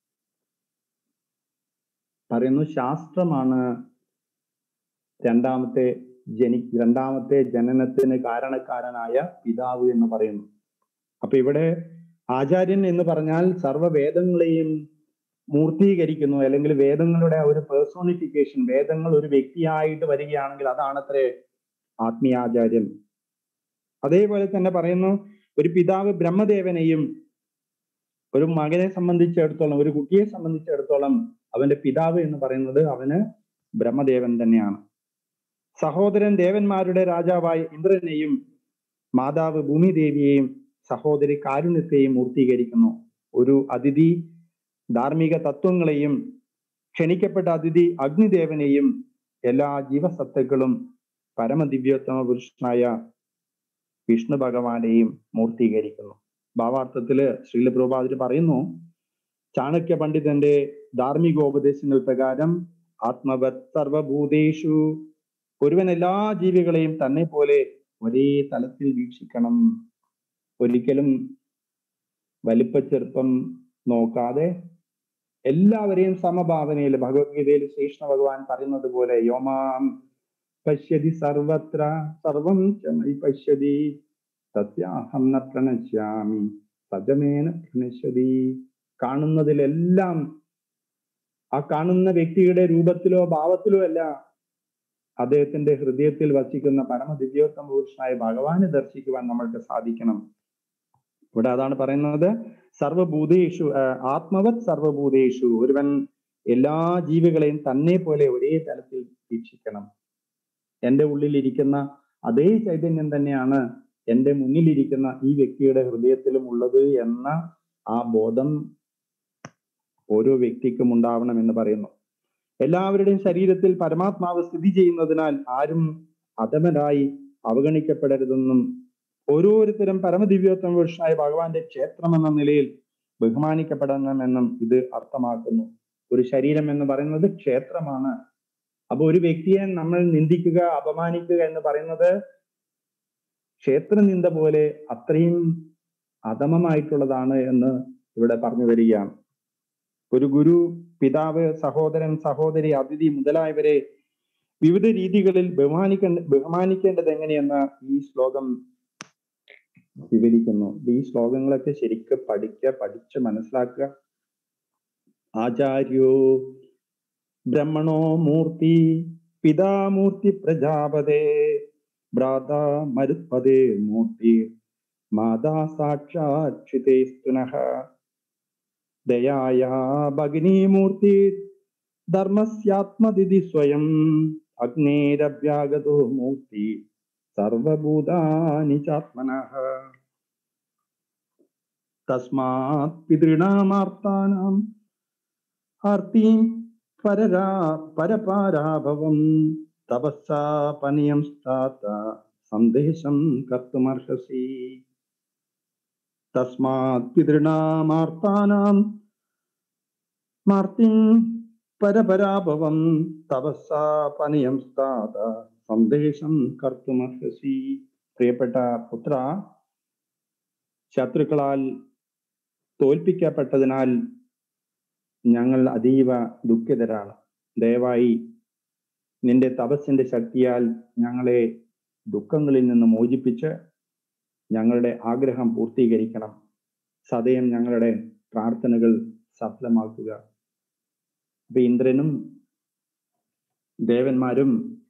പറയുന്നു ശാസ്ത്രമാണ് രണ്ടാമത്തെ ജനി രണ്ടാമത്തെ ജനനത്തിന് കാരണക്കാരനായ പിതാവ് എന്ന് പറയുന്നു അപ്പൊ ഇവിടെ ആചാര്യൻ എന്ന് പറഞ്ഞാൽ സർവ്വ വേദങ്ങളെയും മൂർത്തീകരിക്കുന്നു അല്ലെങ്കിൽ വേദങ്ങളുടെ ആ ഒരു പേഴ്സോണിഫിക്കേഷൻ വേദങ്ങൾ ഒരു വ്യക്തിയായിട്ട് വരികയാണെങ്കിൽ അതാണത്രേ ആത്മീയാചാര്യൻ അതേപോലെ തന്നെ പറയുന്നു ഒരു പിതാവ് ബ്രഹ്മദേവനെയും ഒരു മകനെ സംബന്ധിച്ചിടത്തോളം ഒരു കുട്ടിയെ സംബന്ധിച്ചിടത്തോളം അവന്റെ പിതാവ് എന്ന് പറയുന്നത് അവന് ബ്രഹ്മദേവൻ തന്നെയാണ് സഹോദരൻ ദേവന്മാരുടെ രാജാവായ ഇന്ദ്രനെയും മാതാവ് ഭൂമിദേവിയെയും സഹോദരി കാരുണ്യത്തെയും മൂർത്തീകരിക്കുന്നു ഒരു അതിഥി ധാർമ്മിക തത്വങ്ങളെയും ക്ഷണിക്കപ്പെട്ട അതിഥി അഗ്നിദേവനെയും എല്ലാ ജീവസത്തുക്കളും പരമദിവ്യോത്തമ പുരുഷനായ വിഷ്ണു ഭഗവാനെയും മൂർത്തീകരിക്കുന്നു ഭാവാർത്ഥത്തില് ശ്രീല പ്രഭാതിര് പറയുന്നു ചാണക്യ പണ്ഡിതന്റെ ധാർമ്മികോപദേശങ്ങൾ പ്രകാരം ആത്മവത് സർവഭൂതേഷു ഒരുവൻ എല്ലാ ജീവികളെയും തന്നെ പോലെ ഒരേ തലത്തിൽ വീക്ഷിക്കണം ഒരിക്കലും വലിപ്പച്ചെറുപ്പം നോക്കാതെ എല്ലാവരെയും സമഭാവനയിൽ ഭഗവത്ഗീതയിൽ ശ്രീകൃഷ്ണ ഭഗവാൻ പറയുന്നത് പോലെ യോമാം പശ്യതി സർവത്ര സർവം ച മയി പശ്യതി തസ്യാഹം ന പ്രണശ്യാമി സജമേന പ്രണശ്യതി കാണുന്നതിലെല്ലാം ആ കാണുന്ന വ്യക്തിയുടെ രൂപത്തിലോ ഭാവത്തിലോ അല്ല അദ്ദേഹത്തിന്റെ ഹൃദയത്തിൽ വസിക്കുന്ന പരമദിവ്യോത്തമ പുരുഷനായ ഭഗവാനെ ദർശിക്കുവാൻ നമ്മൾക്ക് സാധിക്കണം ഇവിടെ അതാണ് പറയുന്നത് സർവഭൂതേഷു ആ, ആത്മവത് സർവഭൂതേഷു ഒരുവൻ എല്ലാ ജീവികളെയും തന്നെ പോലെ ഒരേ തലത്തിൽ വീക്ഷിക്കണം എന്റെ ഉള്ളിലിരിക്കുന്ന അതേ ചൈതന്യം തന്നെയാണ് എന്റെ മുന്നിലിരിക്കുന്ന ഈ വ്യക്തിയുടെ ഹൃദയത്തിലും ഉള്ളത് എന്ന ആ ബോധം ഓരോ വ്യക്തിക്കും ഉണ്ടാവണം എന്ന് പറയുന്നു എല്ലാവരുടെയും ശരീരത്തിൽ പരമാത്മാവ് സ്ഥിതി ചെയ്യുന്നതിനാൽ ആരും അധമരായി അവഗണിക്കപ്പെടരുതെന്നും ഓരോരുത്തരും പരമദിവ്യോത്തമ പുരുഷനായ ഭഗവാന്റെ ക്ഷേത്രം എന്ന നിലയിൽ ബഹുമാനിക്കപ്പെടണമെന്നും ഇത് അർത്ഥമാക്കുന്നു ഒരു ശരീരം എന്ന് പറയുന്നത് ക്ഷേത്രമാണ് അപ്പൊ ഒരു വ്യക്തിയെ നമ്മൾ നിന്ദിക്കുക അപമാനിക്കുക എന്ന് പറയുന്നത് ക്ഷേത്രനിന്ദ പോലെ അത്രയും അധമമായിട്ടുള്ളതാണ് എന്ന് ഇവിടെ പറഞ്ഞു വരികയാണ് ഒരു ഗുരു പിതാവ് സഹോദരൻ സഹോദരി അതിഥി മുതലായവരെ വിവിധ രീതികളിൽ ബഹുമാനിക്കേണ്ട ബഹുമാനിക്കേണ്ടത് എങ്ങനെയെന്ന് ഈ ശ്ലോകം വിവരിക്കുന്നു ഈ ശ്ലോകങ്ങളൊക്കെ ശരിക്ക് പഠിക്കുക പഠിച്ച് മനസ്സിലാക്കുക ആചാര്യോ ബ്രഹ്മണോ മൂർത്തി പിതാമൂർത്തി പ്രജാപതേ ഭ്രാത മരുത്പതേ മൂർത്തി മാതാ സാക്ഷാക്ഷിതേ സ്തുനഃ ദയായ ഭഗിനീമൂർത്തി ധർമ്മസ്യാത്മതിഥി സ്വയം അഗ്നേരഭ്യാഗതോ മൂർത്തി സർവഭൂതാനി ചാത്മനഃ തസ്മാത് പിതൃണാമാർത്താനാം ആർത്തിം പരരാ പരപാരാഭവം തപസ്സാപനിയം സ്ഥാത സന്ദേശം കർത്തുമർഹസി തസ്മാത് പിതൃണാമാർത്താനാം മാർത്തിം പരപരാഭവം തപസ്സാപനിയം സ്ഥാത സന്ദേശം കർത്തുമർഹസി പ്രിയപ്പെട്ട പുത്ര ശത്രുക്കളാൽ തോൽപ്പിക്കപ്പെട്ടതിനാൽ ഞങ്ങൾ അതീവ ദുഃഖിതരാണ് ദയവായി നിന്റെ തപസ്സിന്റെ ശക്തിയാൽ ഞങ്ങളെ ദുഃഖങ്ങളിൽ നിന്ന് മോചിപ്പിച്ച് ഞങ്ങളുടെ ആഗ്രഹം പൂർത്തീകരിക്കണം സദയം ഞങ്ങളുടെ പ്രാർത്ഥനകൾ സഫലമാക്കുക അപ്പൊ ഇന്ദ്രനും ദേവന്മാരും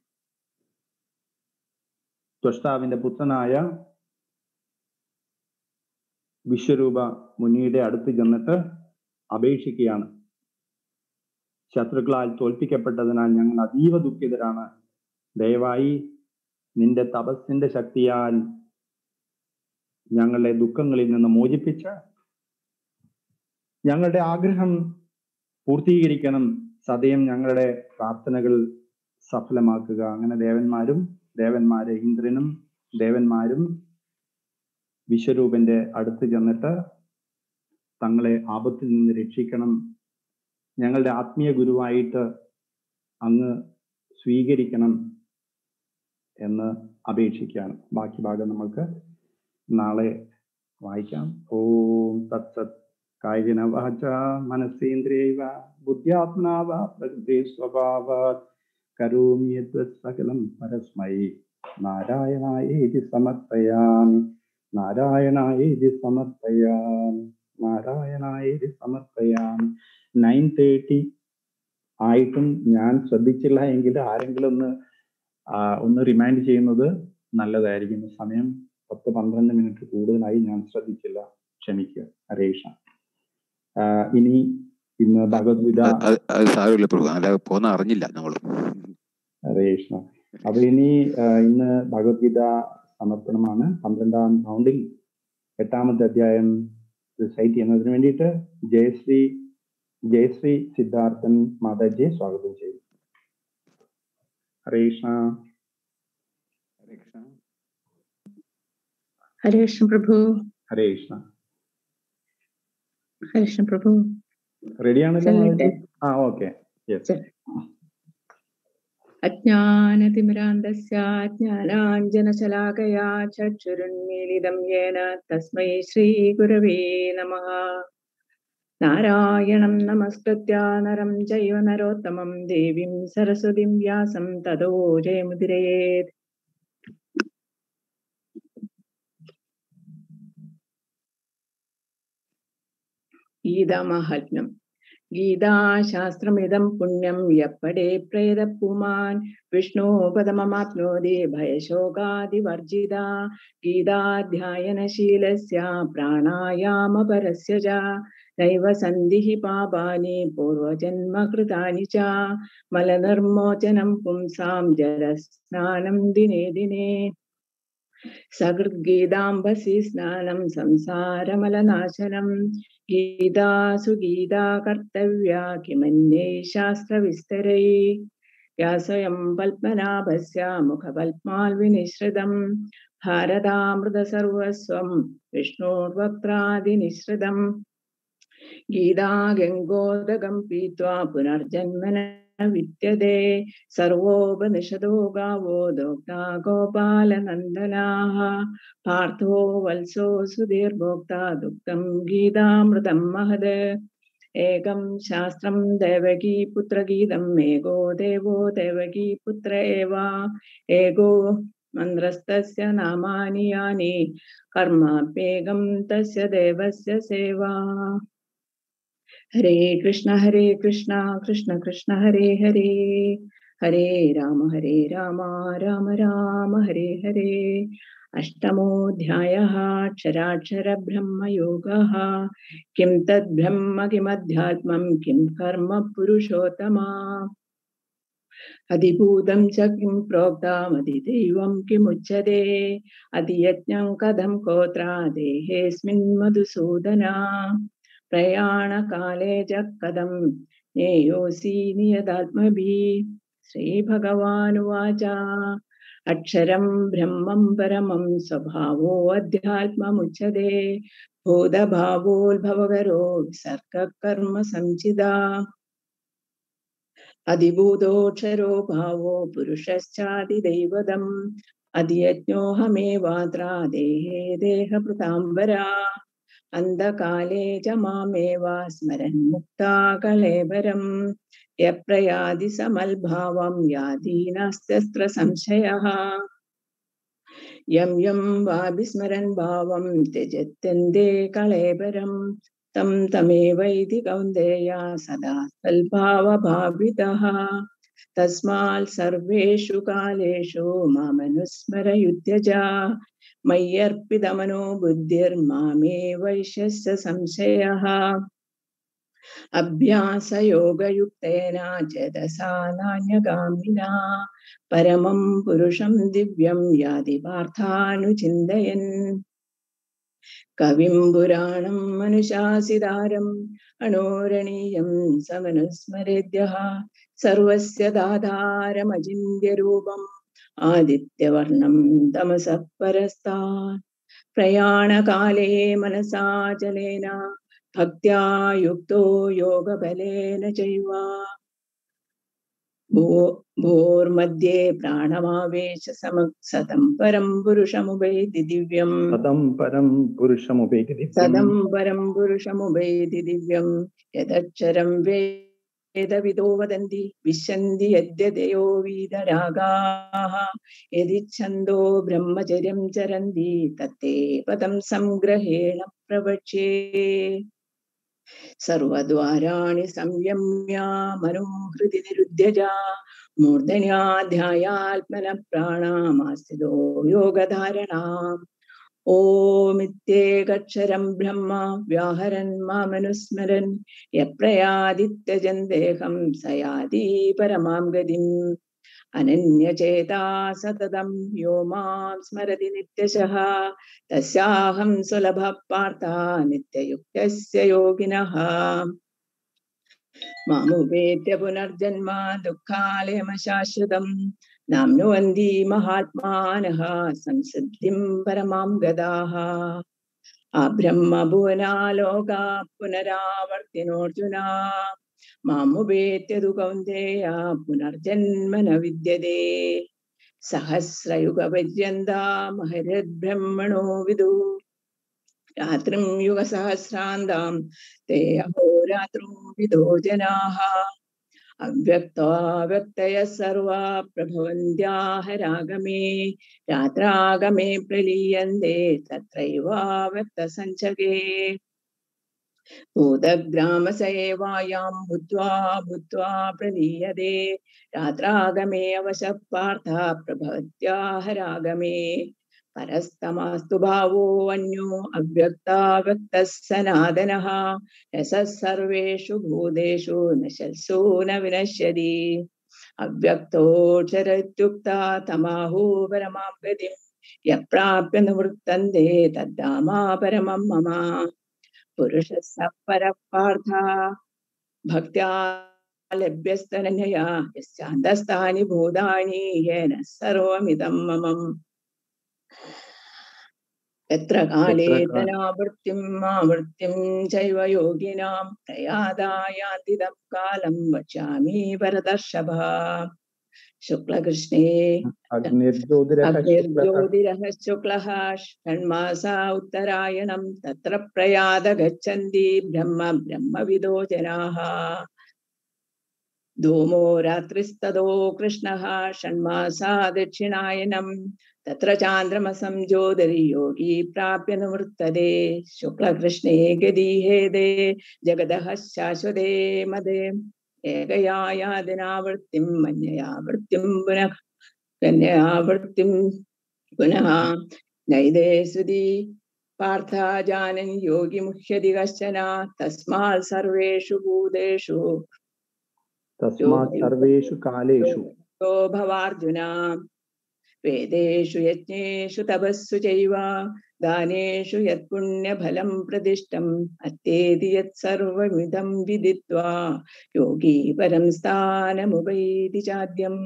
ത്വഷ്ടാവിന്റെ പുത്രനായ വിശ്വരൂപ മുനിയുടെ അടുത്ത് ചെന്നിട്ട് അപേക്ഷിക്കുകയാണ് ശത്രുക്കളാൽ തോൽപ്പിക്കപ്പെട്ടതിനാൽ ഞങ്ങൾ അതീവ ദുഃഖിതരാണ് ദയവായി നിന്റെ തപസ്സിന്റെ ശക്തിയാൽ ഞങ്ങളെ ദുഃഖങ്ങളിൽ നിന്ന് മോചിപ്പിച്ച് ഞങ്ങളുടെ ആഗ്രഹം പൂർത്തീകരിക്കണം സദയം ഞങ്ങളുടെ പ്രാർത്ഥനകൾ സഫലമാക്കുക അങ്ങനെ ദേവന്മാരും ദേവന്മാരെ ഇന്ദ്രനും ദേവന്മാരും വിശ്വരൂപന്റെ അടുത്ത് ചെന്നിട്ട് തങ്ങളെ ആപത്തിൽ നിന്ന് രക്ഷിക്കണം ഞങ്ങളുടെ ആത്മീയ ഗുരുവായിട്ട് അങ്ങ് സ്വീകരിക്കണം എന്ന് അപേക്ഷിക്കുകയാണ് ബാക്കി ഭാഗം നമുക്ക് നാളെ വായിക്കാം ഓം തത്സത് കായികന വാച മനസ്സേന്ദ്രിയവ ബുദ്ധ്യാത്മനാവ പ്രകൃതി സ്വഭാവാത് കരോമി യദ്വത് സകലം പരസ്മൈ നാരായണായേതി സമർപ്പയാമി നാരായണായേതി സമർപ്പയാമി നാരായണായേതി സമർപ്പയാമി നയൻ തേർട്ടി ആയിട്ടും ഞാൻ ശ്രദ്ധിച്ചില്ല എങ്കിൽ ആരെങ്കിലും ഒന്ന് ആ, ഒന്ന് റിമൈൻഡ് ചെയ്യുന്നത് നല്ലതായിരിക്കും സമയം പത്ത് പന്ത്രണ്ട് മിനിറ്റ് കൂടുതലായി ഞാൻ ശ്രദ്ധിച്ചില്ല ക്ഷമിക്കുക ഹരേഷ ഇനി ഇന്ന് ഭഗവത്ഗീത അത് അത് അത് സാരമില്ല പ്രഭു അല്ല പോന്ന അറിഞ്ഞില്ല നമ്മള് ഹരേഷ അപ്പൊ ഇനി ആ, ഇന്ന് ഭഗവത്ഗീത സമർപ്പണമാണ് പന്ത്രണ്ടാം റൗണ്ടിൽ എട്ടാമത്തെ അധ്യായം റിസൈറ്റ് ചെയ്യുന്നതിന് വേണ്ടിയിട്ട് ജയശ്രീ ജയശ്രീ സിദ്ധാർത്ഥൻ മാതാജിയെ സ്വാഗതം ചെയ്തു ഹരേ കൃഷ്ണ ഹരേ കൃഷ്ണ ഹരേ കൃഷ്ണ പ്രഭു ഹരേ കൃഷ്ണ ഹരേ കൃഷ്ണ പ്രഭു റെഡിയാണല്ലോ ചൊല്ലട്ടെ? മാതാജി ആ ഓക്കെ യെസ് അജ്ഞാനതിമിരാന്തസ്യ ജ്ഞാനാഞ്ജനശലാകയാ ചക്ഷുരുന്മീലിതം യേന തസ്മൈ ശ്രീഗുരവേ നമഃ നാരായണം നമസ്കൃത്യ നരം ചൈവ നരോത്തമം ദേവീം സരസ്വതിം വ്യാസം തതോ ജയമുദിരയേത് ഗീതാമാഹാത്മ്യം ഗീതാശാസ്ത്രമിതം പുണ്യം യപ്പടേ പ്രേതപുമാൻ വിഷ്ണുപദമമാപ്നോതി ഭയശോകാദിവർജിത ഗീതാധ്യായനശീലസ്യ പ്രാണായാമപരസ്യ ച നൈവ സന്ധിഃ പാപാനി പൂർവജന്മകൃതാനി ച മലനിർമോചനം പുംസാം ജലസ്നാനം ദിനേ ദിനേ സകൃദ്ഗീതാംബസി സ്നാനം സംസാരമലനാശനം ഗീതാസു ഗീതാ കർത്തവ്യ കിമന്യേ ശാസ്ത്രവിസ്തരൈ വ്യാസയം പത്മനാഭസ്യ മുഖപത്മാൽ വിനിശ്രിതം ഭാരതാമൃത സർവസ്വം വിഷ്ണോർവക്രാദിനിശ്രിതം ഗീതാ ഗംഗോദകം പീത്വാ പുനർജന്മന വിദ്യത്തെ സർവോപനിഷദോ ഗാവോ ദോക്താ ഗോപാലനന്ദനാः പാർത്ഥോ വത്സോ സുധീർഭോക്താ ദുഃഖം ഗീതാമൃതം മഹത് ഏകം ശാസ്ത്രം ദേവകീ പുത്രഗീതം ഏകോ ദേവോ ദേവകീ പുത്ര ഏവ ഏകോ മന്ത്രസ്തസ്യ നാമാനി യാനി കർമാപ്യേകം തസ്യ ദേവസ്യ സേവാ ഹരേ കൃഷ്ണ ഹരേ കൃഷ്ണ കൃഷ്ണ കൃഷ്ണ ഹരേ ഹരേ ഹരേ രാമ ഹരേ രാമ രാമ രാമ ഹരേ ഹരേ അഷ്ടമോऽധ്യായः अक्षराक्षरब्रह्मयोगः किं तद्ब्रह्म किमध्यात्मं किं कर्म पुरुषोत्तमा अधिभूतं च किं प्रोक्तमधिदैवं किमुच्यते अधियज्ञं कथं कोत्र देहेऽस्मिन् मधुसूदना प्रयाणकाले च कथं ज्ञेयोऽसि नियदात्मभिः श्रीभगवानुवाच अक्षरं ब्रह्मं परमं स्वभावोऽध्यात्ममुच्यते भूतभावोद्भवकरो विसर्गकर्म संचिदा अधिभूतोऽक्षरो भावो पुरुषश्चादिदैवतम् अधियज्ञोऽहमेवात्रा देहे देहभृताम्बरा अन्धकाले च मामेव स्मरन् मुक्ता कलेबरम् यप्रयादि समल्भावं याति नास्त्यस्त्र संशयः यं यं वा विस्मरन् भावं त्यजत्यन्ते कलेबरम् तं तमेवैति कौन्तेय सदा सल्भावभावितः तस्मात् सर्वेषु कालेषु मामनुस्मरयुध्य च मय्यर्पितमनो बुद्धिर्मामे वैश्यस्य संशयः अभ्यासयोगयुक्तेन चेतसा नान्यगामिना परमं पुरुषं दिव्यं याति पार्थानुचिन्तयन् कविं पुराणं मनुशासिदारम् अणोरणीयं समनुस्मरेद्यः सर्वस्य दाधारमचिन्त्यरूपम् आदित्यवर्णं तमसः परस्तात् प्रयाणकाले मनसा जलेन भक्त्या युक्तो योगबलेन चैव भो भोर्मध्ये प्राणमावेश समक्सतं परं पुरुषमुपैति दिव्यम् സദം പരം പുരുഷമുപേതി सदं परं पुरुषमुपैति दिव्यं यदक्षरं वेदविदो वदन्ति विशन्ति यद्यदयो वीतरागाः यदि छन्दो ब्रह्मचर्यं चरन्ति तत्ते पदं संग्रहेण प्रवक्ष्ये सर्वद्वाराणि संयम्य मनोहृदि निरुद्य च मूर्धन्याध्यायात्मनः प्राणामास्थितो योगधारणाम् ओमित्येकक्षरं ब्रह्म व्याहरन् मामनुस्मरन् यप्रयादित्यजन् देहं स याति परमां गतिम् अनन्यचेता सततं यो मां स्मरति नित्यशः तस्याहं सुलभः पार्था नित्ययुक्तस्य योगिनः मामुपेत्य पुनर्जन्म दुःखालयमशाश्वतम् नाम्नुवन्ति महात्मानः संसिद्धिं परमां गदाः अब्रह्मभुवनालोका पुनरावर्तिनोऽर्जुना मामुपेत्य तु कौन्तेय पुनर्जन्म न विद्यते सहस्रयुगपर्यन्ता महरद्ब्रह्मणो विदु रात्रिं युगसहस्रान्तां ते अहो रात्रौ विदो जनाः अव्यक्ताव्यक्तयः सर्वा प्रभवन्त्याह रागमे रात्रागमे प्रलीयन्ते तत्रैवाव्यक्तसञ्चगे भूतग्रामस एवायां भूत्वा भूत्वा प्रलीयते रात्रागमे अवशः पार्थ प्रभवत्याह रागमे परस्तमास्तु भावो अन्यो अव्यक्ताव्यक्तः सनातनः रसः सर्वेषु भूतेषु न शल्सो न विनश्यति अव्यक्तोऽक्षरत्युक्ता तमाहो परमां गतिं यप्राप्य निवृत्तन्ते तद्धामा परमं मम पुरुषः स परः पार्थ भक्त्या लभ्यस्तनन्यया यस्यान्तस्तानि भूतानि येन सर्वमिदं ममम् यत्र काले यत्र का- धनावृत्तिम् आवृत्तिं चैव योगिनां प्रयादा यान्तिदं कालं वचामि परदर्शभ शुक्लकृष्णे अग्निर्ज्योतिरः शुक्लः अग्निर्ज्योतिरः शुक्लः षण्मासा उत्तरायणं तत्र प्रयाद गच्छन्ति ब्रह्म ब्रह्मविदो जनाः धूमो रात्रिस्तदो कृष्णः षण्मासा दक्षिणायनं तत्र चान्द्रमसं ज्योतिर्योगी प्राप्य निवृत्तते शुक्लकृष्णे गदीहेदे जगदः शाश्वते मदे एकया यादनावृत्तिं मन्यया वृत्तिं पुनः कन्यया वृत्तिं पुनः नैदे सुधी पार्था जानन् योगी मुह्यति कश्चन तस्मात् सर्वेषु भूतेषु तस्मात् सर्वेषु कालेषु यो भवार्जुन वेदेषु यज्ञेषु तपस्सु चैव दानेषु यत्पुण्यफलं प्रतिष्ठम् अत्येति यत्सर्वमिदं विदित्वा योगी परं स्थानमुपैति चाद्यम्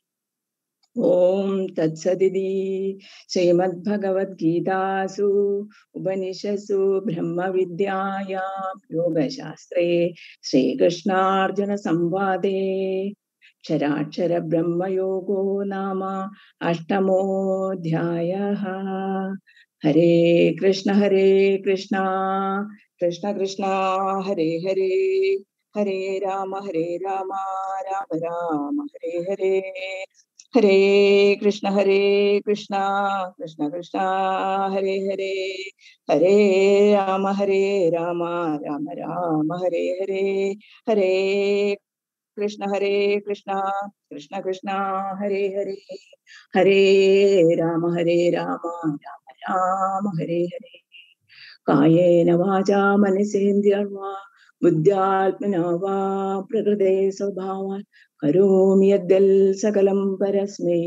ॐ तत्सदिति श्रीमद्भगवद्गीतासु उपनिषत्सु ब्रह्मविद्यायां योगशास्त्रे श्रीकृष्णार्जुनसंवादे क्षराक्षरब्रह्मयोगो नाम अष्टमोऽध्यायः हरे कृष्ण हरे कृष्ण कृष्ण कृष्ण हरे हरे हरे राम हरे राम राम राम हरे हरे हरे कृष्ण हरे कृष्ण कृष्ण कृष्ण हरे हरे हरे राम हरे राम राम राम हरे हरे हरे कृष्ण हरे कृष्ण कृष्ण कृष्ण हरे हरे हरे राम हरे राम राम राम हरे हरे कायेन वाचा मनसेन्द्रियर्वा बुद्ध्यात्मना वा प्रकृते स्वभावान् करोमि यद्यल् सकलं परस्मै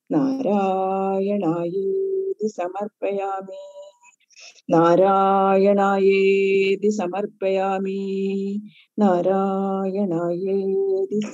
नारायणायेति समर्पयामि नारायणायेति समर्पयामि नारायणायेति